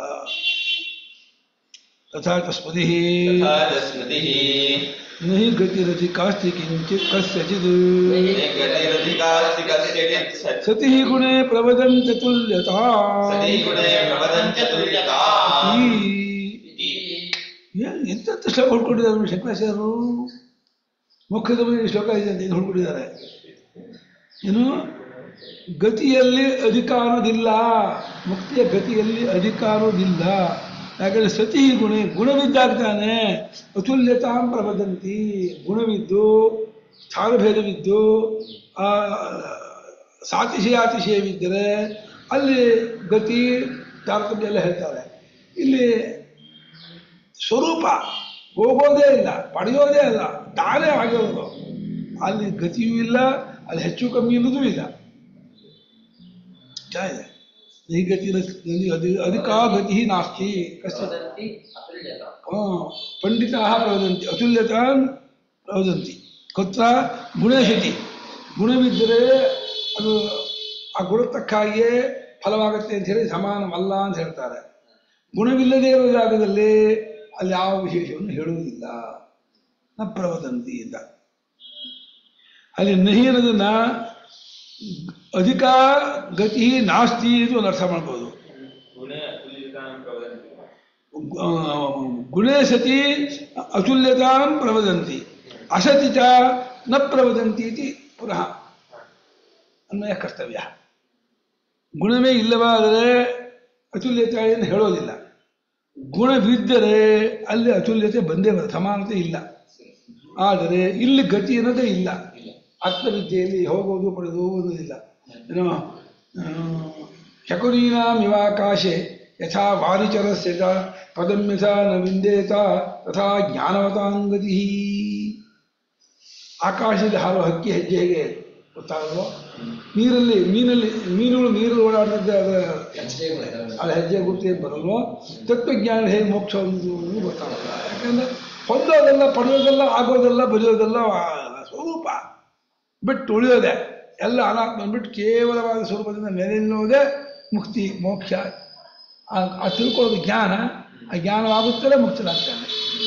ತಥಾ ಸ್ಮೃತಿ तथा च स्मृतिः ನ ಹಿ ಗತಿರತಿ ಕಾಸ್ತಿ ಕಿಂಚಿತ್ ಕಸ್ಯಚಿತ್ गतिरधिकास्ति कस्यचित् सत्- ಸತಿ ಗುಣೇ ಪ್ರವದಂತ ತುಲ್ಯತಾ सती गुणे प्रवदन्त्य तुल्यता ಈ ಏನ್ ಎಂತೆಂಥ ಶ್ಲೋಕ ಹುಡ್ಕೊಂಡಿದ್ದಾರೆ ಶಂಕರಾಚಾರ್ಯರು ಮುಖ್ಯದ ಬಗ್ಗೆ ಶ್ಲೋಕ ಇದೆ ಅಂತ ಇದು ಹುಡ್ಕೊಂಡಿದ್ದಾರೆ ಏನು ಗತಿಯಲ್ಲಿ ಅಧಿಕಾರದಿಲ್ಲ ಮುಕ್ತಿಯ ಗತಿಯಲ್ಲಿ ಅಧಿಕಾರದಿಲ್ಲ ಯಾಕಂದ್ರೆ ಸತಿ ಗುಣ ಗುಣವಿದ್ದಾಗ್ತಾನೆ ಅತುಲ್ಯತಾಂ ಪ್ರವದಂತಿ ಗುಣವಿದ್ದು ಸ್ಥಾನಭೇದವಿದ್ದು ಆ ಸಾತಿಶಯಾತಿಶಯವಿದ್ದರೆ ಅಲ್ಲಿ ಗತಿ ತಾರತಮ್ಯ ಎಲ್ಲ ಹೇಳ್ತಾರೆ ಇಲ್ಲಿ ಸ್ವರೂಪ ಹೋಗೋದೇ ಇಲ್ಲ ಪಡೆಯೋದೇ ಇಲ್ಲ ತಾನೇ ಆಗಿರೋದು ಅಲ್ಲಿ ಗತಿಯೂ ಇಲ್ಲ ಅಲ್ಲಿ ಹೆಚ್ಚು ಕಮ್ಮಿ ಅನ್ನೋದೂ ಇಲ್ಲ ಚೆನ್ನಾಗಿದೆ ಈ ಗತಿ ಅಧಿಕಾ ಗತಿ ನಾಸ್ತಿ ಕಷ್ಟ ಪಂಡಿತಾ ಪ್ರವದಂತಿ ಅತುಲ್ಯತಾನ್ ಪ್ರವದಂತಿ ಕುತ್ರ ಗುಣಸತಿ ಗುಣವಿದ್ದರೆ ಅದು ಆ ಗುಣತಕ್ಕಾಗಿಯೇ ಫಲವಾಗುತ್ತೆ ಅಂತ ಹೇಳಿ ಸಮಾನವಲ್ಲ ಅಂತ ಹೇಳ್ತಾರೆ ಗುಣವಿಲ್ಲದೇ ಇರೋ ಜಾಗದಲ್ಲಿ ಅಲ್ಲಿ ಯಾವ ವಿಶೇಷವನ್ನು ಹೇಳುವುದಿಲ್ಲ ನ ಪ್ರವದಂತಿ ಅಂತ ಅಲ್ಲಿ ನಹಿ ಅನ್ನೋದನ್ನ ಅಧಿಕ ಗತಿ ನಾಸ್ತಿ ಇದು ಒಂದು ಅರ್ಥ ಮಾಡ್ಬೋದು गुणे अतुल्यतां प्रवदन्ति ಆ, ಗುಣೇ ಸತಿ ಅತುಲ್ಯತಾಂ ಪ್ರವದಂತಿ ಅಸತಿ ಚ ನ ಪ್ರವದಂತಿ ಇತಿ ಪುನಃ ಅನ್ವಯ ಕರ್ತವ್ಯ ಗುಣವೇ ಇಲ್ಲವಾದರೆ ಅತುಲ್ಯತೆಯನ್ನು ಹೇಳೋದಿಲ್ಲ ಗುಣವಿದ್ದರೆ ಅಲ್ಲಿ ಅತುಲ್ಯತೆ ಬಂದೇ ಬರುತ್ತೆ ಸಮಾನತೆ ಇಲ್ಲ ಆದರೆ ಇಲ್ಲಿ ಗತಿ ಅನ್ನೋದೇ ಇಲ್ಲ ಆತ್ಮವಿದ್ಯೆಯಲ್ಲಿ ಹೋಗೋದು ಪಡೆದು ಅನ್ನೋದಿಲ್ಲ ಏನೋ ಆ, ಶಕುನೀನಾಮಿವಾಕಾಶೆ ಯಥಾ ವಾರಿಚರಸ್ಯ ಚ ಪದಂ ಯಥಾ ನ ವಿಂದೇತ ತಥಾ ಜ್ಞಾನವತಾಂಗತಿ ಆಕಾಶದಲ್ಲಿ ಹಾರುವ ಹಕ್ಕಿ ಹೆಜ್ಜೆ ಹೇಗೆ ಗೊತ್ತಾಗಲ್ವೋ ನೀರಲ್ಲಿ ಮೀನಲ್ಲಿ ಮೀನುಗಳು ನೀರಲ್ಲಿ ಓಡಾಡ್ತಿದ್ದೆ ಅದರ ಅದು ಹೆಜ್ಜೆ ಗುರುತು ಏನು ಬರಲ್ವೋ ತತ್ವಜ್ಞಾನ ಹೇಗೆ ಮೋಕ್ಷ ಒಂದು ಗೊತ್ತಾಗಲ್ಲ ಯಾಕಂದ್ರೆ ಹೊಂದೋದೆಲ್ಲ ಪಡೆಯೋದೆಲ್ಲ ಆಗೋದೆಲ್ಲ ಬರೆಯೋದೆಲ್ಲ ಆ ಸ್ವರೂಪ ಬಿಟ್ಟು ಉಳಿಯೋದೆ ಎಲ್ಲ ಅನಾತ್ಮ ಬಿಟ್ಟು ಕೇವಲವಾದ ಸ್ವರೂಪದಿಂದ ಮೇಲೆ ನಿಲ್ಲೋದೇ ಮುಕ್ತಿ ಮೋಕ್ಷ ಆ- ಆ ತಿಳ್ಕೊಳ್ಳೋದು ಜ್ಞಾನ ಆ ಜ್ಞಾನವಾಗುತ್ತಲೇ ಮುಕ್ತನಾಗ್ತಾನೆ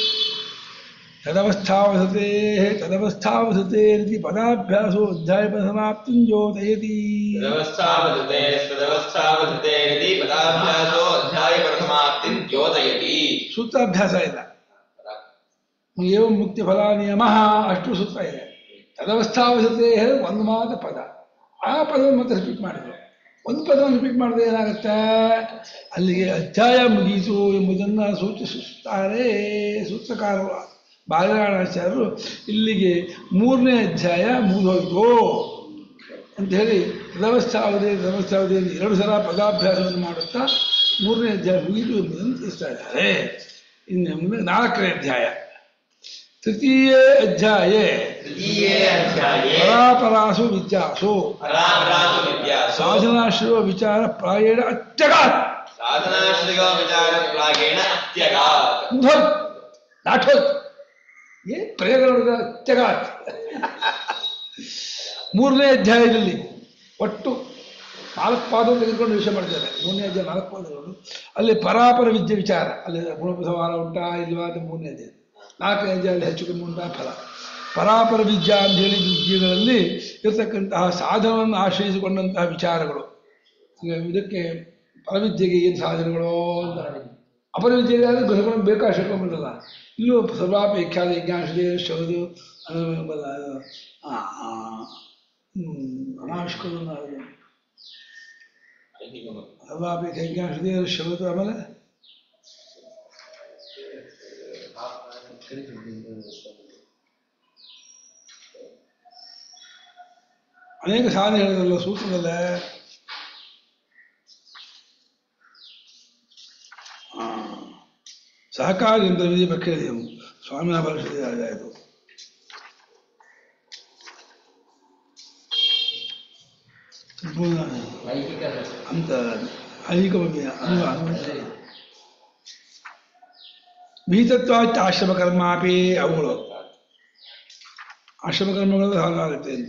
ತದವಸ್ಥಾವಸತೆ ತದವಸ್ಥಾವಸತೆ ರೀತಿ ಪದಾಭ್ಯಾಸೋ ಅಧ್ಯಾಯ ಸಮಾಪ್ತಿಂ ಜ್ಯೋತಯತಿ तदवस्थावधते तदवस्थावधते इति पदाभ्यासो अध्यायप्रथमाप्तिं द्योतयति ಸೂತ್ರಾಭ್ಯಾಸ ಇಲ್ಲ ಏವ ಮುಕ್ತಿ ಫಲ ನಿಯಮ ಅಷ್ಟು ಸೂತ್ರ ಇದೆ ತದವಸ್ಥಾವಸತೆ ಒಂದು ಮಾತ್ರ ಪದ ಆ ಪದವನ್ನು ಮತ್ತೆ ರಿಪೀಟ್ ಮಾಡಿದ್ರು ಒಂದು ಪದವನ್ನು ರಿಪೀಟ್ ಮಾಡಿದ್ರೆ ಏನಾಗುತ್ತೆ ಅಲ್ಲಿಗೆ ಅಧ್ಯಾಯ ಮುಗೀತು ಎಂಬುದನ್ನು ಸೂಚಿಸುತ್ತಾರೆ ಸೂತ್ರಕಾರರು ಬಾಲರಾಣಾಚಾರ್ಯರು ಇಲ್ಲಿಗೆ ಮೂರನೇ ಅಧ್ಯಾಯ ಮುಗಿದೋಯ್ತು ಅಂತ ಹೇಳಿ ರವಸ್ಥಾವಧಿ ರವಸ್ಥಾವಧಿ ಎರಡು ಸಲ ಪದಾಭ್ಯಾಸವನ್ನು ಮಾಡುತ್ತಾ ಮೂರನೇ ಅಧ್ಯಾಯ ಮುಗಿದು ಎಂಬುದನ್ನು ತಿಳಿಸ್ತಾ ಇದ್ದಾರೆ ಇನ್ನು ಮುಂದೆ ನಾಲ್ಕನೇ ಅಧ್ಯಾಯ ತೃತೀಯ ಅಧ್ಯಾಯ तृतीये अध्याये ಪರಾಪರಾಸು ವಿದ್ಯಾಸು परापरासु विद्यासु ಸಾಧನಾಶ್ರವ ವಿಚಾರ ಪ್ರಾಯೇಣ ಅತ್ಯಗಾತ್ साधनाश्रयो विचारप्रागेण अत्यगात् ಉಧತ್ ನಾಠೋತ್ ಏನ್ ಪ್ರಯೋಗ ನೋಡಿದ ಅತ್ಯಗಾತ್ ಮೂರನೇ ಅಧ್ಯಾಯದಲ್ಲಿ ಒಟ್ಟು ನಾಲ್ಕು ಪಾದ ತೆಗೆದುಕೊಂಡು ವಿಷಯ ಮಾಡ್ತಾರೆ ಮೂರನೇ ಅಧ್ಯಾಯ ನಾಲ್ಕು ಪಾದಗಳು ಅಲ್ಲಿ ಪರಾಪರ ವಿದ್ಯೆ ವಿಚಾರ ಅಲ್ಲಿ ಗುಣಪಸವಾರ ಉಂಟಾ ಇಲ್ವಾ ಅಂತ ಮೂರನೇ ಅಧ್ಯಾಯ ನಾಲ್ಕನೇ ಅಧ್ಯಾಯದಲ್ಲಿ ಹೆಚ್ಚು ಕಮ್ಮಿ ಉಂಟಾ ಫಲ ಪರಾಪರ ವಿದ್ಯಾ ಅಂತ ಹೇಳಿ ವಿದ್ಯೆಗಳಲ್ಲಿ ಇರತಕ್ಕಂತಹ ಸಾಧನವನ್ನು ಆಶ್ರಯಿಸಿಕೊಂಡಂತಹ ವಿಚಾರಗಳು ಈಗ ಇದಕ್ಕೆ ಪರವಿದ್ಯೆಗೆ ಏನು ಸಾಧನಗಳು ಅಂತ ಅಪರವಿದ್ಯೆಗೆ ಆದರೆ ಗ್ರಹಗಳನ್ನು ಬೇಕಾಶಕೊಂಬಿಡಲ್ಲ ಇಲ್ಲೂ ಸರ್ವಾಪೇಕ್ಷಾದ ಯಜ್ಞಾಂಶದೇ ಶೌದು ಅನಾಶಕವನ್ನು ಸರ್ವಾಪೇಕ್ಷ ಯಜ್ಞಾಂಶದೇ ಶೌದು ಆಮೇಲೆ ಅನೇಕ ಸಾಧನೆ ಹೇಳಿದ್ರಲ್ಲ ಸೂತ್ರದಲ್ಲೇ ಆ, ಸಹಕಾರಿ ಅಂತ ವಿಧಿ ಬಗ್ಗೆ ಸ್ವಾಮಿನ ಪರಿಷತ್ ಆಯಿತು ಅಂತ ಐಹಿಕ ಬಗ್ಗೆ ಅನುಭವ ಅನುಭವ ವಿಹಿತತ್ವಾಚ ಆಶ್ರಮ ಕರ್ಮಾಪಿ ಅವುಗಳು ಆಶ್ರಮ ಕರ್ಮಗಳು ಹಾಗಾಗುತ್ತೆ ಅಂತ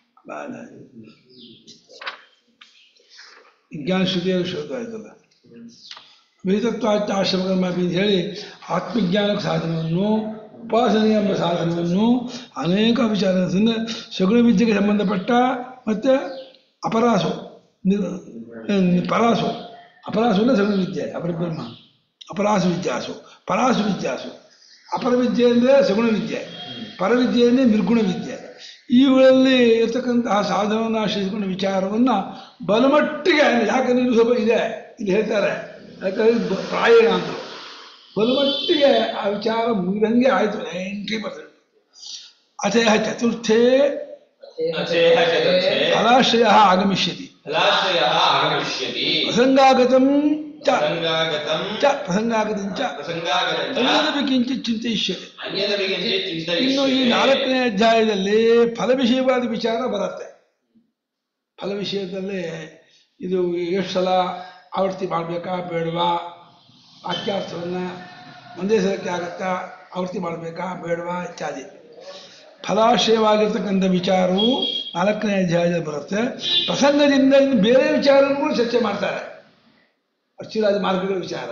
ವಿಜ್ಞಾನ ಶ್ರುತಿಯಲ್ಲಿ ಶೋಧ ಆಯ್ತಲ್ಲ ವಿಹಿತತ್ವಾಚ ಆಶ್ರಮ ಕರ್ಮಾಪಿ ಅಂತ ಹೇಳಿ ಆತ್ಮಜ್ಞಾನಕ್ಕೆ ಸಾಧನವನ್ನು ಉಪಾಸನೆ ಎಂಬ ಸಾಧನವನ್ನು ಅನೇಕ ವಿಚಾರದಿಂದ ಸಗುಣ ವಿದ್ಯೆಗೆ ಸಂಬಂಧಪಟ್ಟ ಮತ್ತು ಅಪರಾಸು ನಿರ್- ನಿ- ಪರಾಸು ಅಪರಾಸು ಅಂದರೆ ಸಗುಣ ವಿದ್ಯೆ ಅಪರಬ್ರಹ್ಮ ಅಪರಾಸು ವಿದ್ಯಾಸು ಪರಾಸು ವಿದ್ಯಾಸು ಅಪರ ವಿದ್ಯೆ ಅಂದರೆ ಸಗುಣ ವಿದ್ಯೆ ಪರವಿದ್ಯೆ ಅಂದರೆ ನಿರ್ಗುಣ ವಿದ್ಯೆ ಇವುಗಳಲ್ಲಿ ಇರ್ತಕ್ಕಂತಹ ಸಾಧನವನ್ನು ಆಶ್ರಯಿಸಿಕೊಂಡ ವಿಚಾರವನ್ನು ಬಲಮಟ್ಟಿಗೆ ಯಾಕಂದ್ರೆ ಇದು ಸ್ವಲ್ಪ ಇದೆ ಇಲ್ಲಿ ಹೇಳ್ತಾರೆ ಯಾಕಂದ್ರೆ ಬ- ಪ್ರಾಯಣ ಅಂದರು ಬಲಮಟ್ಟಿಗೆ ಆ ವಿಚಾರ ಮುಗಿದಂಗೆ ಆಯಿತು ನೈಂಟಿ ಪರ್ಸೆಂಟ್ ಅತೇಹ ಚತುರ್ಥೇ अचेह चतुर्थे ಫಲಾಶ್ರಯ ಆಗಮಿಷ್ಯತಿ फलाश्रयः आगमिष्यति ಪ್ರಸಂಗಾಗತಂ ಚ प्रसङ्गागतं ಚ ಪ್ರಸಂಗಾಗತಂ ಚ प्रसङ्गागतं च ಅನ್ನೋದಕ್ಕೆ ಕಿಂಚಿತ್ ಚಿಂತಿಷ್ಯತೆ अन्यदपि किञ्चित् ಇನ್ನು ಈ चिन्तयिष्यते ನಾಲ್ಕನೇ ಅಧ್ಯಾಯದಲ್ಲಿ ಫಲ ವಿಷಯವಾದ ವಿಚಾರ ಬರುತ್ತೆ ಫಲ ವಿಷಯದಲ್ಲಿ ಇದು ಎಷ್ಟು ಸಲ ಆವೃತ್ತಿ ಮಾಡಬೇಕಾ ಬೇಡವಾ ವಾಕ್ಯಾರ್ಥವನ್ನು ಒಂದೇ ಸಲಕ್ಕೆ ಆಗತ್ತಾ ಆವೃತ್ತಿ ಮಾಡಬೇಕಾ ಬೇಡವಾ ಇತ್ಯಾದಿ ಫಲಾಶಯವಾಗಿರ್ತಕ್ಕಂಥ ವಿಚಾರವು ನಾಲ್ಕನೇ ಅಧ್ಯಾಯದಲ್ಲಿ ಬರುತ್ತೆ ಪ್ರಸಂಗದಿಂದ ಇನ್ನು ಬೇರೆ ವಿಚಾರವನ್ನು ಕೂಡ ಚರ್ಚೆ ಮಾಡ್ತಾರೆ ಅರ್ಚಿರಾಜ ಮಾರ್ಗಗಳ ವಿಚಾರ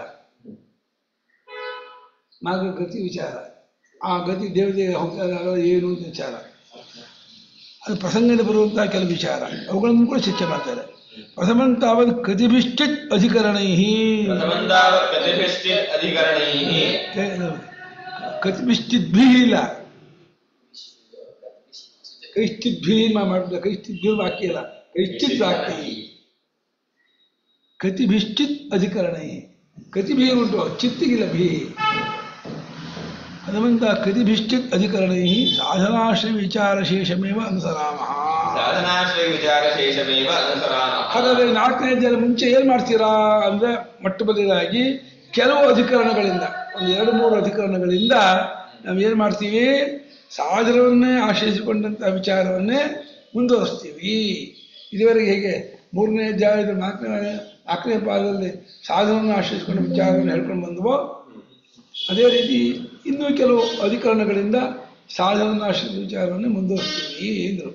ಮಾರ್ಗ ಗತಿ ವಿಚಾರ ಆ ಗತಿ ದೇವತೆಗೆ ಹೋಗ್ತಾರೆ ಏನು ಅಂತ ವಿಚಾರ ಅದು ಪ್ರಸಂಗದ ಬರುವಂತಹ ಕೆಲವು ವಿಚಾರ ಅವುಗಳನ್ನು ಕೂಡ ಚರ್ಚೆ ಮಾಡ್ತಾರೆ ಪ್ರಥಮಂ ತಾವತ್ ಕತಿಭಿಶ್ಚಿತ್ ಅಧಿಕರಣೈ प्रथमं तावत् कतिभिश्चित् अधिकरणैः ಕತಿಭಿಶ್ಚಿದ್ಭಿ ಇಲ್ಲ ಕೈಶ್ಚಿದ್ಭಿ ಮಾಡ್ಬಿಡ ಕೈಶ್ಚಿದ್ಭಿ ವಾಕ್ಯ ಇಲ್ಲ ಕೈಶ್ಚಿತ್ ವಾಕ್ಯ ಕತಿಭಿಶ್ಚಿತ್ ಅಧಿಕರಣೈ ಕತಿಭಿ ಉಂಟು ಚಿತ್ತಿಗಿಲ್ಲ ಭೀ ಹನುಮಂತ ಕತಿಭಿಶ್ಚಿತ್ ಅಧಿಕರಣೈ ಸಾಧನಾಶ್ರಯ ವಿಚಾರಶೇಷಮೇವ ಅನುಸರಾಮಃ साधनाश्रयविचारशेषमेव अनुसरामः ಹಾಗಾದ್ರೆ ನಾಲ್ಕನೇ ಅಧ್ಯಾಯದ ಮುಂಚೆ ಏನು ಮಾಡ್ತೀರಾ ಅಂದ್ರೆ ಮೊಟ್ಟ ಮೊದಲಾಗಿ ಕೆಲವು ಅಧಿಕರಣಗಳಿಂದ ಒಂದು ಎರಡು ಮೂರು ಅಧಿಕರಣಗಳಿಂದ ನಾವು ಏನು ಮಾಡ್ತೀವಿ ಸಾಧನವನ್ನೇ ಆಶ್ರಯಿಸಿಕೊಂಡಂತಹ ವಿಚಾರವನ್ನೇ ಮುಂದುವರಿಸ್ತೀವಿ ಇದುವರೆಗೆ ಹೇಗೆ ಮೂರನೇ ಅಧ್ಯಾಯದ ನಾಲ್ಕನೇ ನಾಲ್ಕನೇ ಪಾದದಲ್ಲಿ ಸಾಧನವನ್ನು ಆಶ್ರಯಿಸಿಕೊಂಡ ವಿಚಾರವನ್ನು ಹೇಳ್ಕೊಂಡು ಬಂದವೋ ಅದೇ ರೀತಿ ಇನ್ನೂ ಕೆಲವು ಅಧಿಕರಣಗಳಿಂದ ಸಾಧನವನ್ನು ಆಶ್ರಯಿಸಿದ ವಿಚಾರವನ್ನೇ ಮುಂದುವರಿಸ್ತೀವಿ ಎಂದರು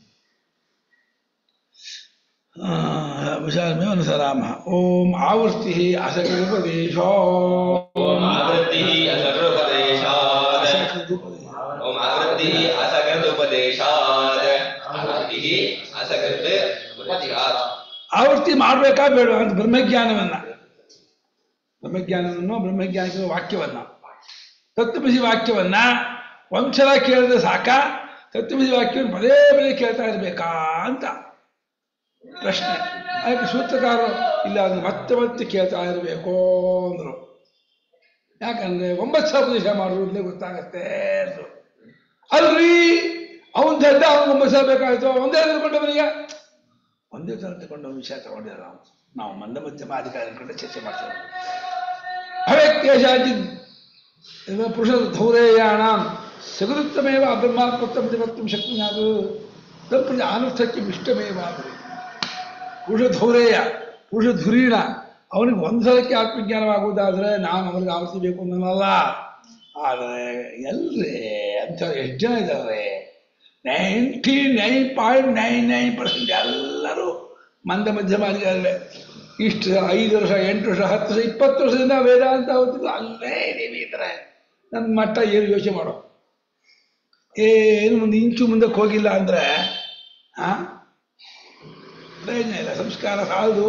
ವಿಚಾರಮೇ ಅನುಸರಾಮ ಓಂ ಆವೃತ್ತಿ ಅಸಕೃಪದೇಶ ॐ आवृत्तिः असकृपदेशात् ॐ आवृत्तिः असकृदुपदेशात् आवृत्तिः असकृत् उपदेशात् ಆವೃತ್ತಿ ಮಾಡಬೇಕಾ ಬೇಡ ಅಂತ ಬ್ರಹ್ಮಜ್ಞಾನವನ್ನ ಬ್ರಹ್ಮಜ್ಞಾನವನ್ನು ಬ್ರಹ್ಮಜ್ಞಾನಕ್ಕೆ ವಾಕ್ಯವನ್ನ ತತ್ವಮಸಿ ವಾಕ್ಯವನ್ನ ಒಂದ್ಸಲ ಕೇಳಿದ್ರೆ ಸಾಕ ತತ್ವಮಸಿ ವಾಕ್ಯವನ್ನು ಪದೇ ಪದೇ ಕೇಳ್ತಾ ಇರಬೇಕಾ ಅಂತ ಪ್ರಶ್ನೆ ಅದಕ್ಕೆ ಸೂತ್ರಕಾರರು ಇಲ್ಲ ಅದನ್ನು ಮತ್ತೆ ಮತ್ತೆ ಕೇಳ್ತಾ ಇರಬೇಕು ಅಂದರು ಯಾಕಂದ್ರೆ ಒಂಬತ್ತು ಸಾವಿರ ಉಪದೇಶ ಮಾಡೋದ್ರಿಂದ ಗೊತ್ತಾಗತ್ತೆ ಅಂದ್ರು ಅಲ್ರಿ ಅವನ್ ದಡ್ಡ ಅವನ್ ಒಂಬತ್ತು ಸಾವಿರ ಬೇಕಾಯ್ತು ಒಂದೇ ತಿಳ್ಕೊಂಡವನಿಗೆ ಒಂದೇ ಥರ ತಗೊಂಡು ವಿಷಯ ತಗೊಂಡಿಲ್ಲ ನಾವು ನಾವು ಮಂದ ಮಧ್ಯಮ ಅಧಿಕಾರಿ ಅನ್ಕೊಂಡು ಚರ್ಚೆ ಮಾಡ್ತೇವೆ ಅವೇಕ್ಯಶಾಚಿ ಪುರುಷ ಧೌರೇಯಾಣ ಸಗೃತ್ತಮೇವ ಬ್ರಹ್ಮಾತ್ಮತ್ವ ವಕ್ತು ಶಕ್ತಿ ಅದು ತಪ್ಪು ಅನರ್ಥಕ್ಕೆ ಇಷ್ಟಮೇವ ಅದು ಪುರುಷ ಧೌರೇಯ ಪುರುಷ ಧುರೀಣ ಅವನಿಗೆ ಒಂದು ಸಲಕ್ಕೆ ಆತ್ಮಜ್ಞಾನವಾಗುವುದಾದ್ರೆ ನಾನು ಅವನಿಗೆ ಆವರ್ತಿ ಬೇಕು ಅನ್ನಲ್ಲ ಆದರೆ ಎಲ್ರಿ ಅಂತ ಎಷ್ಟು ಜನ ಇದ್ದಾರೆ ninety nine point nine nine percent ಎಲ್ಲರೂ ಮಂದ ಮಧ್ಯಮ ಅಧಿಕಾರವೇ ಇಷ್ಟು ಐದು ವರ್ಷ ಎಂಟು ವರ್ಷ ಹತ್ತು ವರ್ಷ ಇಪ್ಪತ್ತು ವರ್ಷದಿಂದ ವೇದಾಂತ ಓದಿದ್ದು ಅಲ್ಲೇ ಇದೀವಿ ಈ ಥರ ನನ್ನ ಮಟ್ಟ ಏನು ಯೋಚನೆ ಮಾಡೋ ಏನು ಮುಂದೆ ಇಂಚು ಮುಂದಕ್ಕೆ ಹೋಗಿಲ್ಲ ಅಂದರೆ ಆ ಪ್ರಯೋಜನ ಇಲ್ಲ ಸಂಸ್ಕಾರ ಸಾಲದು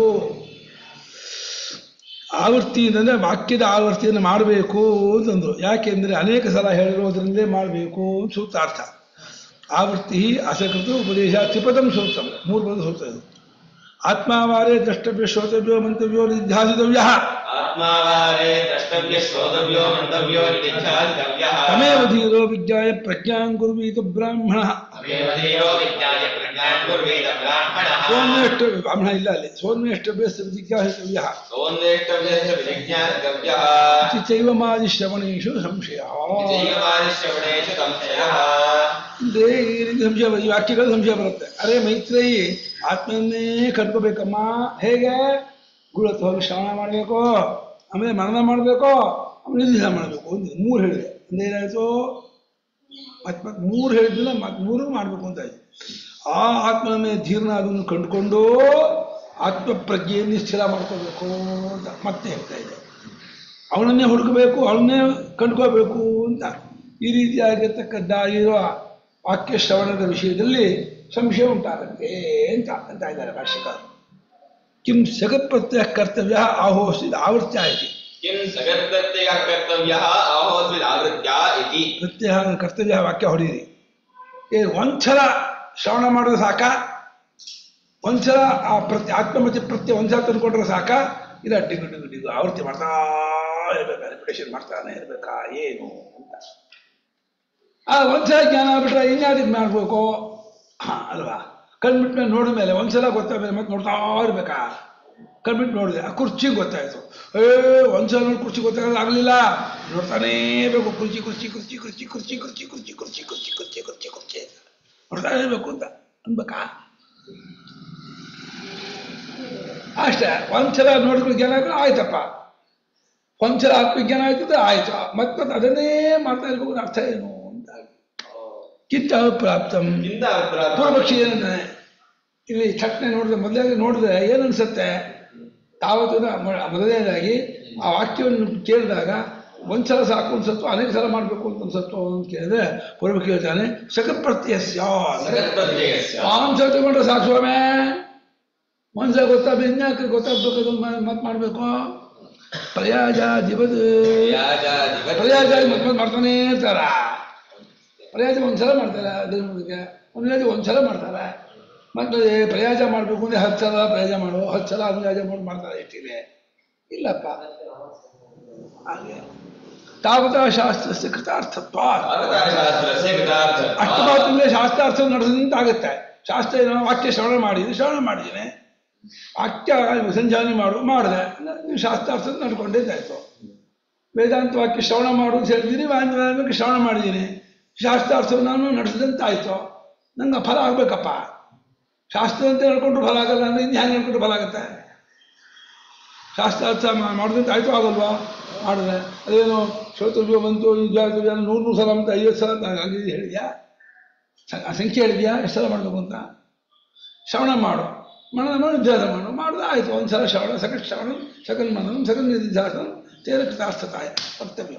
ಆವೃತ್ತಿ ಅಂತಂದ್ರೆ ವಾಕ್ಯದ ಆವೃತ್ತಿಯನ್ನು ಮಾಡಬೇಕು ಅಂತಂದ್ರು ಯಾಕೆಂದ್ರೆ ಅನೇಕ ಸಲ ಹೇಳಿರೋದ್ರಿಂದಲೇ ಮಾಡಬೇಕು ಅಂತ ಸೂತ್ರಾರ್ಥ ಆವೃತ್ತಿ ಅಸಕೃತ ಉಪದೇಶ ತ್ರಿಪದಂ ಸೂತ್ರಂ ಮೂರು ಪದ ಸೂತ್ರ ಇದು ಆತ್ಮಾವಾರೇ ದ್ರಷ್ಟವ್ಯ ಶ್ರೋತವ್ಯೋ ಮಂತವ್ಯೋ ನಿಧ್ಯಾಸಿತವ್ಯ ಆತ್ಮಾವಾರೇ ದ್ರಷ್ಟವ್ಯ ಶ್ರೋತವ್ಯೋ ಮಂತವ್ಯೋ ನಿಧಿಧ್ಯಾಸಿತವ್ಯಃ ತಮೇವ ಧೀರೋ ವಿಜ್ಞಾಯ ಪ್ರಜ್ಞಾಂ ಕುರ್ವೀತ ಬ್ರಾಹ್ಮಣ ತಮೇವ ಧೀರೋ ವಿಜ್ಞಾಯ ಪ್ರಜ್ಞಾಂ ಕುರ್ವೀತ ಬ್ರಾಹ್ಮಣಃ ಸೋನ್ವೇಷ್ಟ ಬ್ರಾಹ್ಮಣ ಇಲ್ಲ ಅಲ್ಲಿ ಸೋನ್ವೇಷ್ಟವ್ಯ ಜಿಜ್ಞಾಸಿತವ್ಯ ಸೋನ್ವೇಷ್ಟವ್ಯಸ್ಯ ವಿಜಿಜ್ಞಾಸಿತವ್ಯಃ ಚೈವ ಮಾದಿ ಶ್ರವಣೇಶು ಸಂಶಯ ಜೈವಮಾನಿಶ್ರವಣೇಶು ಸಂಶಯಃ ಅಂದ್ರೆ ಈ ರೀತಿ ಸಂಶಯ ಬರುತ್ತೆ. ಈ ವಾಕ್ಯಗಳು ಸಂಶಯ ಬರುತ್ತೆ ಅರೆ ಮೈತ್ರೇಯಿ ಆತ್ಮನ್ನೇ ಕಟ್ಕೋಬೇಕಮ್ಮ ಹೇಗೆ ಗುರು ಹತ್ರ ಹೋಗಿ ಶ್ರವಣ ಮಾಡಬೇಕು ಆಮೇಲೆ ಮನನ ಮಾಡಬೇಕು ಆಮೇಲೆ ನಿಧಾನ ಮಾಡಬೇಕು ಒಂದು ಮೂರು ಹೇಳಿದೆ ಒಂದೇನಾಯಿತು ಮತ್ತೆ ಮತ್ತೆ ಮೂರು ಹೇಳಿದ್ಮೇಲೆ ಮತ್ತೆ ಮೂರು ಮಾಡಬೇಕು ಅಂತ ಆಯ್ತು ಆ ಆತ್ಮನ ಮೇಲೆ ಧೀರ್ಣ ಅದನ್ನು ಕಂಡುಕೊಂಡು ಆತ್ಮ ಪ್ರಜ್ಞೆಯನ್ನು ಸ್ಥಿರ ಮಾಡ್ಕೋಬೇಕು ಅಂತ ಮತ್ತೆ ಹೇಳ್ತಾ ಇದೆ ಅವನನ್ನೇ ಹುಡುಕಬೇಕು ಅವನನ್ನೇ ಕಂಡುಕೋಬೇಕು ಅಂತ ಈ ರೀತಿಯಾಗಿರ್ತಕ್ಕದ್ದಾಗಿರುವ ವಾಕ್ಯ ಶ್ರವಣದ ವಿಷಯದಲ್ಲಿ ಸಂಶಯ ಉಂಟಾಗುತ್ತೆ ಅಂತ ಅಂತ ಇದ್ದಾರೆ ಭಾಷ್ಯಕಾರರು ಕಿಂ ಸಗತ್ಪ್ರತ್ಯಯ ಕರ್ತವ್ಯ ಆಹೋಸಿದ ಆವೃತ್ತಿ ಆಯ್ತು किं सगत्प्रत्ययः कर्तव्यः आहोस्विदावृत्या इति ಪ್ರತ್ಯಯ ಕರ್ತವ್ಯ ವಾಕ್ಯ ಹೊಡೀರಿ ಏ ಒಂದ್ಸಲ ಶ್ರವಣ ಮಾಡೋದು ಸಾಕ ಒಂದ್ಸಲ ಆ ಪ್ರತ್ಯ ಆತ್ಮಮತಿ ಪ್ರತ್ಯಯ ಒಂದ್ಸಲ ತಂದ್ಕೊಂಡ್ರೆ ಸಾಕ ಇಲ್ಲ ಡಿಗು ಡಿಗು ಡಿಗು ಆವೃತ್ತಿ ಮಾಡ್ತಾ ಇರ್ಬೇಕಾ ರಿಪಿಟೇಷನ್ ಮಾಡ್ತಾನೆ ಇರ್ಬೇಕಾ ಏನು ಅಂತ ಆ ಒಂದ್ಸಲ ಜ್ಞಾನ ಆಗ್ಬಿಟ್ರೆ ಇನ್ಯಾವುದಕ್ಕೆ ಮಾಡ್ಬೇಕು ಹಾ ಅಲ್ವಾ ಕಣ್ಬಿಟ್ಮೇಲೆ ನೋಡಿದ ಮೇಲೆ ಒಂದ್ಸಲ ಗೊತ್ತಾದ್ಮೇಲೆ ಮತ್ತೆ ನೋಡ್ತಾ ಇರ್ಬೇಕಾ ಕಣ್ಬಿಟ್ಟು ನೋಡಿದೆ ಆ ಕುರ್ಚಿ ಗೊತ್ತಾಯ್ತು ಏ ಒಂದ್ಸಲ ನೋಡಿ ಕುರ್ಚಿ ಗೊತ್ತಾಗಲ್ಲ ಆಗಲಿಲ್ಲ ನೋಡ್ತಾನೇ ಬೇಕು ಕುರ್ಚಿ ಕುರ್ಚಿ ಕುರ್ಚಿ ಕುರ್ಚಿ ಕುರ್ಚಿ ಕುರ್ಚಿ ಕುರ್ಚಿ ಕುರ್ಚಿ ಕುರ್ಚಿ ಕುರ್ಚಿ ಕುರ್ಚಿ ಕುರ್ಚಿ ನೋಡ್ತಾನೇ ಇರ್ಬೇಕು ಅಂತ ಅನ್ಬೇಕಾ ಅಷ್ಟೇ ಒಂದ್ಸಲ ನೋಡಿದ್ರೆ ಜ್ಞಾನ ಆಯ್ತು ಆಯ್ತಪ್ಪ ಒಂದ್ಸಲ ಆತ್ಮಜ್ಞಾನ ಆಯ್ತದ ಆಯ್ತು ಮತ್ತೆ ಮತ್ತೆ ಅದನ್ನೇ ಮಾಡ್ತಾ ಇರ್ಬೇಕು ಅನ್ನೋ ಅರ್ಥ ಏನು ಅಂತ ಕಿತ್ತ ಪ್ರಾಪ್ತಂ किन्तु अप्राप्तम् ಪೂರ್ವಪಕ್ಷಿ ಏನಂತಾನೆ ಇಲ್ಲಿ ಚಟ್ನೆ ನೋಡಿದ್ರೆ ಮೊದಲಾಗಿ ನೋಡಿದ್ರೆ ಏನು ಅನ್ಸುತ್ತೆ ತಾವತ್ತು ಮ- ಮೊದಲನೇದಾಗಿ ಆ ವಾಕ್ಯವನ್ನು ಕೇಳಿದಾಗ ಒಂದ್ಸಲ ಸಾಕು ಅನ್ಸತ್ತು ಅನೇಕ ಸಲ ಮಾಡಬೇಕು ಅಂತ ಅನ್ಸತ್ತು ಅಂತ ಕೇಳಿದ್ರೆ ಪೂರ್ವಪಕ್ಷಿ ಹೇಳ್ತಾನೆ ಸಕಪ್ರತ್ಯಸ್ಯ सगत्प्रत्ययस्य ಮಾಂಸ ತಗೊಂಡ್ರೆ ಸಾಕು ಸ್ವಾಮಿ ಒಂದ್ಸಲ ಗೊತ್ತಾಗ ಇನ್ಯಾಕೆ ಗೊತ್ತಾಗ್ಬೇಕು ಮತ್ತೆ ಮಾಡಬೇಕು ಪ್ರಯಾಜ ದಿವದ व्याजादिवत् ಪ್ರಯಾಜ ಮತ್ತೆ ಮತ್ತೆ ಮಾಡ್ತಾನೆ ಇರ್ತಾರ ಪ್ರಯಾಜ ಒಂದ್ಸಲ ಮಾಡ್ತಾರೆ ದೇವರಿಗೆ ಒಂದ್ಸಲ ಒಂದ್ಸಲ ಮಾಡ್ತಾರೆ ಮತ್ತೆ ಪ್ರಯಾಜ ಮಾಡಬೇಕು ಅಂದ್ರೆ ಹತ್ತು ಸಲ ಪ್ರಯಾಜ ಮಾಡು ಹತ್ತು ಸಲ ಅನುಯಾಜ ಮಾಡಿ ಮಾಡ್ತಾರೆ ಎಷ್ಟಿದೆ ಇಲ್ಲಪ್ಪ ಹಾಗೆ ತಾವತ ಶಾಸ್ತ್ರಸ್ಯ ಕೃತಾರ್ಥತ್ವ शास्त्रस्य कृतार्थत्वात् ಅಷ್ಟು ಮಾತ್ರ ಶಾಸ್ತ್ರಾರ್ಥ ನಡೆಸಿದಂತ ಆಗುತ್ತೆ ಶಾಸ್ತ್ರ ಏನೋ ವಾಕ್ಯ ಶ್ರವಣ ಮಾಡಿದ್ರೆ ಶ್ರವಣ ಮಾಡಿದ್ದೀನಿ ವಾಕ್ಯ ಸಂಜಾನೆ ಮಾಡು ಮಾಡಿದೆ ನೀವು ಶಾಸ್ತ್ರಾರ್ಥ ನಡ್ಕೊಂಡಿದ್ದಾಯ್ತು ವೇದಾಂತ ವಾಕ್ಯ ಶ್ರವಣ ಮಾಡು ಅಂತ ಹೇಳಿದ್ದೀನಿ ವಾಕ್ಯ ಶ್ರವಣ ಮಾಡಿದ್ದೀನಿ ಶಾಸ್ತ್ರಾರ್ಥವನ್ನು ನಾನು ನಡೆಸಿದಂತಾಯ್ತು ನಂಗೆ ಫಲ ಆಗ್ಬೇಕಪ್ಪ ಶಾಸ್ತ್ರದಂತೆ ನಡ್ಕೊಂಡ್ರು ಫಲ ಆಗಲ್ಲ ಅಂದ್ರೆ ಇನ್ನು ಹೆಂಗೆ ನಡ್ಕೊಂಡ್ರು ಫಲ ಆಗುತ್ತೆ ಶಾಸ್ತ್ರಾರ್ಥ ಮಾ- ಮಾಡಿದಂತೆ ಆಯ್ತು ಆಗಲ್ವಾ ಮಾಡಿದೆ ಅದೇನು ಶ್ರೋತವ್ಯ ಬಂತು ವಿದ್ಯಾರ್ಥವ್ಯ ನೂರು ನೂರು ಸಲ ಅಂತ ಐವತ್ತು ಸಲ ಅಂತ ಹಾಗೆ ಹೇಳಿದ್ಯಾ ಸ- ಆ ಸಂಖ್ಯೆ ಹೇಳಿದ್ಯಾ ಎಷ್ಟು ಸಲ ಮಾಡಬೇಕು ಅಂತ ಶ್ರವಣ ಮಾಡು ಮನನ ಮಾಡು ನಿಧ್ಯಾಸ ಮಾಡು ಮಾಡಿದ್ರೆ ಆಯಿತು ಒಂದು ಸಲ ಶ್ರವಣ ಸಕಟ್ ಶ್ರವಣ ಸಕಲ್ ಮನನ ಸಕಲ್ ನಿಧ್ಯಾಸನ ತೇರ ಕೃತಾರ್ಥತಾಯ ಕರ್ತವ್ಯ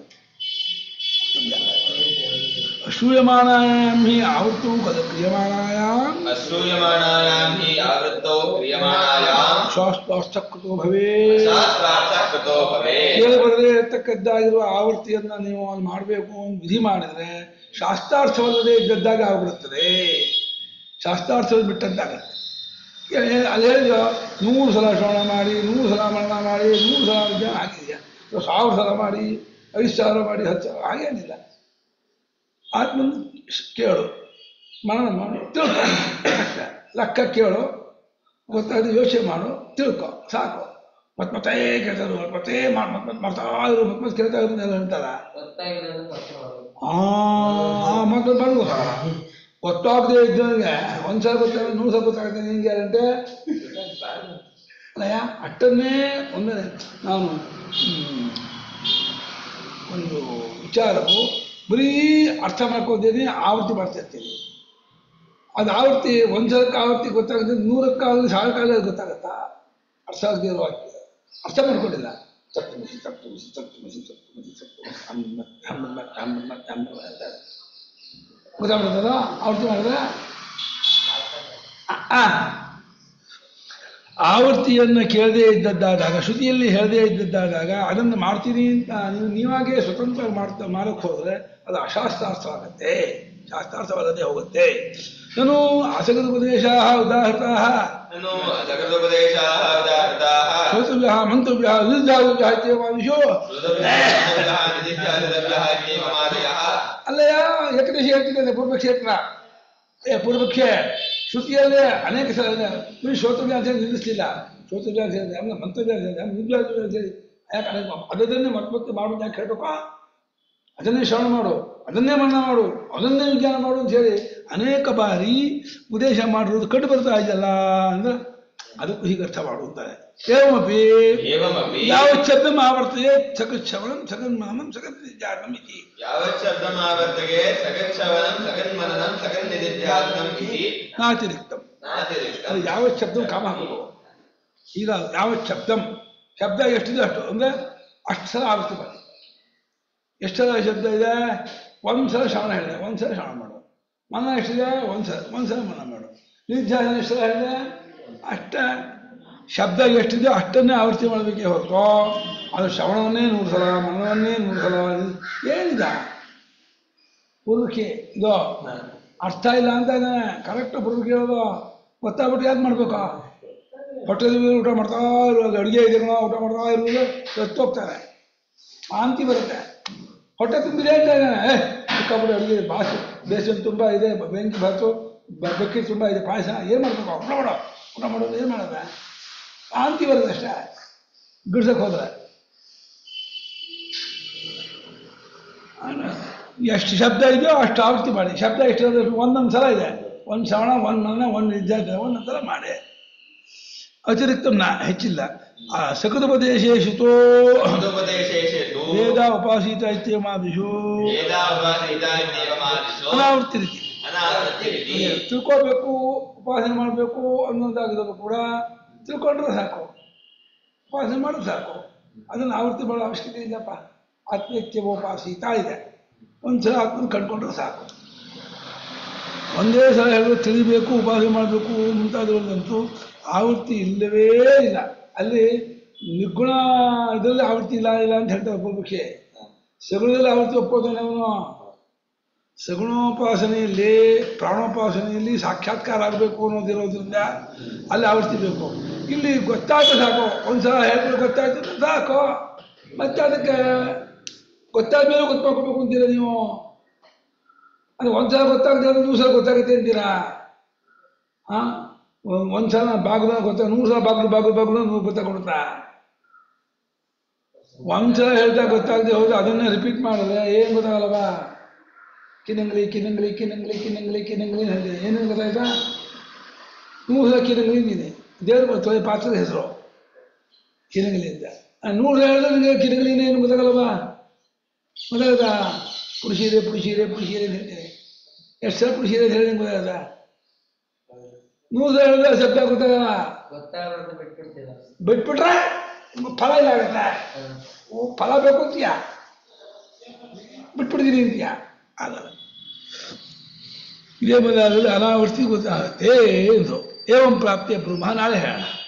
ಅಶ್ರೂಯಮಾನಾಯಾಂ ಹಿ ಆವೃತ್ತು ಕದ ಕ್ರಿಯಮಾಣಾಯಾಂ अश्रूयमाणायां हि आवृत्तौ क्रियमाणायां ಶಾಸ್ತ್ರಾರ್ಥಕೃತೋ ಭವೇ शास्त्रार्थः कृतो भवेत् ಕೇಳಿ ಬರದೇ ಇರತಕ್ಕದ್ದಾಗಿರುವ ಆವೃತ್ತಿಯನ್ನ ನೀವು ಅಲ್ಲಿ ಮಾಡಬೇಕು ಅಂತ ವಿಧಿ ಮಾಡಿದ್ರೆ ಶಾಸ್ತ್ರಾರ್ಥವಲ್ಲದೆ ಇದ್ದದ್ದಾಗ ಆಗ್ಬಿಡುತ್ತದೆ ಶಾಸ್ತ್ರಾರ್ಥವನ್ನು ಬಿಟ್ಟದ್ದಾಗುತ್ತೆ ಏ- ಅಲ್ಲಿ ಹೇಳಿದ್ಯೋ ನೂರು ಸಲ ಶ್ರವಣ ಮಾಡಿ ನೂರು ಸಲ ಮರಣ ಮಾಡಿ ನೂರು ಸಲ ವಿಜ್ಞಾನ ಆಗಿದೆಯಾ ಇವಾಗ ಸಾವಿರ ಸಲ ಮಾಡಿ ಐದು ಸಾವಿರ ಮಾಡಿ ಹತ್ತು ಸಾವಿರ ಹಾಗೇನಿಲ್ಲ ಆತ್ಮನ ಕೇಳು ಮನನ ಮಾಡು ತಿಳ್ಕೊ ಅಷ್ಟೇ. ಲೆಕ್ಕ ಕೇಳು ಗೊತ್ತಾದ್ರೆ ಯೋಚನೆ ಮಾಡು ತಿಳ್ಕೊ ಸಾಕು ಮತ್ತೆ ಮತ್ತೆ ಕೇಳ್ತಾ ಇರು ಮತ್ತೆ ಮಾಡಿ ಮತ್ತೆ ಮತ್ತೆ ಮಾಡ್ತಾ ಇರು ಮತ್ತೆ ಮತ್ತೆ ಕೇಳ್ತಾ ಇರು ಅಂತ ಹೇಳ್ತಾರ ಗೊತ್ತಾಗಿರೋದು ಮತ್ತೆ ಮಾಡೋದು ಆ ಮತ್ತೆ ಮಾಡ್ಬೋದು ಗೊತ್ತಾಗದೆ ಇದ್ದವನಿಗೆ ಒಂದ್ಸಲ ಗೊತ್ತಾಗ ನೂರು ಸಲ ಗೊತ್ತಾಗುತ್ತೆ ನಿಂಗೆ ಗ್ಯಾರಂಟಿ ಅಲ್ಲಯ್ಯ ಅಷ್ಟನ್ನೇ ಒಂದೇ ನಾನು ಹ್ಮ್, ಒಂದು ವಿಚಾರವು ಬರೀ ಅರ್ಥ ಮಾಡ್ಕೊತೀನಿ ಆವೃತ್ತಿ ಮಾಡ್ತಾ ಇರ್ತೀನಿ ಅದು ಆವೃತ್ತಿ ಒಂದ್ಸಲಕ್ಕೆ ಆವೃತ್ತಿ ಗೊತ್ತಾಗುತ್ತೆ ನೂರಕ್ಕಾಗಲಿ ಸಾವಿರಕ್ಕಾಗಲಿ ಅದು ಗೊತ್ತಾಗತ್ತಾ ಅರ್ಥ ಆಗದೆ ಇರೋ ವಾಕ್ಯ ಅರ್ಥ ಮಾಡ್ಕೊಂಡಿಲ್ಲ ತಪ್ಪು ಮಿಸಿ ತಪ್ಪು ಮಿಸಿ ತಪ್ಪು ಮಿಸಿ ತಪ್ಪು ಮಿಸಿ ತಪ್ಪು ಮಿಸಿ ಹಮ್ಮದ್ ಮತ್ತೆ ಹಮ್ಮದ್ ಮತ್ತೆ ಹಮ್ಮದ್ ಮತ್ತೆ ಹಮ್ಮದ್ ಮತ್ತೆ ಅಂತಾರೆ ಗೊತ್ತಾಗ್ಬಿಡ್ತದ ಆವೃತ್ತಿ ಮಾಡಿದ್ರೆ ಆ, ಆ. ಆವೃತ್ತಿಯನ್ನು ಕೇಳದೇ ಇದ್ದದ್ದಾದಾಗ ಶ್ರುತಿಯಲ್ಲಿ ಹೇಳದೇ ಇದ್ದದ್ದಾದಾಗ ಅದನ್ನು ಮಾಡ್ತೀನಿ ಅಂತ ನೀವು ನೀವಾಗೇ ಸ್ವತಂತ್ರ ಮಾಡ್ತಾ ಮಾಡಕ್ಕೆ ಹೋದರೆ ಅದು ಅಶಾಸ್ತ್ರಾರ್ಥ ಆಗುತ್ತೆ ಶಾಸ್ತ್ರಾರ್ಥವಲ್ಲದೆ ಹೋಗುತ್ತೆ ನಾನು ಅಸಗದ ಉಪದೇಶ ಉದಾಹೃತ ನನು ಜಗದುಪದೇಶಾಃ ಉದಾಹೃತಾಃ ಶ್ರೋತವ್ಯ ಮಂತವ್ಯ ವಿರುದ್ಧಾವ್ಯ ಇತ್ಯವಾದಿಶೋ ಶ್ರೋತವ್ಯಃ ನಿಧಿಧ್ಯಾಸಿತವ್ಯಃ ಇತಿ ಮಮಾದಯಃ ಅಲ್ಲಯ್ಯ ಏಕದೇಶ ಹೇಳ್ತಿದ್ದಾನೆ ಪೂರ್ವಕ್ಷೇತ್ರ ಏ ಪೂರ್ವಕ್ಷೆ ಶ್ರುತಿಯಲ್ಲೇ ಅನೇಕ ಸಲ ಇದೆ ಬರೀ ಶ್ರೋತವ್ಯ ಅಂತ ಹೇಳಿ ನಿಲ್ಲಿಸಲಿಲ್ಲ ಶ್ರೋತವ್ಯ ಅಂತ ಹೇಳಿದೆ ಆಮೇಲೆ ಮಂತವ್ಯ ಅಂತ ಹೇಳಿದೆ ಆಮೇಲೆ ನಿದ್ಯಾವ್ಯ ಅಂತ ಹೇಳಿ ಯಾಕೆ ಅನೇಕ ಅದನ್ನೇ ಮತ್ತೆ ಮತ್ತೆ ಮಾಡೋದು ಯಾಕೆ ಹೇಳ್ಬೇಕಾ ಅದನ್ನೇ ಶ್ರವಣ ಮಾಡು ಅದನ್ನೇ ಮರಣ ಮಾಡು ಅದನ್ನೇ ವಿಜ್ಞಾನ ಮಾಡು ಅಂತ ಹೇಳಿ ಅನೇಕ ಬಾರಿ ಉಪದೇಶ ಮಾಡಿರೋದು ಕಂಡು ಬರ್ತಾ ಇದೆಯಲ್ಲ ಅಂದ್ರೆ ಅದಕ್ಕೂ ಹೀಗೆ ಅರ್ಥ ಮಾಡು ಅಂತಾರೆ ಏವಮಪಿ ಏವಮಪಿ ಯಾವ ಶಬ್ದ ಆವರ್ತದೆ ಸಗತ್ ಶ್ರವಣಂ ಸಗನ್ ಮನನಂ ಸಗತ್ ನಿಧ್ಯಾಸನಂ ಇತಿ ಯಾವತ್ ಶಬ್ದಮಾವರ್ತಗೆ ಸಗಚ್ಛವನಂ ಸಗನ್ಮನನಂ ಸಗನ್ನಿಧಿಧ್ಯಾಸನಂ ಇತಿ ನಾತಿರಿಕ್ತಂ ನಾತಿರಿಕ್ತಂ ಅದು ಯಾವ ಶಬ್ದ ಕಾಮ ಹಾಕೋದು ಈಗ ಯಾವ ಶಬ್ದಂ ಶಬ್ದ ಎಷ್ಟಿದೆ ಅಷ್ಟು ಅಂದ್ರೆ ಅಷ್ಟು ಸಲ ಆವೃತ್ತಿ ಮಾಡಿ ಎಷ್ಟು ಸಲ ಶಬ್ದ ಇದೆ ಒಂದು ಸಲ ಶ್ರವಣ ಹೇಳಿದೆ ಒಂದು ಸಲ ಶ್ರವಣ ಮಾಡು ಮನ ಎಷ್ಟಿದೆ ಒಂದು ಸಲ ಒಂದು ಸಲ ಮನ ಮಾಡು ನಿಧ್ಯಾಸನ ಎಷ್ಟು ಸಲ ಹೇಳಿದೆ ಅಷ್ಟೇ ಶಬ್ದ ಎಷ್ಟಿದೆ ಅಷ್ಟನ್ನೇ ಆವೃತ್ತಿ ಮಾಡಬೇಕೇ ಹೊರತು ಅದು ಶ್ರವಣವನ್ನೇ ನೂರು ಸಲ ಮನವನ್ನೇ ನೂರು ಸಲ ಏನಿದೆ ಪೂರ್ವಕ್ಕೆ ಇದು ಅರ್ಥ ಇಲ್ಲ ಅಂತ ಇದ್ದಾನೆ ಕರೆಕ್ಟ್ ಪೂರ್ವಕ್ಕೆ ಹೇಳೋದು ಗೊತ್ತಾಗ್ಬಿಟ್ಟು ಯಾಕೆ ಮಾಡ್ಬೇಕಾ ಹೊಟ್ಟೆ ತುಂಬ ಊಟ ಮಾಡ್ತಾ ಇರುವಾಗ ಅಡುಗೆ ಇದೆನೋ ಊಟ ಮಾಡ್ತಾ ಇರುವಾಗ ಎತ್ತೋಗ್ತಾನೆ ವಾಂತಿ ಬರುತ್ತೆ ಹೊಟ್ಟೆ ತುಂಬಿದೆ ಅಂತ ಇದ್ದಾನೆ ಏ ಸಿಕ್ಕಾಬಿಟ್ಟು ಅಡುಗೆ ಬಾಸು ಬೇಸನ್ ತುಂಬ ಇದೆ ಬೆಂಕಿ ಬಾಸು ಬ- ಬೆಕ್ಕಿ ತುಂಬ ಇದೆ ಪಾಯಸ ಏನು ಮಾಡ್ಬೇಕು ಊಟ ಮಾಡೋ ಊಟ ಮಾಡೋದು ಏನು ಮಾಡೋದು ವಾಂತಿ ಬರುತ್ತೆ ಅಷ್ಟೇ ಬಿಡ್ಸಕ್ಕೆ ಹೋದ್ರೆ ಎಷ್ಟು ಶಬ್ದ ಇದೆಯೋ ಅಷ್ಟು ಆವೃತ್ತಿ ಮಾಡಿ ಶಬ್ದ ಎಷ್ಟು ಒಂದೊಂದು ಸಲ ಇದೆ ಒಂದು ಶ್ರವಣ ಒಂದು ಮನ ಒಂದು ನಿಜ ಒಂದೊಂದು ಸಲ ಮಾಡಿ ಅತಿರಿಕ್ತ ನಾ ಹೆಚ್ಚಿಲ್ಲ ಆ ಸಕೃತೋಪದೇಶೇಷಿತೋ ಸಗುಪದೇಶೇಷು ವೇದ ಉಪಾಸೀತ ಇತ್ಯಮಾದಿಷು ವೇದಾವಾಸೀತ ಇತ್ಯೇವಮಾದಿಷು ಅನಾವೃತ್ತಿ ರೀತಿ ಅನಾವೃತ್ತಿರಿತಿ ತಿಳ್ಕೋಬೇಕು ಉಪಾಸನೆ ಮಾಡಬೇಕು ಅನ್ನೋದಾಗಿರೋದು ಕೂಡ ತಿಳ್ಕೊಂಡ್ರೆ ಸಾಕು ಉಪಾಸನೆ ಮಾಡೋದು ಸಾಕು ಅದನ್ನು ಆವೃತ್ತಿ ಮಾಡೋ ಅವಶ್ಯಕತೆ ಇಲ್ಲಪ್ಪ ಆತ್ಮೈಕ್ಯವೋಪಾಸೀತ ಇದೆ ಒಂದ್ಸಲ ಆತ್ಮನ ಕಂಡ್ಕೊಂಡ್ರೆ ಸಾಕು ಒಂದೇ ಸಲ ಹೇಳಿದ್ರೆ ತಿಳಿಬೇಕು ಉಪಾಸನೆ ಮಾಡಬೇಕು ಮುಂತಾದವುಗಳಂತೂ ಆವೃತ್ತಿ ಇಲ್ಲವೇ ಇಲ್ಲ ಅಲ್ಲಿ ನಿರ್ಗುಣ ಇದರಲ್ಲಿ ಆವೃತ್ತಿ ಇಲ್ಲ ಇಲ್ಲ ಅಂತ ಹೇಳ್ತಾರೆ ಒಬ್ಬೊಬ್ಬಕ್ಕೆ ಸಗುಣದಲ್ಲಿ ಆವೃತ್ತಿ ಒಪ್ಪೋದಾನೆ ಅವನು ಸಗುಣೋಪಾಸನೆಯಲ್ಲಿ ಪ್ರಾಣೋಪಾಸನೆಯಲ್ಲಿ ಸಾಕ್ಷಾತ್ಕಾರ ಆಗಬೇಕು ಅನ್ನೋದಿರೋದ್ರಿಂದ ಅಲ್ಲಿ ಆವೃತ್ತಿ ಬೇಕು ಇಲ್ಲಿ ಗೊತ್ತಾಯ್ತು ಸಾಕು ಒಂದ್ಸಲ ಹೇಳ್ಬಿಟ್ಟು ಗೊತ್ತಾಯ್ತು ಅಂದ್ರೆ ಸಾಕು ಮತ್ತೆ ಅದಕ್ಕೆ ಗೊತ್ತಾದ ಮೇಲೆ ಗೊತ್ತು ಮಾಡ್ಕೋಬೇಕು ಅಂತೀರ ನೀವು ಅದು ಒಂದ್ಸಲ ಗೊತ್ತಾಗದೆ ಅಂದ್ರೆ ನೂರು ಸಲ ಗೊತ್ತಾಗುತ್ತೆ ಅಂತೀರಾ ಹಾಂ ಒಂದ್ಸಲ ಬಾಗಿಲು ಗೊತ್ತಾಗ ನೂರು ಸಲ ಬಾಗಿಲು ಬಾಗಿಲು ಬಾಗಿಲು ನೂರು ಗೊತ್ತಾಗ್ಬಿಡುತ್ತಾ ಒಂದ್ಸಲ ಹೇಳ್ತಾ ಗೊತ್ತಾಗದೆ ಹೋದ್ರೆ ಅದನ್ನೇ ರಿಪೀಟ್ ಮಾಡಿದ್ರೆ ಏನು ಗೊತ್ತಾಗಲ್ಲವಾ ಕಿನಂಗ್ಲಿ ಕಿನಂಗ್ಲಿ ಕಿನಂಗ್ಲಿ ಕಿನಂಗ್ಲಿ ಕಿನಂಗ್ಲಿ ಅಂತ ಹೇಳಿದೆ ಏನೇನು ಗೊತ್ತಾಯ್ತಾ ನೂರು ಸಲ ಕಿನಂಗ್ಲಿ ಇದೆ ದೇವ್ರ ಬರ್ತದೆ ಪಾತ್ರದ ಹೆಸರು ಕಿನಂಗ್ಲಿ ಅಂತ ಆ ನೂರು ಹೇಳಿದ್ರೆ ನಿಮಗೆ ಕಿನಂಗ್ಲಿನ ಏನು ಗೊತ್ತಾಗಲ್ಲವಾ ಗೊತ್ತಾಗತ್ತಾ ಪುರುಷೀರೆ ಪುರುಷೀರೆ ಪುರುಷೀರೆ ಅಂತ ಹೇಳ್ತೀನಿ ಎಷ್ಟು ಸಲ ಪುರುಷೀರೆ ಅಂತ ಹೇಳಿ ನಿಮ್ಗೆ ಗೊತ್ತಾಗತ್ತಾ ನೂರು ಸಲ ಹೇಳಿದ್ರೆ ಶಬ್ದ ಗೊತ್ತಾಗಲ್ಲ ಗೊತ್ತಾಗೋದು ಬಿಟ್ಬಿಡ್ತೀರ ಬಿಟ್ಬಿಟ್ರೆ ನಿಮ್ಗೆ ಫಲ ಇಲ್ಲ ಆಗತ್ತೆ ಓ ಫಲ ಬೇಕು ಅಂತೀಯ ಬಿಟ್ಬಿಡ್ತೀನಿ ಅಂತೀಯ ಆಗಲ್ಲ ಇದೇ ಮೊದಲಾದಲ್ಲಿ ಅನಾವೃತ್ತಿ ಗೊತ್ತಾಗುತ್ತೆ ಎಂದು ಏವಂ ಪ್ರಾಪ್ತಿಯ ಬ್ರಹ್ಮ ನಾಳೆ ಹೇಳೋಣ